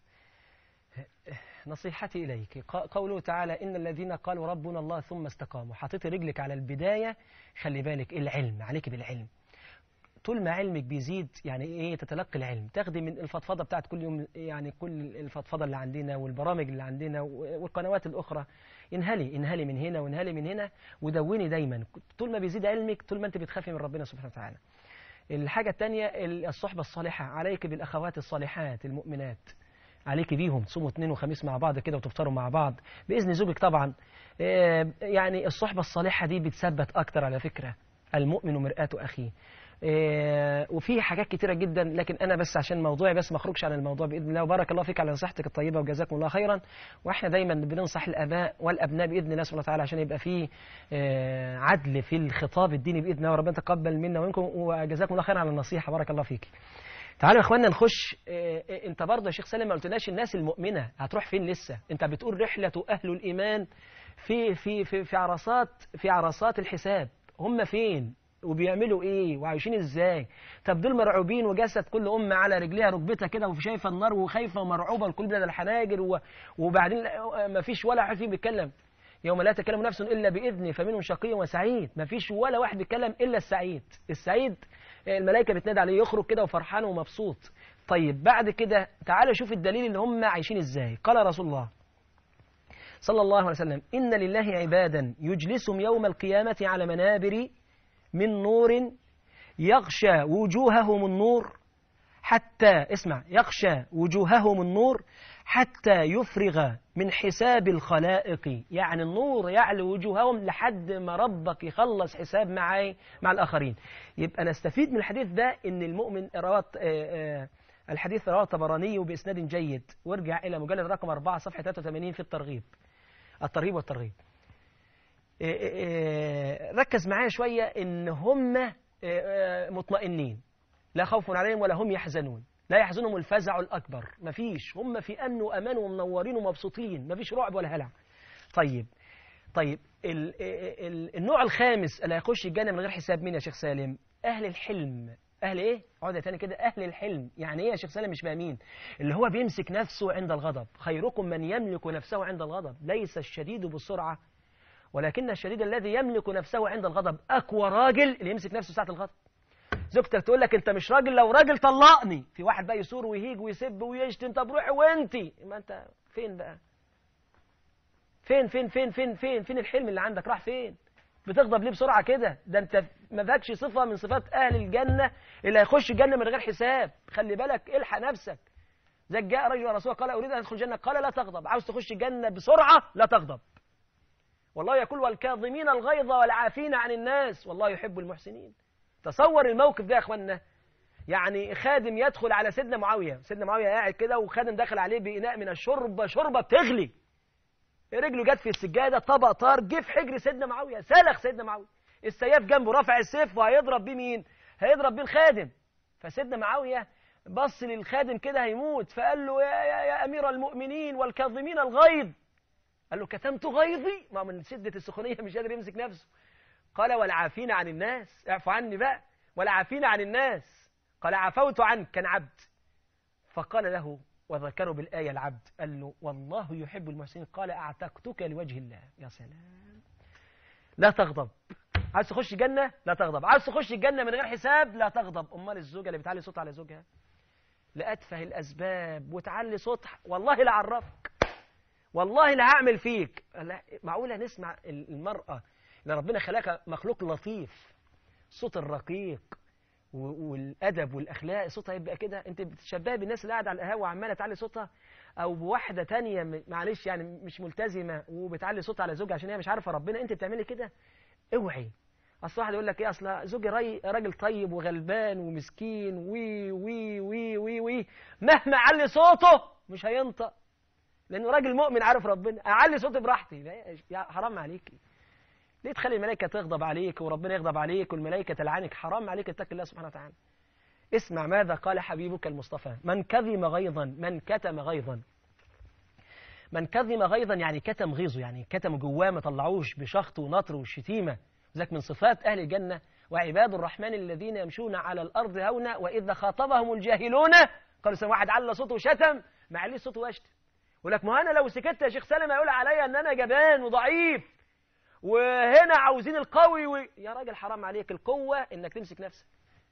نصيحتي إليك ق- قوله تعالى إن الذين قالوا ربنا الله ثم استقاموا حطيت رجلك على البداية خلي بالك العلم عليك بالعلم طول ما علمك بيزيد يعني ايه تتلقي العلم تاخدي من الفضفضه بتاعت كل يوم يعني كل الفضفضه اللي عندنا والبرامج اللي عندنا والقنوات الاخرى انهلي انهلي من هنا وانهلي من هنا ودوني دايما طول ما بيزيد علمك طول ما انت بتخافي من ربنا سبحانه وتعالى الحاجه الثانيه الصحبه الصالحه عليك بالاخوات الصالحات المؤمنات عليك بيهم تصوموا اثنين وخميس مع بعض كده وتفطروا مع بعض باذن زوجك طبعا آه، يعني الصحبه الصالحه دي بتثبت اكتر على فكره المؤمن مرآة اخيه آه، وفي حاجات كتيره جدا لكن انا بس عشان موضوعي بس ما اخرجش عن الموضوع باذن الله وبارك الله فيك على نصيحتك الطيبه وجزاكم الله خيرا واحنا دايما بننصح الاباء والابناء باذن الله سبحانه وتعالى عشان يبقى في آه، عدل في الخطاب الديني باذن الله وربنا يتقبل منا ومنكم وجزاكم الله خيرا على النصيحه بارك الله فيك تعالوا يا اخوانا نخش آه، آه، انت برضه يا شيخ سالم ما قلتناش الناس المؤمنه هتروح فين لسه انت بتقول رحله اهل الايمان في في في في عرصات في عرصات الحساب هم فين وبيعملوا ايه وعايشين ازاي طب دول مرعوبين وجسد كل ام على رجليها ركبتها كده وشايفه النار وخايفه ومرعوبه والكل بلاد الحناجر و... وبعدين ما فيش ولا واحد فيهم بيتكلم يوم لا تكلم نفس الا باذنه فمنهم شقي وسعيد ما فيش ولا واحد بيتكلم الا السعيد السعيد الملائكه بتنادي عليه يخرج كده وفرحان ومبسوط طيب بعد كده تعالى شوف الدليل ان هم عايشين ازاي قال رسول الله صلى الله عليه وسلم إن لله عبادا يجلسهم يوم القيامة على منابر من نور يغشى وجوههم النور حتى اسمع يغشى وجوههم النور حتى يفرغ من حساب الخلائق يعني النور يعلو وجوههم لحد ما ربك يخلص حساب معي مع الآخرين يبقى نستفيد من الحديث ده إن المؤمن رواه آه، آه، الحديث رواه الطبراني بإسناد جيد وارجع إلى مجلد رقم 4 صفحة 83 في الترغيب الترغيب والترغيب إيه إيه إيه، ركز معايا شوية إن هم إيه، إيه، مطمئنين لا خوف عليهم ولا هم يحزنون لا يحزنهم الفزع الأكبر مفيش هم في أمن وأمان ومنورين ومبسوطين مفيش رعب ولا هلع طيب طيب ال ال النوع الخامس اللي هيخش الجنة من غير حساب مين يا شيخ سالم أهل الحلم أهل إيه؟ عودة تاني كده أهل الحلم يعني إيه يا شيخ سالم مش فاهمين اللي هو بيمسك نفسه عند الغضب خيركم من يملك نفسه عند الغضب ليس الشديد بالسرعة ولكن الشديد الذي يملك نفسه عند الغضب أقوى راجل اللي يمسك نفسه ساعة الغضب زوجتك تقول لك انت مش راجل لو راجل طلقني في واحد بقى يثور ويهيج ويسب ويشتم طب روحي وانتي ما انت فين بقى فين فين فين فين فين فين الحلم اللي عندك راح فين بتغضب ليه بسرعه كده ده انت ما فاكش صفه من صفات اهل الجنه اللي هيخش الجنه من غير حساب خلي بالك الحق نفسك زي جاء رجل يا رسول الله قال اريد ان ادخل الجنه قال لا تغضب عاوز تخش الجنه بسرعه لا تغضب والله يقول والكاظمين الغيظ والعافين عن الناس والله يحب المحسنين تصور الموقف ده يا اخوانا يعني خادم يدخل على سيدنا معاويه سيدنا معاويه قاعد كده وخادم دخل عليه باناء من الشرب شوربه بتغلي رجله جت في السجاده طبق طار جه في حجر سيدنا معاويه سلخ سيدنا معاويه السياف جنبه رافع السيف وهيضرب بيه مين هيضرب بيه الخادم فسيدنا معاويه بص للخادم كده هيموت فقال له يا, يا, يا امير المؤمنين والكاظمين الغيظ قال له كتمت غيظي ما من شده السخونيه مش قادر يمسك نفسه قال والعافين عن الناس اعفوا عني بقى والعافين عن الناس قال عفوت عنك كان عبد فقال له وذكروا بالآية العبد قال له والله يحب المحسنين قال أعتقتك لوجه الله يا سلام لا تغضب عايز تخش جنة لا تغضب عايز تخش الجنة من غير حساب لا تغضب أمال الزوجة اللي بتعلي صوتها على زوجها لأتفه الأسباب وتعلي صوتها والله لا عرفك والله لا هعمل فيك لا معقولة نسمع المرأة ان ربنا خلقها مخلوق لطيف صوت الرقيق والادب والاخلاق صوتها يبقى كده انت بتشبهها بالناس اللي قاعده على القهوه وعماله تعلي صوتها او بواحده تانية معلش يعني مش ملتزمه وبتعلي صوتها على زوجها عشان هي مش عارفه ربنا انت بتعملي كده اوعي اصل واحد يقول لك ايه اصل زوجي ري راجل طيب وغلبان ومسكين وي وي وي وي وي مهما علي صوته مش هينطق لانه راجل مؤمن عارف ربنا اعلي صوتي براحتي يا حرام عليكي ليه تخلي الملائكة تغضب عليك وربنا يغضب عليك والملائكة تلعنك حرام عليك اتق الله سبحانه وتعالى اسمع ماذا قال حبيبك المصطفى من كظم غيظا من كتم غيظا من كظم غيظا يعني كتم غيظه يعني كتم جواه ما طلعوش بشخط ونطر وشتيمة ذلك من صفات أهل الجنة وعباد الرحمن الذين يمشون على الأرض هونا وإذا خاطبهم الجاهلون قالوا سمع واحد على صوته وشتم ما عليه صوته واشتم يقول لك ما أنا لو سكت يا شيخ سلمة يقول عليا أن أنا جبان وضعيف وهنا عاوزين القوي و... يا راجل حرام عليك القوة انك تمسك نفسك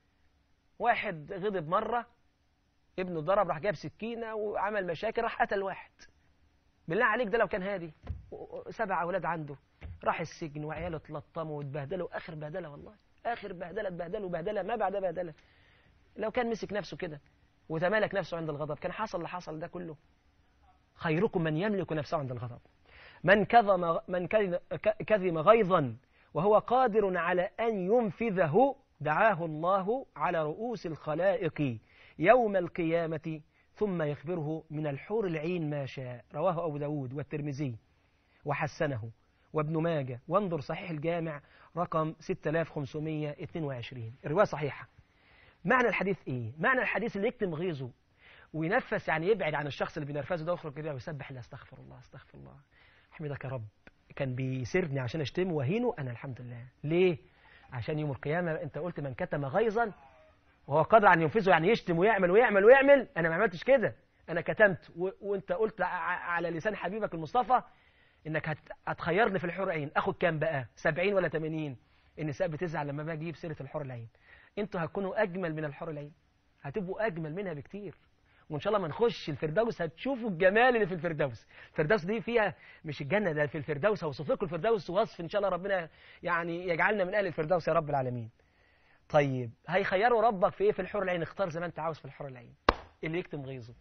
واحد غضب مرة ابنه ضرب راح جاب سكينة وعمل مشاكل راح قتل واحد بالله عليك ده لو كان هادي سبع أولاد عنده راح السجن وعياله اتلطموا واتبهدلوا آخر بهدلة والله آخر بهدلة اتبهدلوا بهدلة ما بعد بهدلة لو كان مسك نفسه كده وتمالك نفسه عند الغضب كان حصل اللي حصل ده كله خيركم من يملك نفسه عند الغضب من كظم من كظم غيظا وهو قادر على أن ينفذه دعاه الله على رؤوس الخلائق يوم القيامة ثم يخبره من الحور العين ما شاء رواه أبو داود والترمذي وحسنه وابن ماجه وانظر صحيح الجامع رقم 6522 الرواية صحيحة معنى الحديث إيه؟ معنى الحديث اللي يكتم غيظه وينفس يعني يبعد عن الشخص اللي بينرفزه ده ويخرج كده ويسبح الله استغفر الله استغفر الله احمدك يا رب كان بيسرني عشان اشتمه واهينه انا الحمد لله ليه عشان يوم القيامه انت قلت من كتم غيظا وهو قادر على ينفذه يعني يشتم ويعمل ويعمل ويعمل انا ما عملتش كده انا كتمت و... وانت قلت على لسان حبيبك المصطفى انك هت... هتخيرني في الحور العين اخد كام بقى 70 ولا 80 النساء بتزعل لما باجي اجيب سيره الحور العين انتوا هتكونوا اجمل من الحور العين هتبقوا اجمل منها بكتير وان شاء الله ما نخش الفردوس هتشوفوا الجمال اللي في الفردوس الفردوس دي فيها مش الجنه ده في الفردوس هوصف لكم الفردوس وصف ان شاء الله ربنا يعني يجعلنا من اهل الفردوس يا رب العالمين طيب هيخيروا ربك في ايه في الحور العين اختار زي ما انت عاوز في الحور العين اللي يكتم غيظه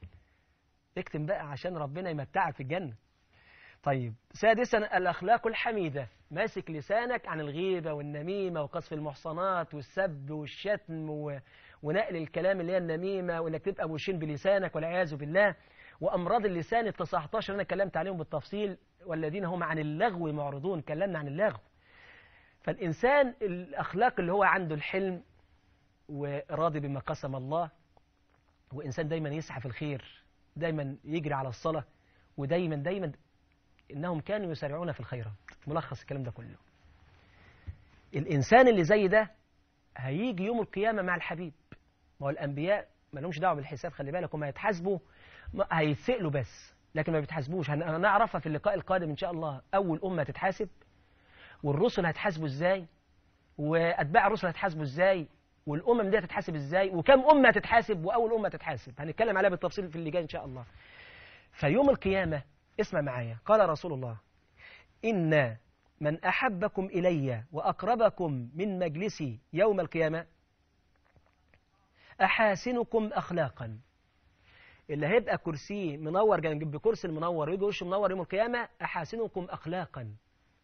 اكتم بقى عشان ربنا يمتعك في الجنه طيب سادسا الاخلاق الحميده ماسك لسانك عن الغيبه والنميمه وقذف المحصنات والسب والشتم و... ونقل الكلام اللي هي النميمة وانك تبقى مشين بلسانك والعياذ بالله وأمراض اللسان ال 19 أنا اتكلمت عليهم بالتفصيل والذين هم عن اللغو معرضون اتكلمنا عن اللغو فالإنسان الأخلاق اللي هو عنده الحلم وراضي بما قسم الله وإنسان دايما يسعى في الخير دايما يجري على الصلاة ودايما دايما إنهم كانوا يسارعون في الخيرات ملخص الكلام ده كله الإنسان اللي زي ده هيجي يوم القيامة مع الحبيب ما هو الأنبياء ما لهمش دعوة بالحساب خلي بالك هم هيتحاسبوا ما- هيتسألوا بس لكن ما بيتحاسبوش هن- هنعرفها في اللقاء القادم إن شاء الله أول أمة تتحاسب والرسل هتحاسبوا إزاي وأتباع الرسل هتحاسبوا إزاي والأمم دي هتتحاسب إزاي وكم أمة تتحاسب وأول أمة تتحاسب هنتكلم عليها بالتفصيل في اللي جاي إن شاء الله فيوم القيامة اسمع معايا قال رسول الله إن من أحبكم إلي وأقربكم من مجلسي يوم القيامة أحاسنكم أخلاقا اللي هيبقى كرسيه منور جنب كرسي المنور ويجي وشه منور يوم القيامة أحاسنكم أخلاقا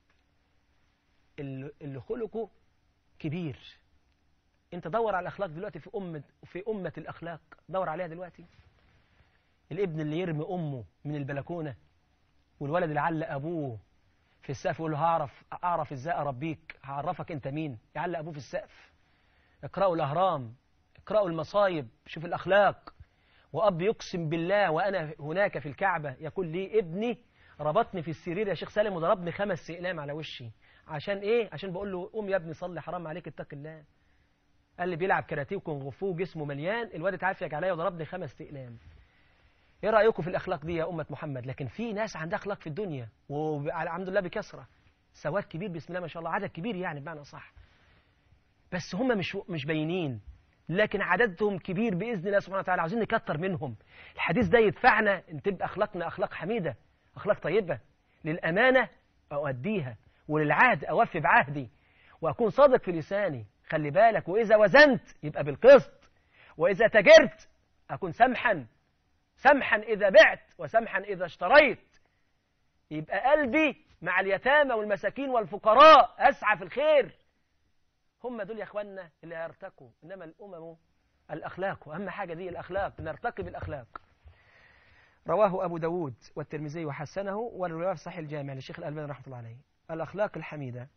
اللي اللي خلقه كبير انت دور على الأخلاق دلوقتي في أمة في أمة الأخلاق دور عليها دلوقتي الابن اللي يرمي أمه من البلكونة والولد اللي علق أبوه في السقف يقول له هعرف أعرف إزاي أربيك هعرفك أنت مين يعلق أبوه في السقف اقرأوا الأهرام اقرأوا المصايب شوف الأخلاق وأب يقسم بالله وأنا هناك في الكعبة يقول لي ابني ربطني في السرير يا شيخ سالم وضربني خمس اقلام على وشي عشان ايه عشان بقول له قوم يا ابني صلي حرام عليك اتق الله قال لي بيلعب كاراتيه وكونغ فو جسمه مليان الواد اتعافيك عليا وضربني خمس اقلام ايه رايكم في الاخلاق دي يا امه محمد لكن في ناس عندها اخلاق في الدنيا والحمد لله بكثره سواد كبير بسم الله ما شاء الله عدد كبير يعني بمعنى صح بس هم مش مش باينين لكن عددهم كبير باذن الله سبحانه وتعالى عاوزين نكتر منهم الحديث ده يدفعنا ان تبقى اخلاقنا اخلاق حميده اخلاق طيبه للامانه اؤديها وللعهد اوفي بعهدي واكون صادق في لساني خلي بالك واذا وزنت يبقى بالقسط واذا تجرت اكون سمحا سمحا اذا بعت وسمحا اذا اشتريت يبقى قلبي مع اليتامى والمساكين والفقراء اسعى في الخير هم دول يا اخوانا اللي هيرتقوا انما الامم الاخلاق واهم حاجه دي الاخلاق نرتقي بالاخلاق رواه ابو داود والترمذي وحسنه والروايه في صحيح الجامع للشيخ الالباني رحمه الله عليه الاخلاق الحميده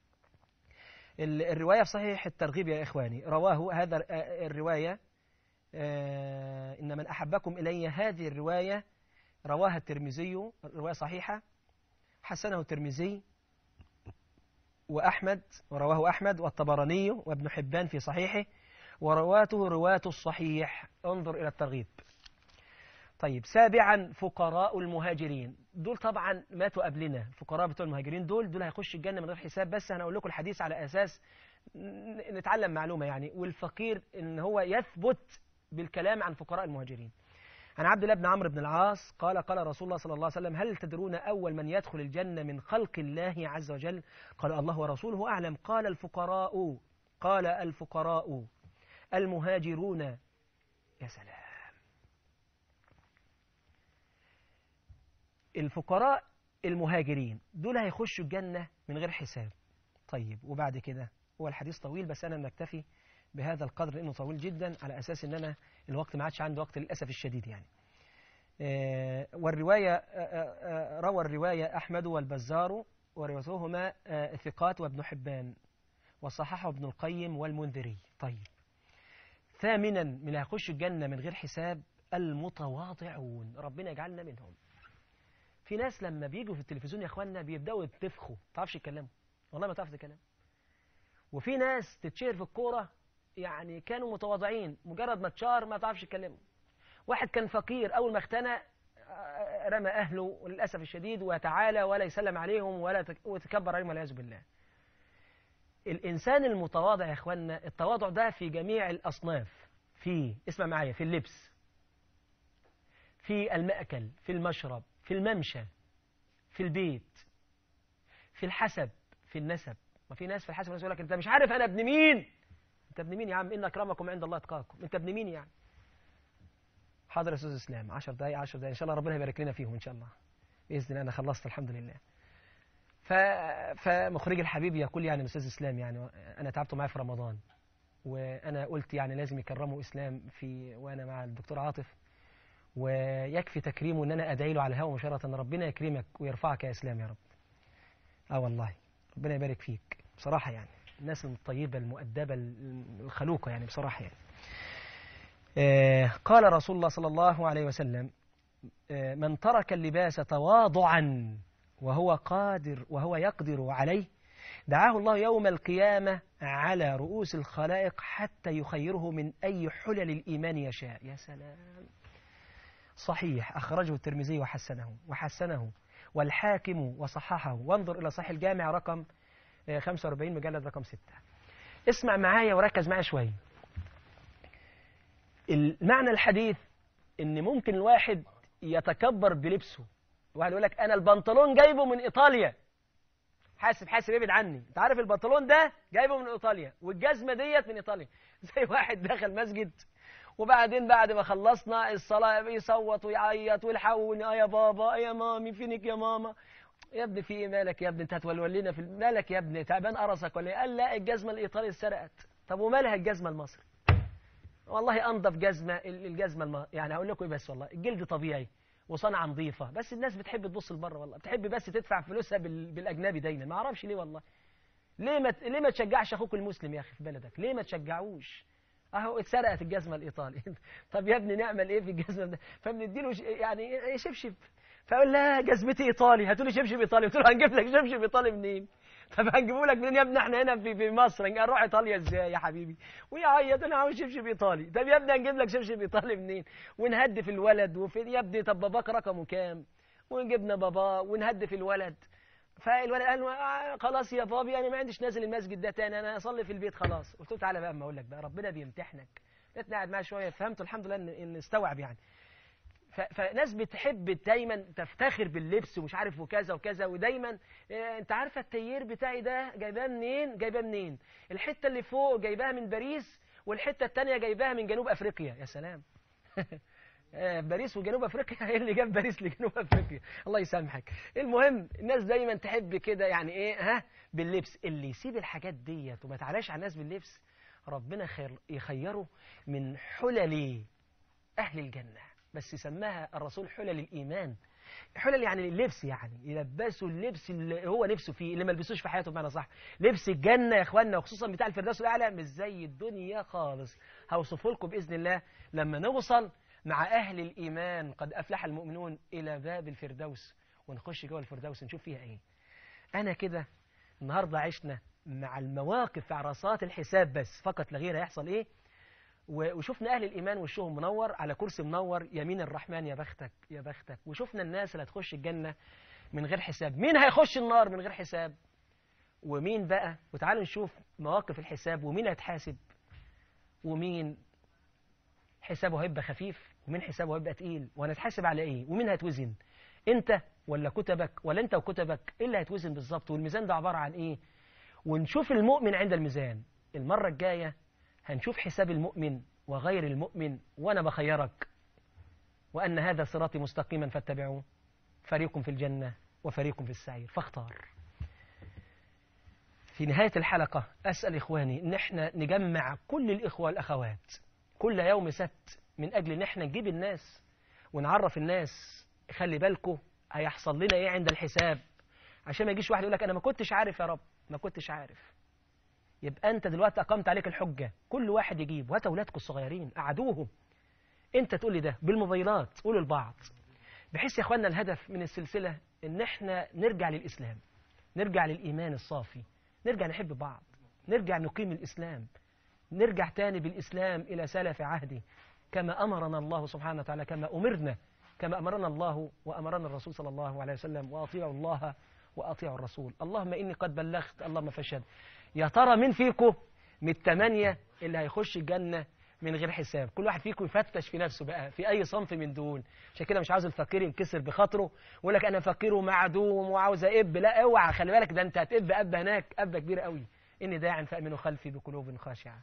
ال- الروايه في صحيح الترغيب يا اخواني رواه هذا آه، الروايه آه، ان من احبكم الي هذه الروايه رواها الترمذي الروايه صحيحه حسنه الترمذي وأحمد ورواه أحمد والطبراني وابن حبان في صحيحه ورواته رواة الصحيح انظر إلى الترغيب طيب سابعا فقراء المهاجرين دول طبعا ماتوا قبلنا الفقراء بتوع المهاجرين دول دول هيخشوا الجنة من غير حساب بس أنا أقول لكم الحديث على أساس ن- نتعلم معلومة يعني والفقير إن هو يثبت بالكلام عن فقراء المهاجرين عن عبد الله بن عمرو بن العاص قال قال رسول الله صلى الله عليه وسلم هل تدرون أول من يدخل الجنة من خلق الله عز وجل قال الله ورسوله أعلم قال الفقراء قال الفقراء المهاجرون يا سلام الفقراء المهاجرين دول هيخشوا الجنة من غير حساب طيب وبعد كده هو الحديث طويل بس أنا نكتفي بهذا القدر لأنه طويل جدا على أساس أن أنا الوقت ما عادش عندي وقت للأسف الشديد يعني آه، والرواية آه، آه، آه، روى الرواية أحمد والبزار وروايتهما آه، ثقات وابن حبان وصححه ابن القيم والمنذري طيب ثامنا من اللي هيخشوا الجنة من غير حساب المتواضعون ربنا يجعلنا منهم في ناس لما بيجوا في التلفزيون يا اخوانا بيبداوا يتفخوا ما تعرفش يتكلموا والله ما تعرف تتكلم وفي ناس تتشهر في الكوره يعني كانوا متواضعين مجرد ما تشار ما تعرفش يتكلموا واحد كان فقير اول ما اختنى آه، رمى اهله للاسف الشديد وتعالى ولا يسلم عليهم ولا تك- ويتكبر عليهم والعياذ بالله الانسان المتواضع يا اخوانا التواضع ده في جميع الاصناف في اسمع معايا في اللبس في المأكل في المشرب في الممشى في البيت في الحسب في النسب ما في ناس في الحسب الناس يقول لك انت مش عارف انا ابن مين انت ابن مين يا عم ان اكرمكم عند الله اتقاكم انت ابن مين يعني حاضر يا استاذ اسلام 10 دقايق 10 دقايق ان شاء الله ربنا يبارك لنا فيهم ان شاء الله باذن الله انا خلصت الحمد لله ف... فمخرج الحبيب يقول يعني الاستاذ اسلام يعني انا تعبت معاه في رمضان وانا قلت يعني لازم يكرموا اسلام في وانا مع الدكتور عاطف ويكفي تكريمه ان انا ادعي له على الهواء مباشره ان ربنا يكرمك ويرفعك يا اسلام يا رب اه والله ربنا يبارك فيك بصراحه يعني الناس الطيبه المؤدبه الخلوقه يعني بصراحه يعني آه قال رسول الله صلى الله عليه وسلم آه من ترك اللباس تواضعا وهو قادر وهو يقدر عليه دعاه الله يوم القيامة على رؤوس الخلائق حتى يخيره من أي حلل الإيمان يشاء يا سلام صحيح أخرجه الترمذي وحسنه وحسنه والحاكم وصححه وانظر إلى صحيح الجامع رقم آه، 45 مجلد رقم 6 اسمع معايا وركز معايا شوية المعنى الحديث ان ممكن الواحد يتكبر بلبسه واحد يقول لك انا البنطلون جايبه من ايطاليا حاسب حاسب ابعد عني انت عارف البنطلون ده جايبه من ايطاليا والجزمه ديت من ايطاليا زي واحد دخل مسجد وبعدين بعد ما خلصنا الصلاه يصوت ويعيط ويلحقوني اه يا بابا اه يا مامي فينك يا ماما يا ابني في ايه مالك يا ابني انت هتولولنا في مالك يا ابني تعبان قرصك ولا ايه قال لا الجزمه الايطالي اتسرقت طب ومالها الجزمه المصري والله انضف جزمه ال- الجزمه الم... يعني هقول لكم ايه بس والله الجلد طبيعي وصنعه نظيفه بس الناس بتحب تبص لبره والله بتحب بس تدفع فلوسها بال... بالاجنبي دايما ما اعرفش ليه والله ليه ما ت- ليه ما تشجعش اخوك المسلم يا اخي في بلدك ليه ما تشجعوش اهو اتسرقت الجزمه الايطالي طب يا ابني نعمل ايه في الجزمه ده فبنديله ش... يعني إيه شبشب فاقول لا جزمتي ايطالي هاتوا لي شبشب ايطالي قلت له هنجيب لك شبشب ايطالي منين طب هنجيبه لك منين يا ابني احنا هنا في في مصر نروح ايطاليا ازاي يا حبيبي ويعيط انا عاوز شبشب ايطالي طب يا ابني هنجيب لك شبشب ايطالي منين ونهدف الولد وفين يا ابني طب باباك رقمه كام ونجيبنا باباه ونهدف الولد فالولد قال آه خلاص يا بابي انا ما عنديش نازل المسجد ده تاني انا اصلي في البيت خلاص قلت له تعالى بقى اما اقول لك بقى ربنا بيمتحنك لقيتني قاعد معاه شويه فهمت الحمد لله ان ان استوعب يعني ف- فناس بتحب دايما تفتخر باللبس ومش عارف وكذا وكذا ودايما آه، انت عارفه التيير بتاعي ده جايباه منين جايباه منين الحته اللي فوق جايباها من باريس والحته الثانيه جايباها من جنوب افريقيا يا سلام آه، باريس وجنوب افريقيا ايه اللي جاب باريس لجنوب افريقيا الله يسامحك المهم الناس دايما تحب كده يعني ايه ها باللبس اللي يسيب الحاجات ديت وما تعلاش على الناس باللبس ربنا خير يخيره من حلل اهل الجنه بس سماها الرسول حلل الايمان حلل يعني اللبس يعني يلبسوا اللبس اللي هو نفسه فيه اللي ما لبسوش في حياته بمعنى صح لبس الجنه يا اخواننا وخصوصا بتاع الفردوس الاعلى مش زي الدنيا خالص هوصفه لكم باذن الله لما نوصل مع اهل الايمان قد افلح المؤمنون الى باب الفردوس ونخش جوه الفردوس نشوف فيها ايه انا كده النهارده عشنا مع المواقف في عرصات الحساب بس فقط لا غير هيحصل ايه و- وشفنا أهل الإيمان وشهم منور على كرسي منور يمين الرحمن يا بختك يا بختك وشفنا الناس اللي هتخش الجنة من غير حساب مين هيخش النار من غير حساب ومين بقى وتعالوا نشوف مواقف الحساب ومين هيتحاسب ومين حسابه هيبقى خفيف ومين حسابه هيبقى تقيل وهنتحاسب على ايه ومين هيتوزن انت ولا كتبك ولا انت وكتبك ايه اللي هيتوزن بالظبط والميزان ده عبارة عن ايه ونشوف المؤمن عند الميزان المرة الجاية هنشوف حساب المؤمن وغير المؤمن وأنا بخيرك وأن هذا صراطي مستقيما فاتبعوه فريق في الجنة وفريق في السعير فاختار في نهاية الحلقة أسأل إخواني إن احنا نجمع كل الإخوة والأخوات كل يوم سبت من أجل إن احنا نجيب الناس ونعرف الناس خلي بالكم هيحصل لنا إيه عند الحساب عشان ما يجيش واحد يقول لك أنا ما كنتش عارف يا رب ما كنتش عارف يبقى انت دلوقتي اقمت عليك الحجه كل واحد يجيب وهات اولادكم الصغيرين قعدوهم انت تقول لي ده بالموبايلات قولوا لبعض بحيث يا اخوانا الهدف من السلسله ان احنا نرجع للاسلام نرجع للايمان الصافي نرجع نحب بعض نرجع نقيم الاسلام نرجع تاني بالاسلام الى سلف عهده كما امرنا الله سبحانه وتعالى كما امرنا كما امرنا الله وامرنا الرسول صلى الله عليه وسلم واطيعوا الله واطيعوا الرسول اللهم اني قد بلغت اللهم فاشهد يا ترى مين فيكم من الثمانية اللي هيخش الجنة من غير حساب كل واحد فيكم يفتش في نفسه بقى في أي صنف من دول عشان كده مش عاوز الفقير ينكسر بخاطره ويقول لك أنا فقير ومعدوم وعاوز أب لا اوعى خلي بالك ده أنت هتب أب هناك أب كبير قوي إني داع فأمنوا خلفي بقلوب خاشعة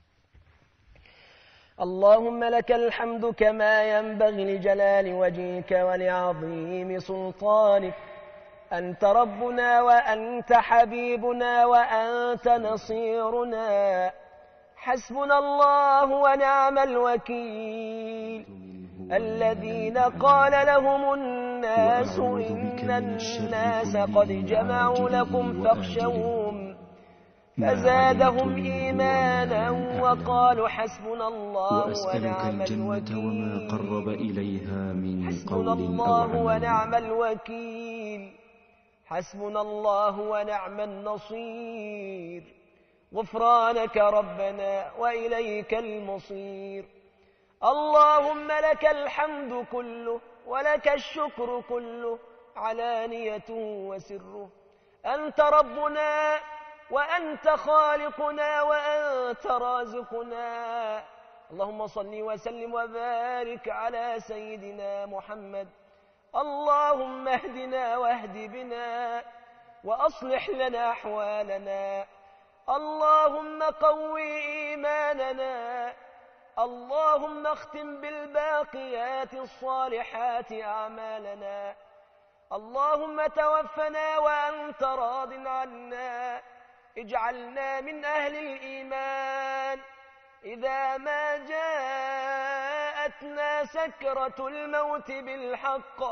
اللهم لك الحمد كما ينبغي لجلال وجهك ولعظيم سلطانك أنت ربنا وأنت حبيبنا وأنت نصيرنا حسبنا الله ونعم الوكيل الذين قال لهم الناس إن الناس قد جمعوا لكم فاخشوهم فزادهم إيمانا وقالوا حسبنا الله وأسألك ونعم الجنة وما الوكيل قرب إليها من حسبنا قول أو الله عمل ونعم الوكيل حسبنا الله ونعم النصير غفرانك ربنا وإليك المصير اللهم لك الحمد كله ولك الشكر كله علانيته وسره أنت ربنا وأنت خالقنا وأنت رازقنا اللهم صل وسلم وبارك على سيدنا محمد اللهم اهدنا واهد بنا وأصلح لنا أحوالنا اللهم قوي إيماننا اللهم اختم بالباقيات الصالحات أعمالنا اللهم توفنا وأنت راض عنا اجعلنا من أهل الإيمان إذا ما جاءتنا سكرة الموت بالحق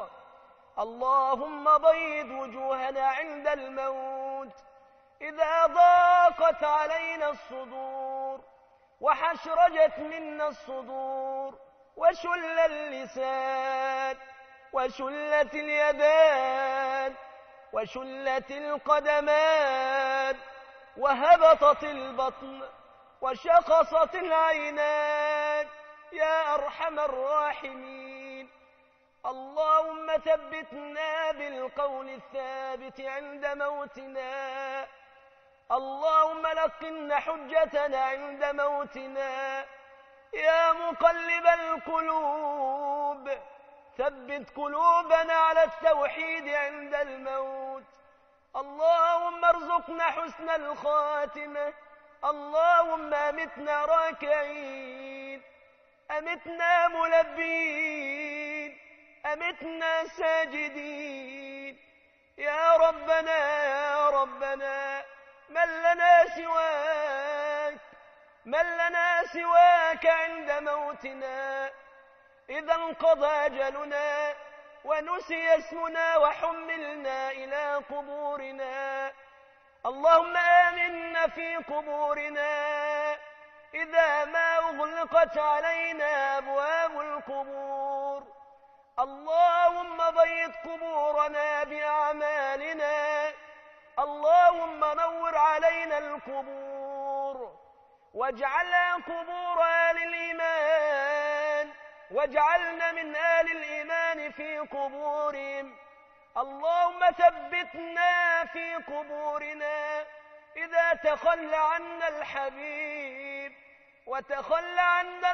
اللهم بيض وجوهنا عند الموت إذا ضاقت علينا الصدور وحشرجت منا الصدور وشل اللسان وشلت اليدان وشلت القدمان وهبطت البطن وشخصت العينان يا أرحم الراحمين اللهم ثبتنا بالقول الثابت عند موتنا اللهم لقنا حجتنا عند موتنا يا مقلب القلوب ثبت قلوبنا على التوحيد عند الموت اللهم ارزقنا حسن الخاتمة اللهم أمتنا راكعين أمتنا ملبين أمتنا ساجدين يا ربنا يا ربنا من لنا سواك من لنا سواك عند موتنا إذا انقضى أجلنا ونسي اسمنا وحملنا إلى قبورنا اللهم آمنا في قبورنا إذا ما أغلقت علينا أبواب القبور اللهم بيض قبورنا بأعمالنا اللهم نور علينا القبور واجعلها قبور آل الإيمان واجعلنا من آل الإيمان في قبورهم اللهم ثبتنا في قبورنا إذا تخلى عنا الحبيب وتخلى عنا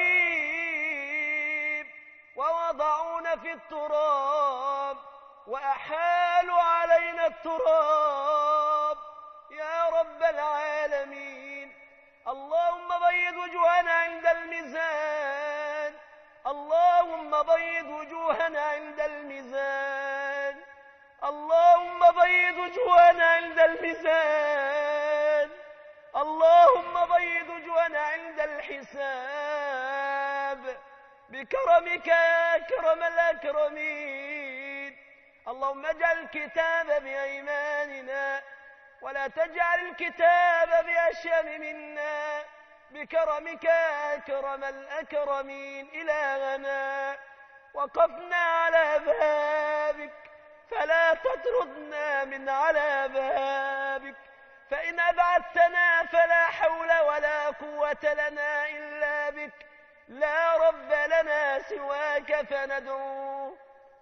القريب ووضعونا في التراب وأحالوا علينا التراب يا رب العالمين اللهم بيض وجوهنا عند الميزان اللهم بيض وجوهنا عند الميزان اللهم بيض وجوهنا عند الميزان اللهم بيض وجوهنا عند الحساب بكرمك يا أكرم الأكرمين اللهم اجعل الكتاب بأيماننا ولا تجعل الكتاب بأشم منا بكرمك يا أكرم الأكرمين إلهنا وقفنا على بابك فلا تطردنا من على بابك فإن أبعدتنا فلا حول ولا قوة لنا إلا بك لا رب لنا سواك فندعوه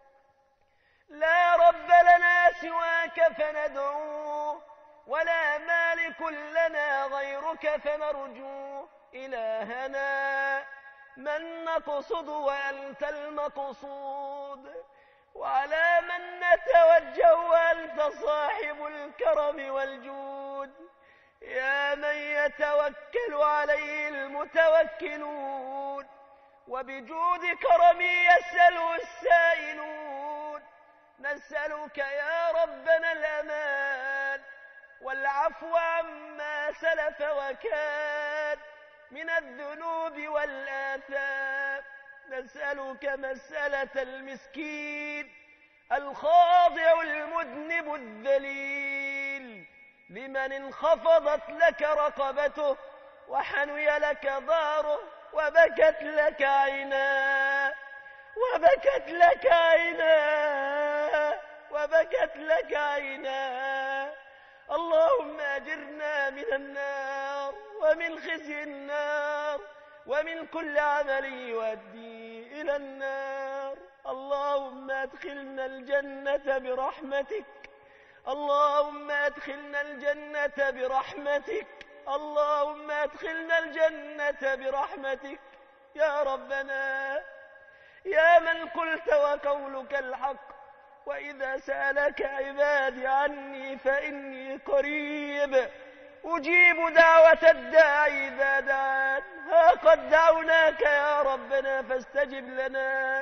لا رب لنا سواك فندعوه ولا مالك لنا غيرك فنرجوه إلهنا من نقصد وأنت المقصود وعلى من نتوجه وأنت صاحب الكرم والجود يا من يتوكل عليه المتوكلون وبجود كرمي يسأل السائلون نسألك يا ربنا الأمان والعفو عما سلف وكان من الذنوب والآثام نسألك مسألة المسكين الخاضع المذنب الذليل لمن انخفضت لك رقبته وحني لك ظهره وبكت لك عيناه وبكت لك عيناه وبكت لك عينا اللهم أجرنا من النار ومن خزي النار ومن كل عمل يؤدي إلى النار اللهم أدخلنا الجنة برحمتك اللهم أدخلنا الجنة برحمتك اللهم أدخلنا الجنة برحمتك يا ربنا يا من قلت وقولك الحق وإذا سألك عبادي عني فإني قريب أجيب دعوة الداعي إذا دعان ها قد دعوناك يا ربنا فاستجب لنا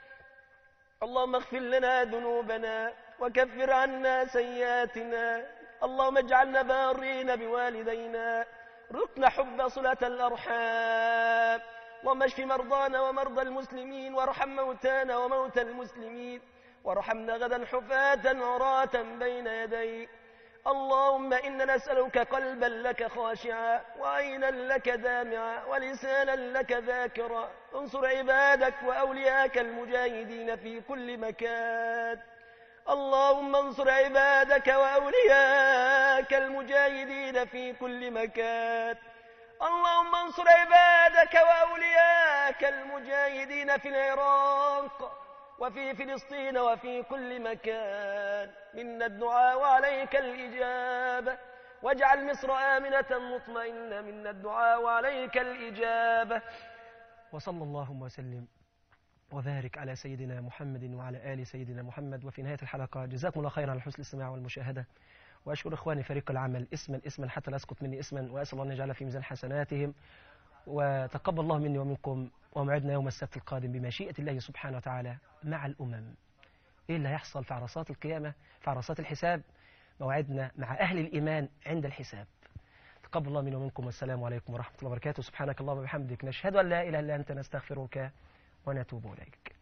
اللهم اغفر لنا ذنوبنا وكفر عنا سيئاتنا اللهم اجعلنا بارين بوالدينا رقنا حب صلة الأرحام اللهم اشف مرضانا ومرضى المسلمين وارحم موتانا وموتى المسلمين وارحمنا غدا حفاة عراة بين يديك اللهم إنا نسألك قلبا لك خاشعا وعينا لك دامعا ولسانا لك ذاكرا انصر عبادك وأولياك المجاهدين في كل مكان اللهم انصر عبادك وأولياك المجاهدين في كل مكان اللهم انصر عبادك وأولياك المجاهدين في العراق وفي فلسطين وفي كل مكان منا الدعاء وعليك الإجابة واجعل مصر آمنة مطمئنة منا الدعاء وعليك الإجابة وصلى الله وسلم وبارك على سيدنا محمد وعلى آل سيدنا محمد وفي نهاية الحلقة جزاكم الله خيرا على حسن الاستماع والمشاهدة وأشكر إخواني فريق العمل اسما اسما حتى لا يسقط مني اسما وأسأل الله أن يجعل في ميزان حسناتهم وتقبل الله مني ومنكم وموعدنا يوم السبت القادم بمشيئة الله سبحانه وتعالى مع الأمم إيه اللي هيحصل في عرصات القيامة في عرصات الحساب موعدنا مع أهل الإيمان عند الحساب تقبل الله مني ومنكم والسلام عليكم ورحمة الله وبركاته سبحانك اللهم وبحمدك نشهد أن لا إله إلا أنت نستغفرك ونتوب إليك